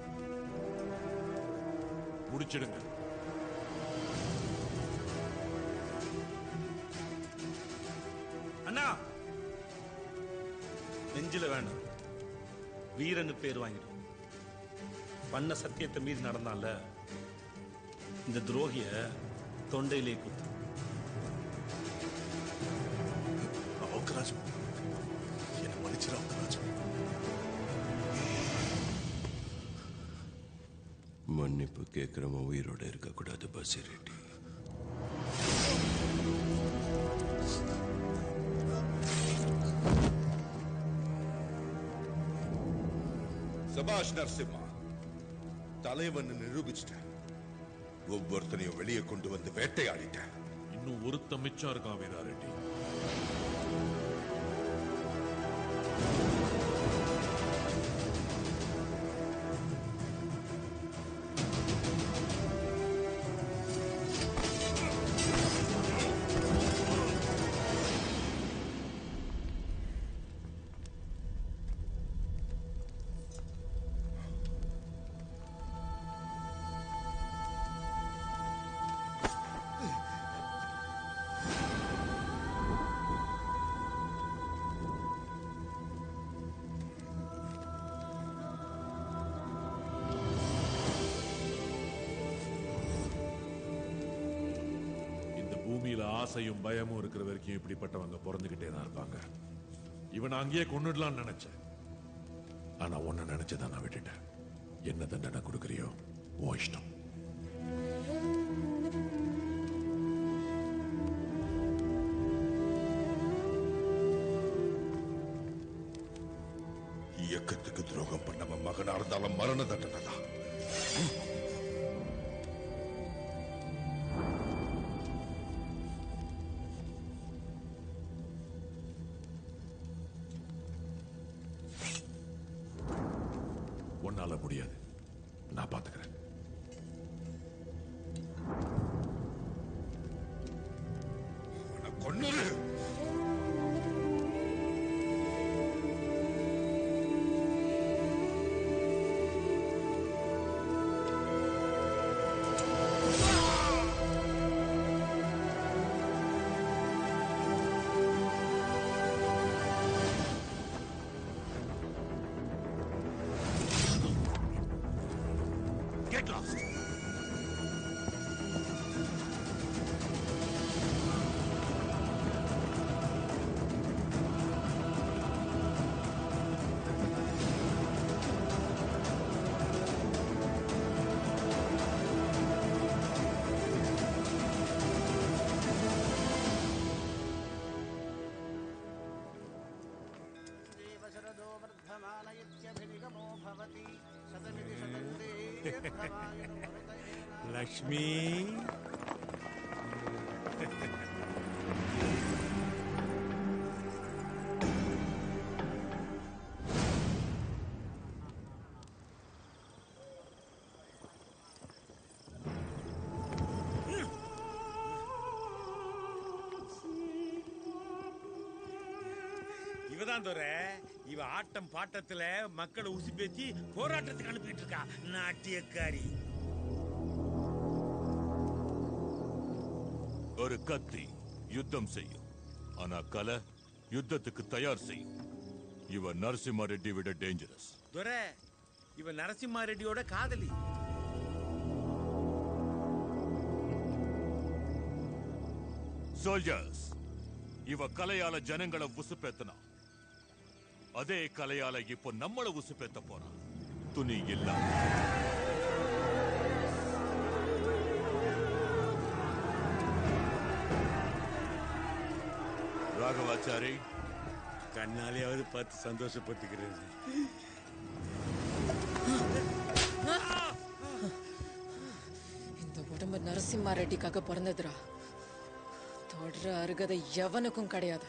முடிச்சிடுங்க அண்ணா நெஞ்சில வேணாம் வீரன்னு பேர் வாங்கிடும் பண்ண சத்தியத்தை மீறி நடந்தான்ல இந்த துரோகிய தொண்டையிலே குத்து அவக்கராஜ் என்ன மன்னிச்சிரு அவக்கராஜ் மன்னிப்பு கேட்கிறவன் உயிரோட இருக்கக்கூடாது பசிரெட்டி சபாஷ் நரசிம்மா தலைவன் நிரூபிச்சிட்டேன் ஒவ்வொருத்தனையும் வெளியே கொண்டு வந்து வேட்டையாடிட்டேன் இன்னும் ஒருத்த மிச்சம் இருக்கான் வீரா ரெட்டி இந்த பூமியில ஆசையும் பயமும் இருக்கிற வரைக்கும் இப்படிப்பட்டவங்க பிறந்துகிட்டே தான் இருப்பாங்க இவனை அங்கேயே கொன்னுடலாம்னு நினைச்சேன் ஆனா உன்னை நினைச்சதான் நான் விட்டுட்டேன் என்ன தண்டனை கொடுக்கறியோ உன் இஷ்டம் இயக்கத்துக்கு துரோகம் பண்ணவன் மகனா இருந்தாலும் மரண தண்டனை தான் உன்னால முடியாது நான் பாத்துக்கிறேன் கொன்னுரு Get lost! லக்ஷ்மி இவதான் துரை இவ ஆட்டம் பாட்டத்துல மக்களை உசி பேத்தி போராட்டத்துக்கு அனுப்பிட்டு இருக்கா நாட்டியக்காரி ஒரு கத்தி யுத்தம் செய்யும் ஆனா கலை யுத்தத்துக்கு தயார் செய்யும் இவ நரசிம்ம ரெட்டி விட டேஞ்சரஸ் துரை இவ நரசிம்மா ரெட்டியோட காதலி సోల్జర్స్ ఇవ కలయాల జనంಗಳ ಉಸುಪೆತ್ತನ ಅದೇ ಕಲೆಯಾಲ ಇಪ್ಪ ನಮ್ಮಳ ಉಸುಪೆತ್ತ ಪೋರ ತುನಿ ಇಲ್ಲ ராகவாச்சாரி கண்ணாலேயாவது பார்த்து சந்தோஷப்பட்டுக்கிறது இந்த உடம்பு நரசிம்மா ரெட்டிக்காக பிறந்ததுடா தொடர அருகதை எவனுக்கும் கிடையாது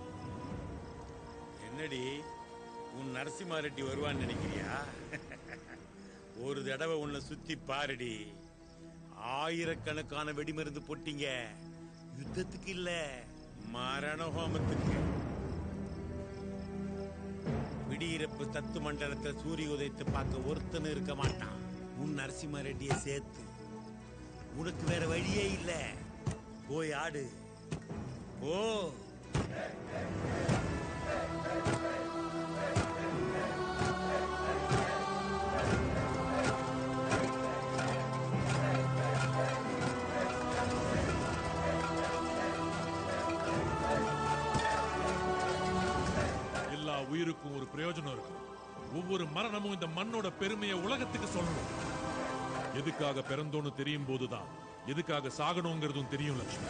என்னடி உன் நரசிம்மா ரெட்டி வருவான்னு நினைக்கிறியா ஒரு தடவை உன்னை சுத்தி பாருடி ஆயிரக்கணக்கான வெடிமருந்து போட்டீங்க யுத்தத்துக்கு இல்ல மரண ஹோமத்துக்கு விடியிறப்பு தத்து மண்டலத்துல சூரிய உதயத்தை பார்க்க ஒருத்தனும் இருக்க மாட்டான் உன் நரசிம்மா ரெட்டியை சேர்த்து உனக்கு வேற வழியே இல்ல போய் ஆடு ஓ எல்லா உயிருக்கும் ஒரு பிரயோஜனம் இருக்கு ஒவ்வொரு மரணமும் இந்த மண்ணோட பெருமையை உலகத்துக்கு சொல்லணும் எதுக்காக பிறந்தோன்னு தெரியும் போதுதான் எதுக்காக சாகணுங்கிறதும் தெரியும் லட்சுமி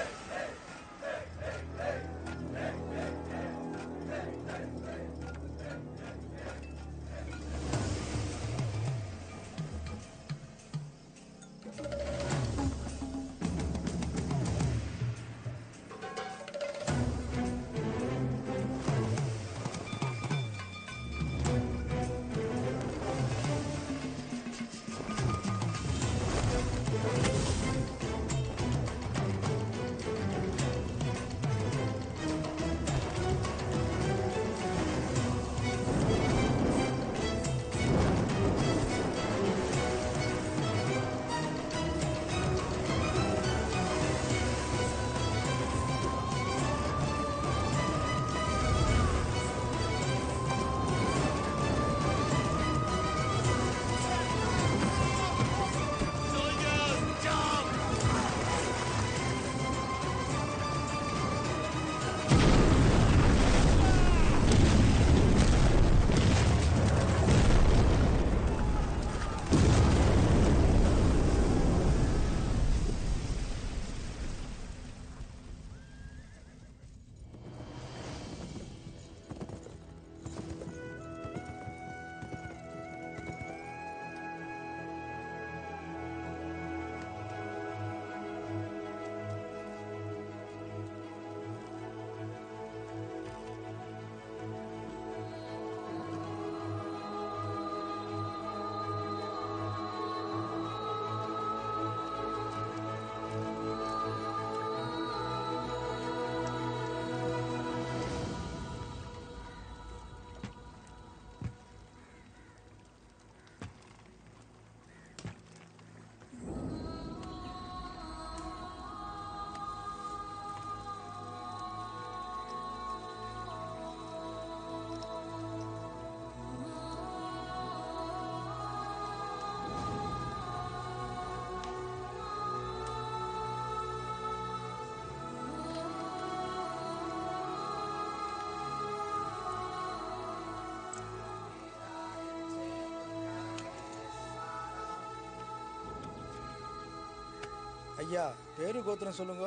ஐயா பேரு கோத்திரம் சொல்லுங்க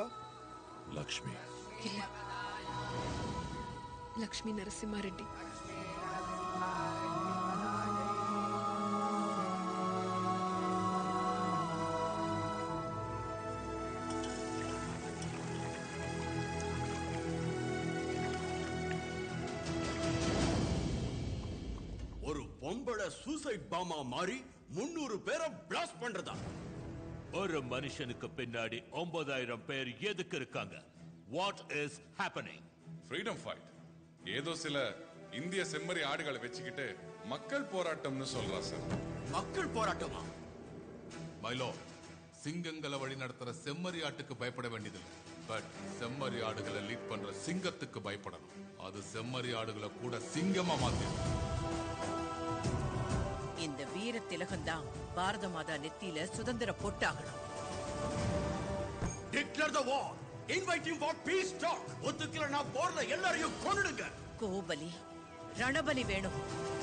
லக்ஷ்மி இல்ல லக்ஷ்மி நரசிம்மா ரெட்டி ஒரு பொம்பளை சூசைட் பாமா மாறி முன்னூறு பேரை பிளாஸ்ட் பண்றதா ஒரு மனுஷனுக்கு பின்னாடி ஒன்பதாயிரம் பேர் எதுக்கு இருக்காங்க what is happening freedom fight ஏதோ சில இந்திய செம்மறி ஆடுகளை வச்சுக்கிட்டு மக்கள் போராட்டம்னு சொல்றா சார் மக்கள் போராட்டமா மைலோ சிங்கங்களை வழி நடத்துற செம்மறி ஆட்டுக்கு பயப்பட வேண்டியதில்லை பட் செம்மறி ஆடுகளை லீட் பண்ற சிங்கத்துக்கு பயப்படணும் அது செம்மறி ஆடுகளை கூட சிங்கமா மாத்திடும் இந்த வீர திலகம் தான் பாரத மாதா நெத்தியில சுதந்திர பொட்டாகணும் declare the war inviting for peace talk ஒத்துக்கலன்னா போர்ல எல்லாரையும் கொன்னுடுங்க கோபலி ரணபலி வேணும்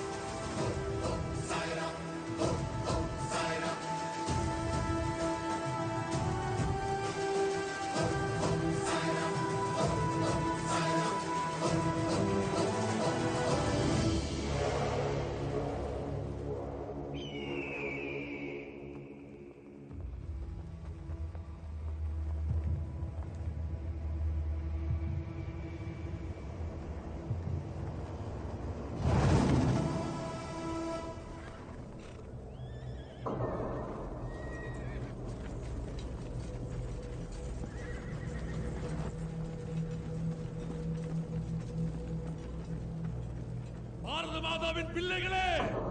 பாரத மாதாவின் பிள்ளைகளே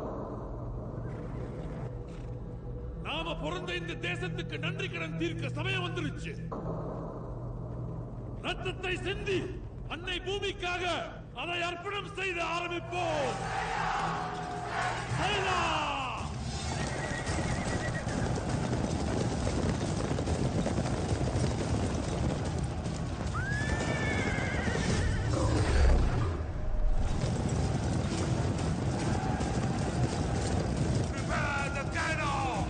நாம பிறந்த இந்த தேசத்துக்கு நன்றி கடன் தீர்க்க சமயம் வந்துருச்சு ரத்தத்தை சிந்தி அன்னை பூமிக்காக அதை அர்ப்பணம் செய்து ஆரம்பிப்போம் China! Prepare the cannon!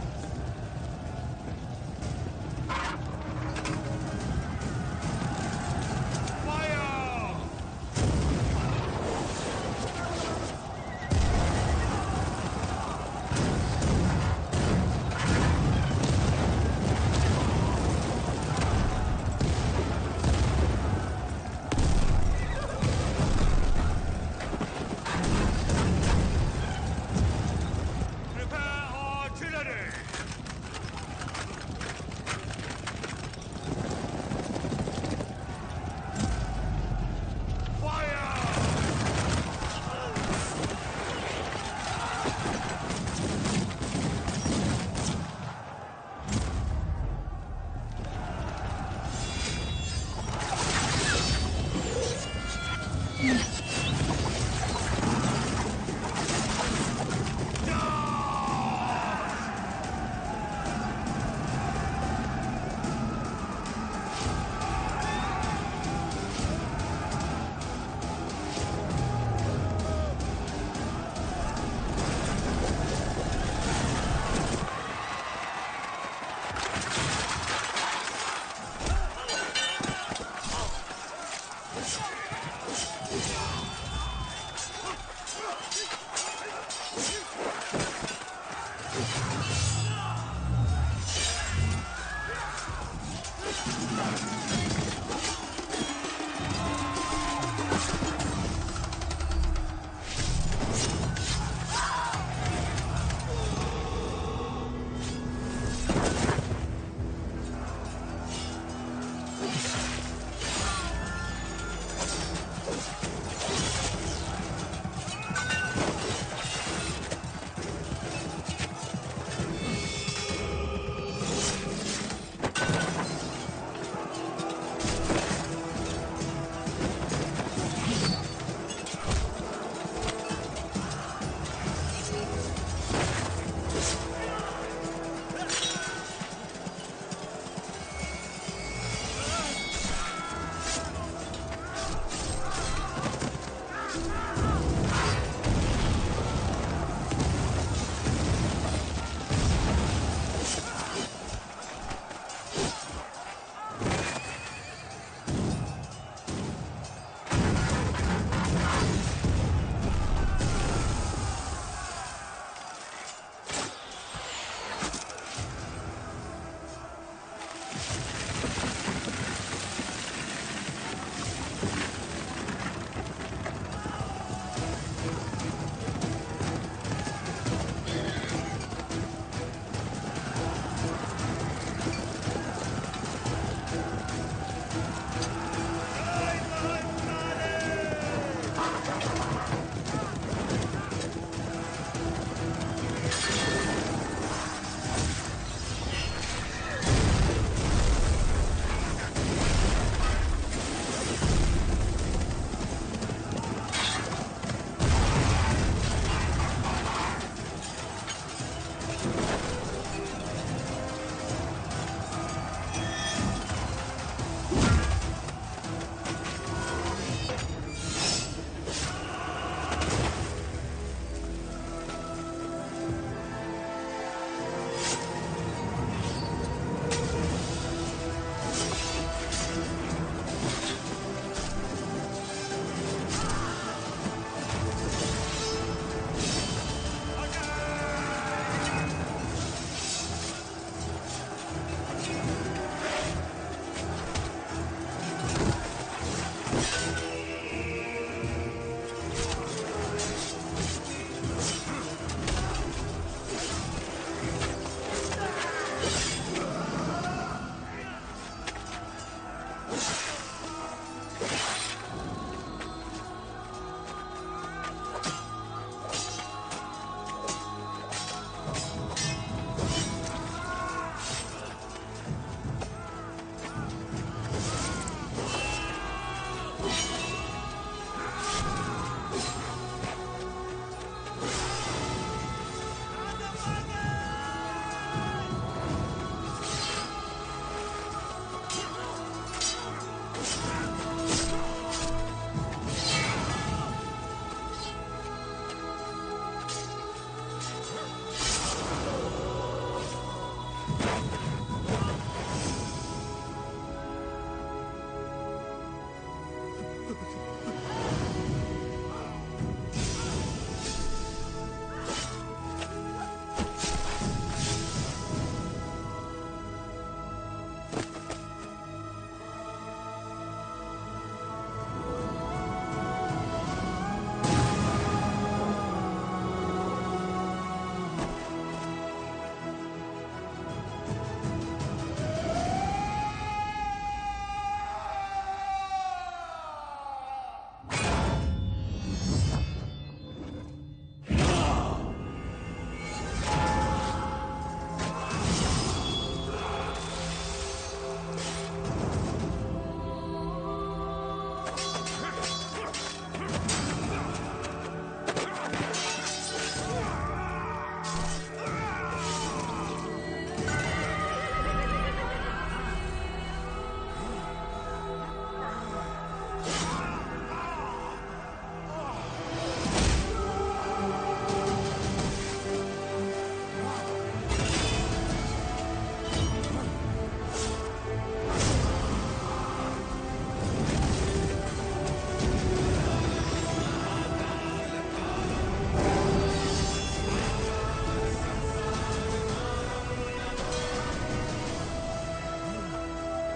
Fire! Prepare artillery!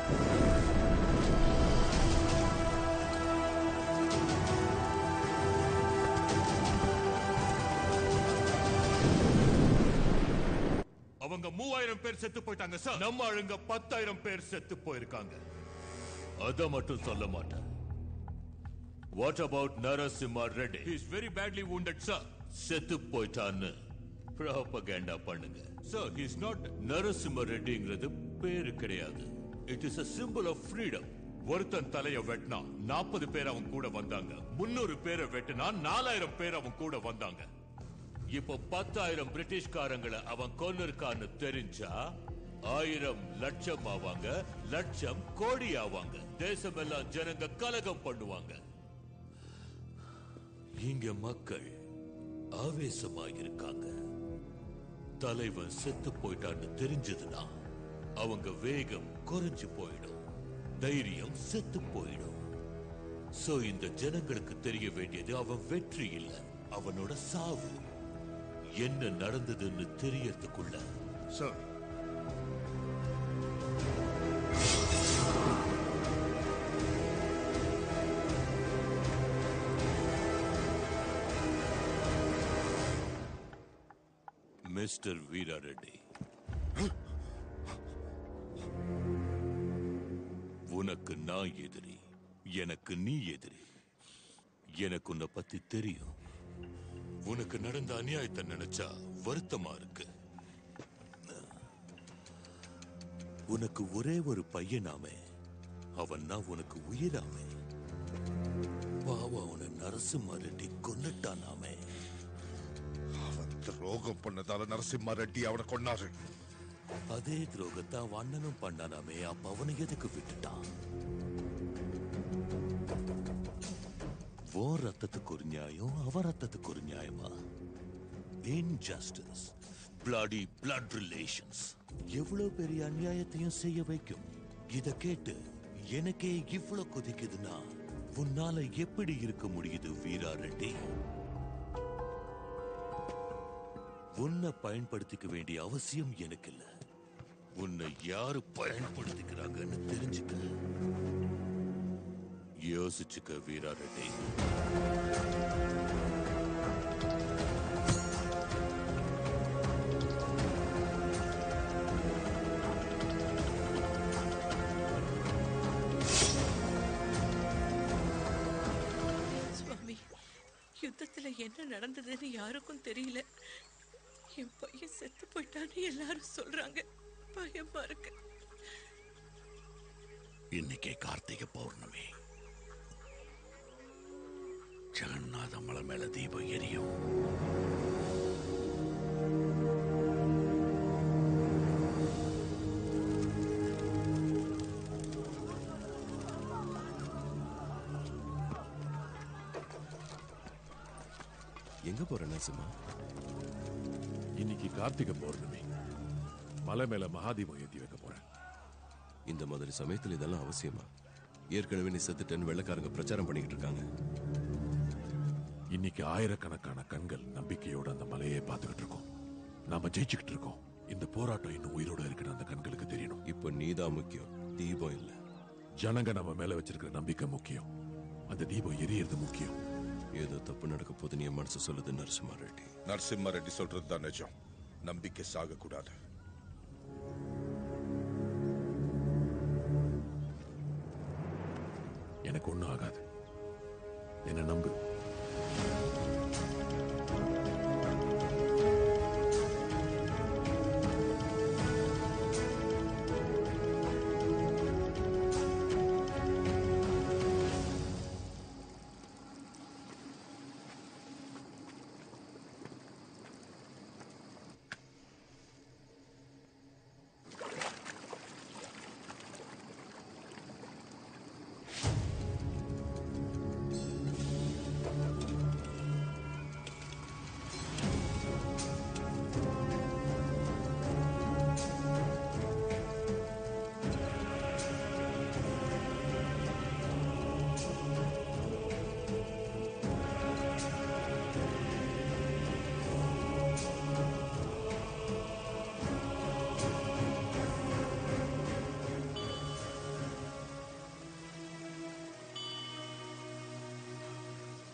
அவங்க மூவாயிரம் பேர் செத்து போயிட்டாங்க சார் நம்ம ஆளுங்க பத்தாயிரம் பேர் செத்து போயிருக்காங்க அத மட்டும் சொல்ல மாட்டேன் what about Narasimha Reddy is very badly wounded sir செத்து போயிட்டான்னு ப்ராபகேண்டா பண்ணுங்க சார் இஸ் நாட் நரசிம்ம ரெட்டிங்கிறது பேரு கிடையாது it is a symbol of freedom ஒருத்தன் தலைய வெட்டினா நாற்பது பேர் அவன் கூட வந்தாங்க முன்னூறு பேரை வெட்டினா நாலாயிரம் பேர் அவன் கூட வந்தாங்க இப்போ பத்தாயிரம் பிரிட்டிஷ்காரங்களை அவன் கொன்னிருக்கான்னு தெரிஞ்சா ஆயிரம் லட்சம் ஆவாங்க லட்சம் கோடி ஆவாங்க தேசமெல்லாம் ஜனங்க கலகம் பண்ணுவாங்க இங்க மக்கள் ஆவேசமா இருக்காங்க தலைவன் செத்து போயிட்டான்னு தெரிஞ்சதுன்னா அவங்க வேகம் குறைஞ்சு போயிடும் தைரியம் செத்து போயிடும் சோ இந்த ஜனங்களுக்கு தெரிய வேண்டியது அவன் வெற்றி இல்ல அவனோட சாவு என்ன நடந்ததுன்னு தெரியறதுக்குள்ள சார் மிஸ்டர் வீரா ரெட்டி உனக்கு நான் எதிரி எனக்கு நீ எதிரி எனக்கு உன்னை பத்தி தெரியும் உனக்கு நடந்த அநியாயத்தை நினைச்சா வருத்தமா இருக்கு உனக்கு ஒரே ஒரு பையனாமே அவன் தான் உனக்கு உயிராமே பாவம் அவனை நரசிம்ம ரெட்டி கொன்னுட்டானாமே அவன் துரோகம் பண்ணதால நரசிம்மா ரெட்டி அவனை கொன்னாரு அதே துரோகத்தை அவன் அண்ணனும் பண்ணானாமே அப்ப அவனை எதுக்கு விட்டுட்டான் உன் ரத்தத்துக்கு ஒரு நியாயம் அவன் ரத்தத்துக்கு ஒரு நியாயமா இன்ஜஸ்டிஸ் பிளாடி பிளட் ரிலேஷன்ஸ் எவ்வளவு பெரிய அநியாயத்தையும் செய்ய வைக்கும் இத கேட்டு எனக்கே இவ்வளவு கொதிக்குதுன்னா உன்னால எப்படி இருக்க முடியுது வீரா ரெட்டி உன்னை பயன்படுத்திக்க வேண்டிய அவசியம் எனக்கு இல்ல உன்னை யாரு பயன்படுத்திக்கிறாங்கன்னு தெரிஞ்சுக்க யோசிச்சுக்க வீரா ரெட்டி சுவாமி யுத்தத்துல என்ன நடந்ததுன்னு யாருக்கும் தெரியல என் பையன் செத்து போயிட்டான்னு எல்லாரும் சொல்றாங்க பயமா இருக்கு இன்னைக்கே கார்த்திகை பௌர்ணமி ஜெகநாத மலை மேல தீபம் எரியும் எங்க போற நரசிம்மா இன்னைக்கு கார்த்திகை பௌர்ணமி மலை மேல மகாதீபம் ஏத்தி வைக்க போறேன் இந்த மாதிரி சமயத்துல இதெல்லாம் அவசியமா ஏற்கனவே நீ செத்துட்டேன்னு வெள்ளக்காரங்க பிரச்சாரம் பண்ணிக்கிட்டு இருக்காங்க இன்னைக்கு ஆயிரக்கணக்கான கண்கள் நம்பிக்கையோட அந்த மலையை பார்த்துக்கிட்டு இருக்கோம் நாம ஜெயிச்சுக்கிட்டு இருக்கோம் இந்த போராட்டம் இன்னும் உயிரோட இருக்குன்னு அந்த கண்களுக்கு தெரியணும் இப்போ நீதான் முக்கியம் தீபம் இல்ல ஜனங்க நம்ம மேல வச்சிருக்கிற நம்பிக்கை முக்கியம் அந்த தீபம் எரியறது முக்கியம் ஏதோ தப்பு நடக்க போது நீ என் மனசு சொல்லுது நரசிம்மா ரெட்டி நரசிம்ம ரெட்டி சொல்றது தான் நிஜம் நம்பிக்கை சாக கூடாது எனக்கு ஒண்ணும் ஆகாது என்ன நம்பு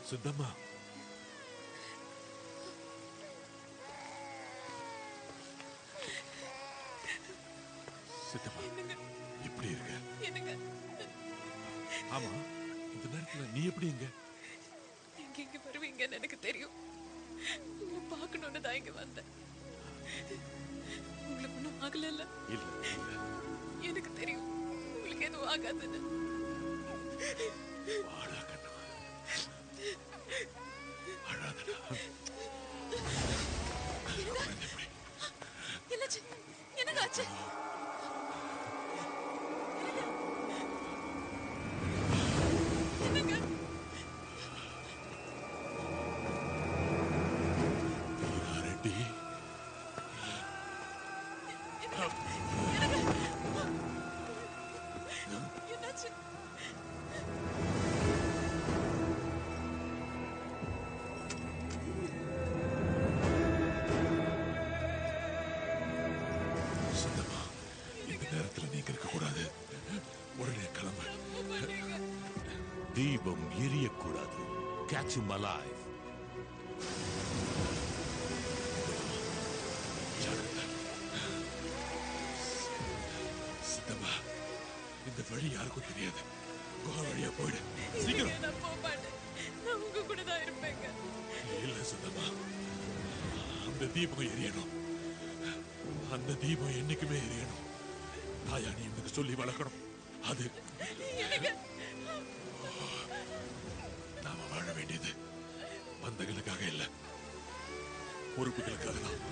சித்தம்மா சித்தம்மா எப்படி இருக்க என்னங்க ஆமா இந்த நேரத்துல நீ எப்படி இங்க நீங்க இங்க வருவீங்கன்னு எனக்கு தெரியும் உங்களை பார்க்கணும்னு தான் இங்க வந்தேன் உங்களுக்கு ஒன்றும் ஆகல இல்ல இல்ல எனக்கு தெரியும் உங்களுக்கு எதுவும் ஆகாதுன்னு என்னாச்சு என்னங்க ஆச்சு என்னங்க ரெட்டி என்னாச்சு சித்தம்மா இந்த நேரத்துல நீங்க இருக்க கூடாது உடனே கிளம்பு தீபம் எரியக்கூடாது கேட்ச் him alive சித்தம்மா இந்த வழி யாருக்கும் தெரியாது குகை வழியா போயிடு சீக்கிரம் இல்லைங்க, நான் போக மாட்டேன் நான் உங்க கூட தான் இருப்பேங்க இல்ல சித்தம்மா அந்த தீபம் எரியணும் அந்த தீபம் என்னைக்குமே எரியணும் தாயா நீ எனக்கு சொல்லி வளர்க்கணும் அது எனக்கு நாம வாழ வேண்டியது பந்தங்களுக்காக இல்ல பொறுப்புகளுக்காக தான்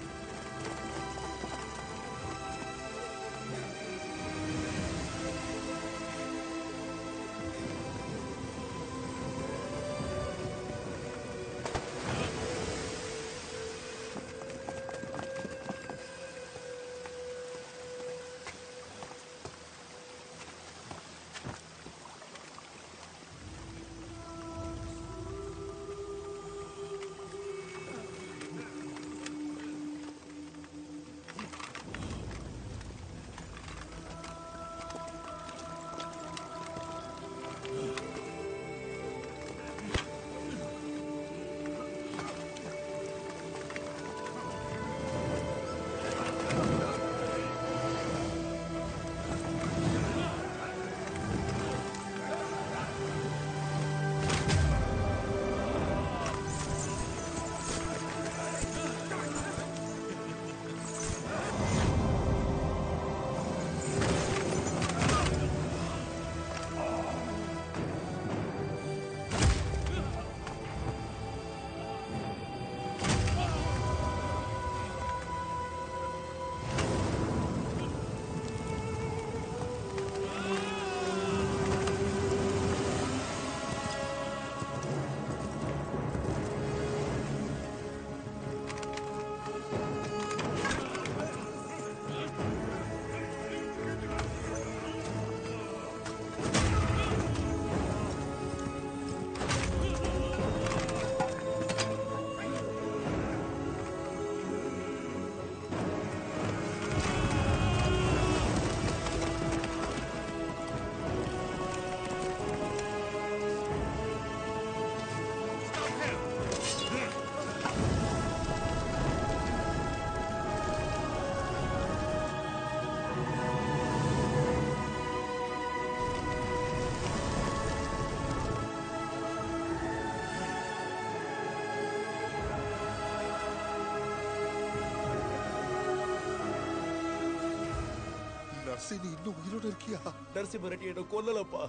நர்சி நீ இன்னும் உயிரோட இருக்கியா நரசிம்ம ரெட்டி என்ன கொல்லலப்பா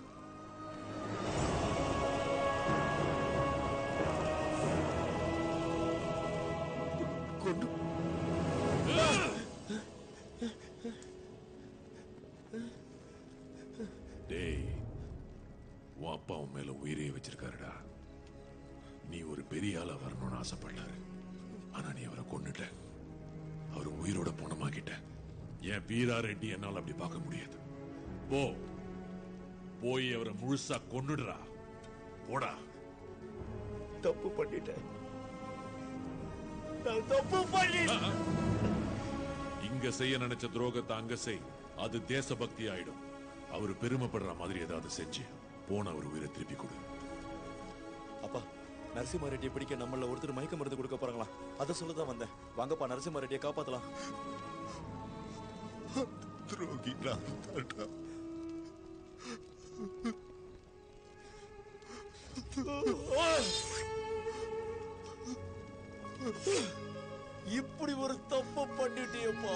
கொண்டு டேய் உன் அப்பா உன் மேல உயிரையே வச்சிருக்காருடா நீ ஒரு பெரிய ஆளா வரணும்னு ஆசைப்பட்டாரு ஆனா நீ அவரை கொன்னுட்ட அவர் உயிரோட போனமாக்கிட்ட என் வீரா ரெட்டி என்னால அப்படி பார்க்க முடியாது போ போய் அவரை முழுசா கொன்னுடுறா போடா தப்பு பண்ணிட்டேன் நான் தப்பு பண்ணிட்டேன் இங்க செய்ய நினைச்ச துரோகத்தை அங்க செய் அது தேசபக்தி ஆயிடும் அவர் பெருமைப்படுற மாதிரி ஏதாவது செஞ்சு போன அவர் உயிரை திருப்பி கொடு அப்பா நரசிம்ம ரெட்டியை பிடிக்க நம்மள ஒருத்தர் மயக்க மருந்து கொடுக்க போறாங்களாம் அதை சொல்ல தான் வந்தேன் வாங்கப்பா நரசிம்ம ரெட்டியை காப்பாத்தலாம் துரோகி நான் தான்டா. இப்படி ஒரு தப்பு பண்ணிட்டியப்பா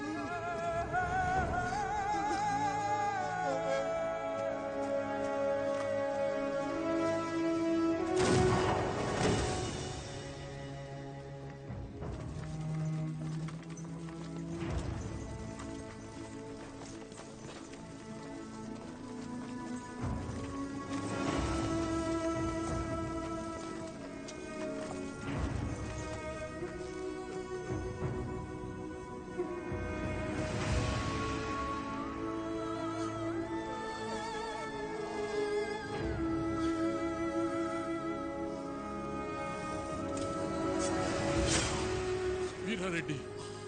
வீராரெட்டி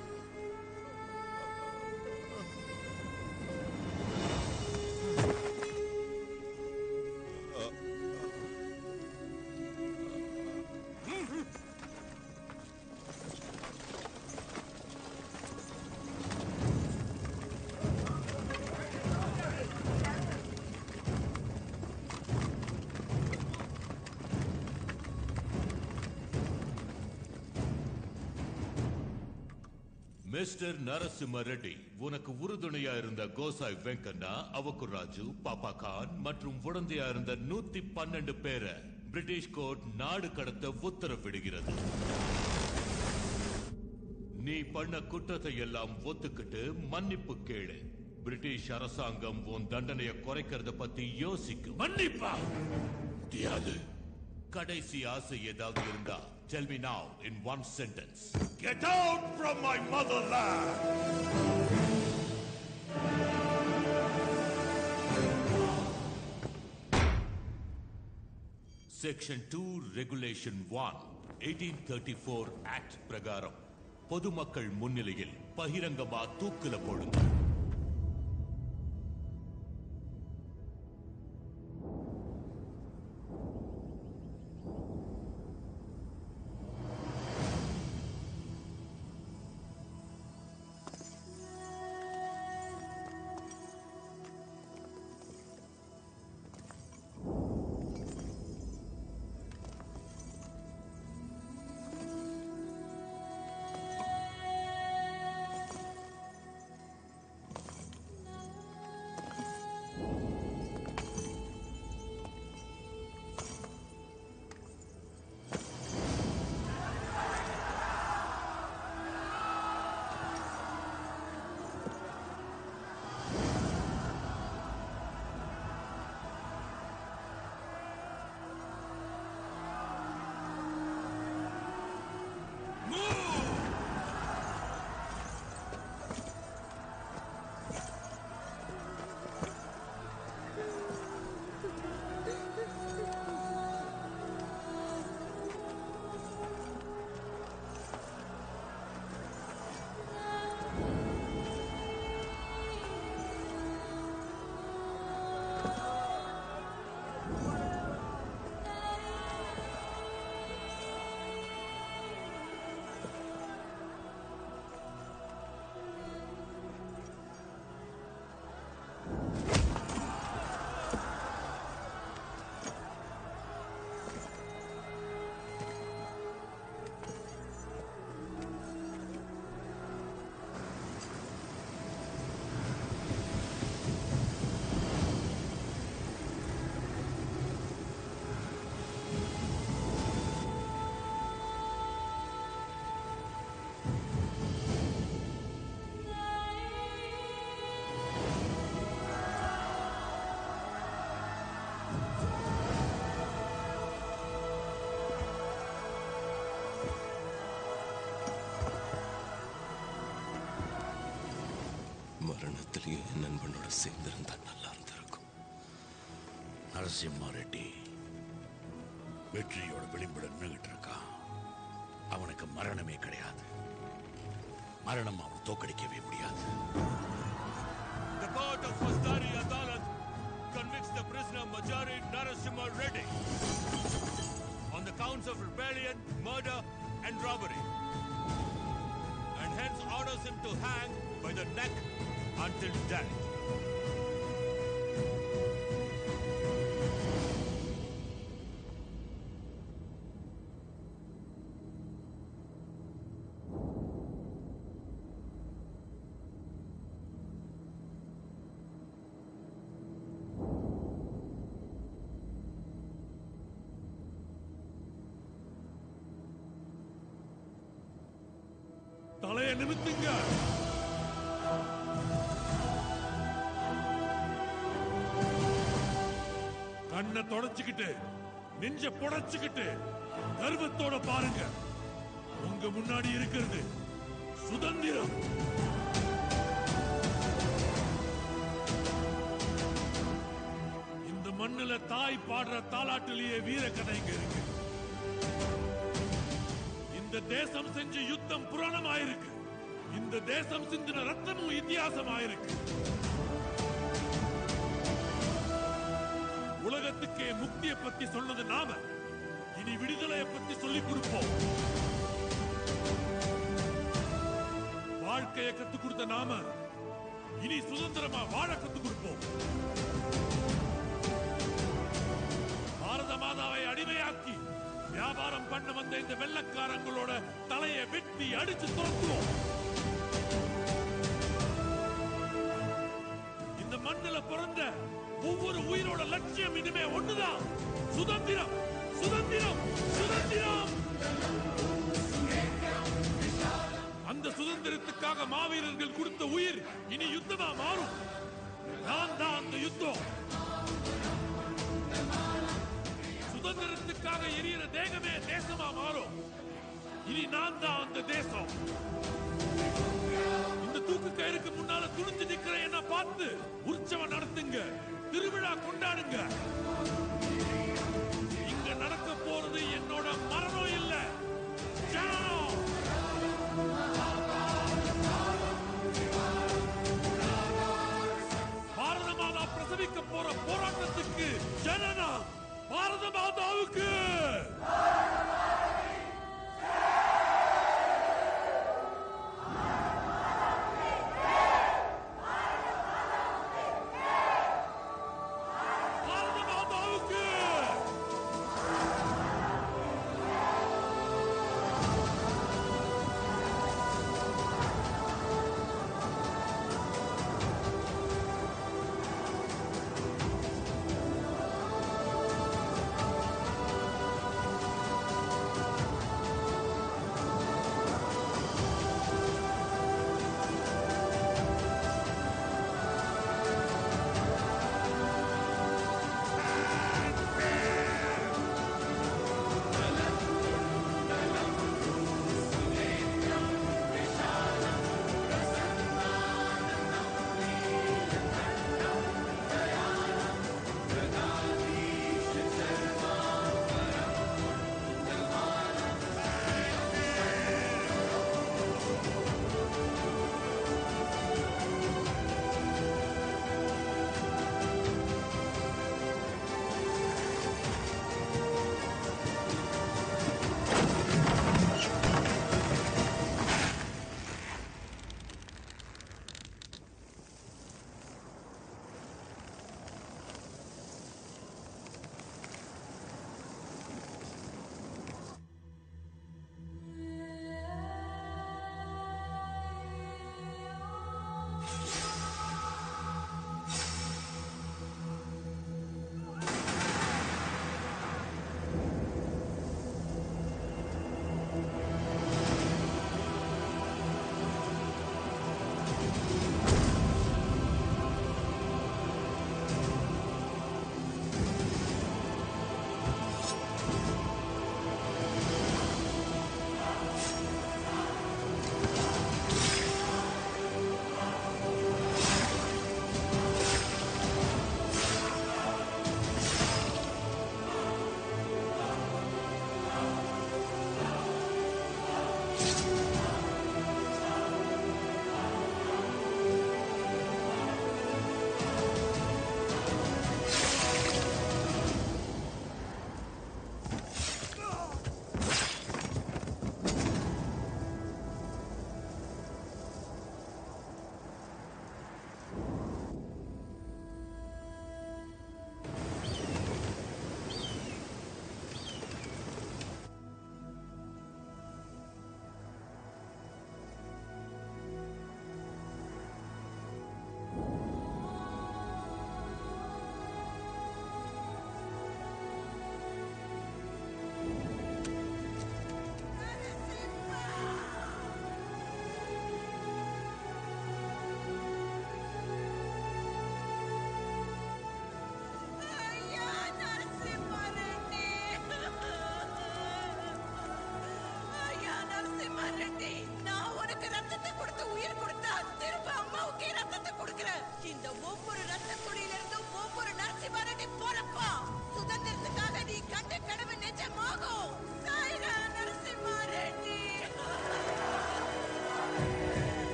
மிஸ்டர் நரசிம்ம ரெட்டி உனக்கு உறுதுணையா இருந்த கோசாய் வெங்கண்ணா அவக்குராஜு பாப்பா கான் மற்றும் உடந்தையா இருந்த நூத்தி பன்னெண்டு பேரை பிரிட்டிஷ் கோர்ட் நாடு கடத்த உத்தரவிடுகிறது நீ பண்ண குற்றத்தை எல்லாம் ஒத்துக்கிட்டு மன்னிப்பு கேளு பிரிட்டிஷ் அரசாங்கம் உன் தண்டனையை குறைக்கிறத பத்தி யோசிக்கும் மன்னிப்பா முடியாது கடைசி ஆசை ஏதாவது இருந்தா tell me now in one sentence Get out from my motherland! Section two regulation one eighteen thirty four act பிரகாரம் பொதுமக்கள் முன்னிலையில் பகிரங்கமா தூக்குல போடுங்க மரணத்திலேயே என் நண்பனோட சேர்ந்திருந்தா நல்லா இருந்திருக்கும் நரசிம்ம ரெட்டி வெற்றியோட விளிம்புல நின்றுகிட்டு இருக்கான் அவனுக்கு மரணமே கிடையாது மரணம் அவன் தோக்கடிக்கவே முடியாது The court of Fasdari Adalat convicts the prisoner Majari Narasimha Reddy on the counts of rebellion, murder, and robbery, and hence orders him to hang by the neck until death. தலையை நிமித்துங்க கண்ணை தொடச்சுக்கிட்டு நெஞ்ச புடைச்சுக்கிட்டு கர்வத்தோட பாருங்க உங்க முன்னாடி இருக்கிறது சுதந்திரம் இந்த மண்ணுல தாய் பாடுற தாலாட்டிலேயே வீர கதைங்க இருக்கு இந்த தேசம் செஞ்ச யுத்தம் புராணமாயிருக்கு இந்த தேசம் சிந்தின ரத்தமும் இத்தியாசமாயிருக்கு உலகத்துக்கே முக்தியை பத்தி சொன்னது நாம இனி விடுதலையை பத்தி சொல்லிக் கொடுப்போம் வாழ்க்கையை கத்துக் கொடுத்த நாம இனி சுதந்திரமா வாழ கத்துக் கொடுப்போம் பாரத மாதாவை அடிமையாக்கி வியாபாரம் பண்ண வந்த இந்த வெள்ளக்காரங்களோட தலையை வெட்டி அடிச்சு துரத்துவோம் இந்த மண்ணுல பிறந்த ஒவ்வொரு உயிரோட லட்சியம் இனிமே ஒண்ணுதான் சுதந்திரம் சுதந்திரம் சுதந்திரம் அந்த சுதந்திரத்துக்காக மாவீரர்கள் கொடுத்த உயிர் இனி யுத்தமா மாறும் நான் தான் அந்த யுத்தம் சுதந்திரத்துக்காக எரியிற தேகமே தேசமா மாறும் இனி நான் தான் அந்த தேசம் இந்த தூக்கு கயிறுக்கு முன்னால துணிஞ்சு நிக்கிற என்ன பார்த்து உற்சவம் நடத்துங்க திருவிழா கொண்டாடுங்க இங்க நடக்க போறது என்னோட மரணம் இல்ல ஜனனம் பாரத மாதா பிரசவிக்க போற போராட்டத்துக்கு ஜனனம் பாரத மாதாவுக்கு பாரத மாதாவுக்கு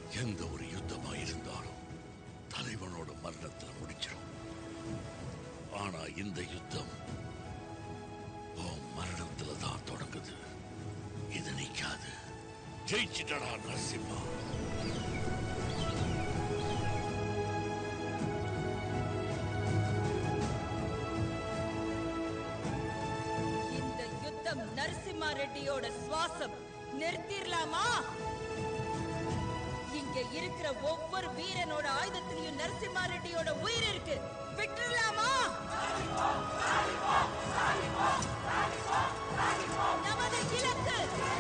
எந்த ஒரு யுத்தமா இருந்தாலும் தலைவனோட மரணத்துல முடிச்சிடும் ஆனா இந்த யுத்தம் உன் மரணத்துல தான் தொடங்குது இது நிக்காது ஜெயிச்சிட்டடா நரசிம்மா இந்த யுத்தம் நரசிம்மா ரெட்டியோட சுவாசம் நிறுத்திடலாமா இங்க இருக்கிற ஒவ்வொரு வீரனோட ஆயுதத்திலையும் நரசிம்மா ரெட்டியோட உயிர் இருக்கு விட்டுறலாமா நமது இலக்கு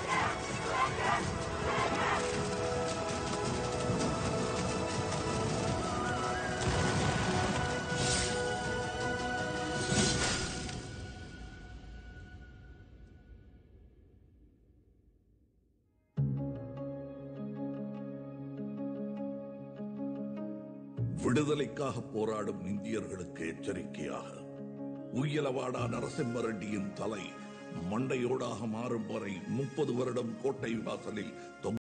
விடுதலைக்காக போராடும் இந்தியர்களுக்கு எச்சரிக்கையாக உய்யலவாடா நரசிம்ம ரெட்டியின் தலை மண்டையோடாக மாறும் வரை முப்பது வருடம் கோட்டை வாசலில் தொங்க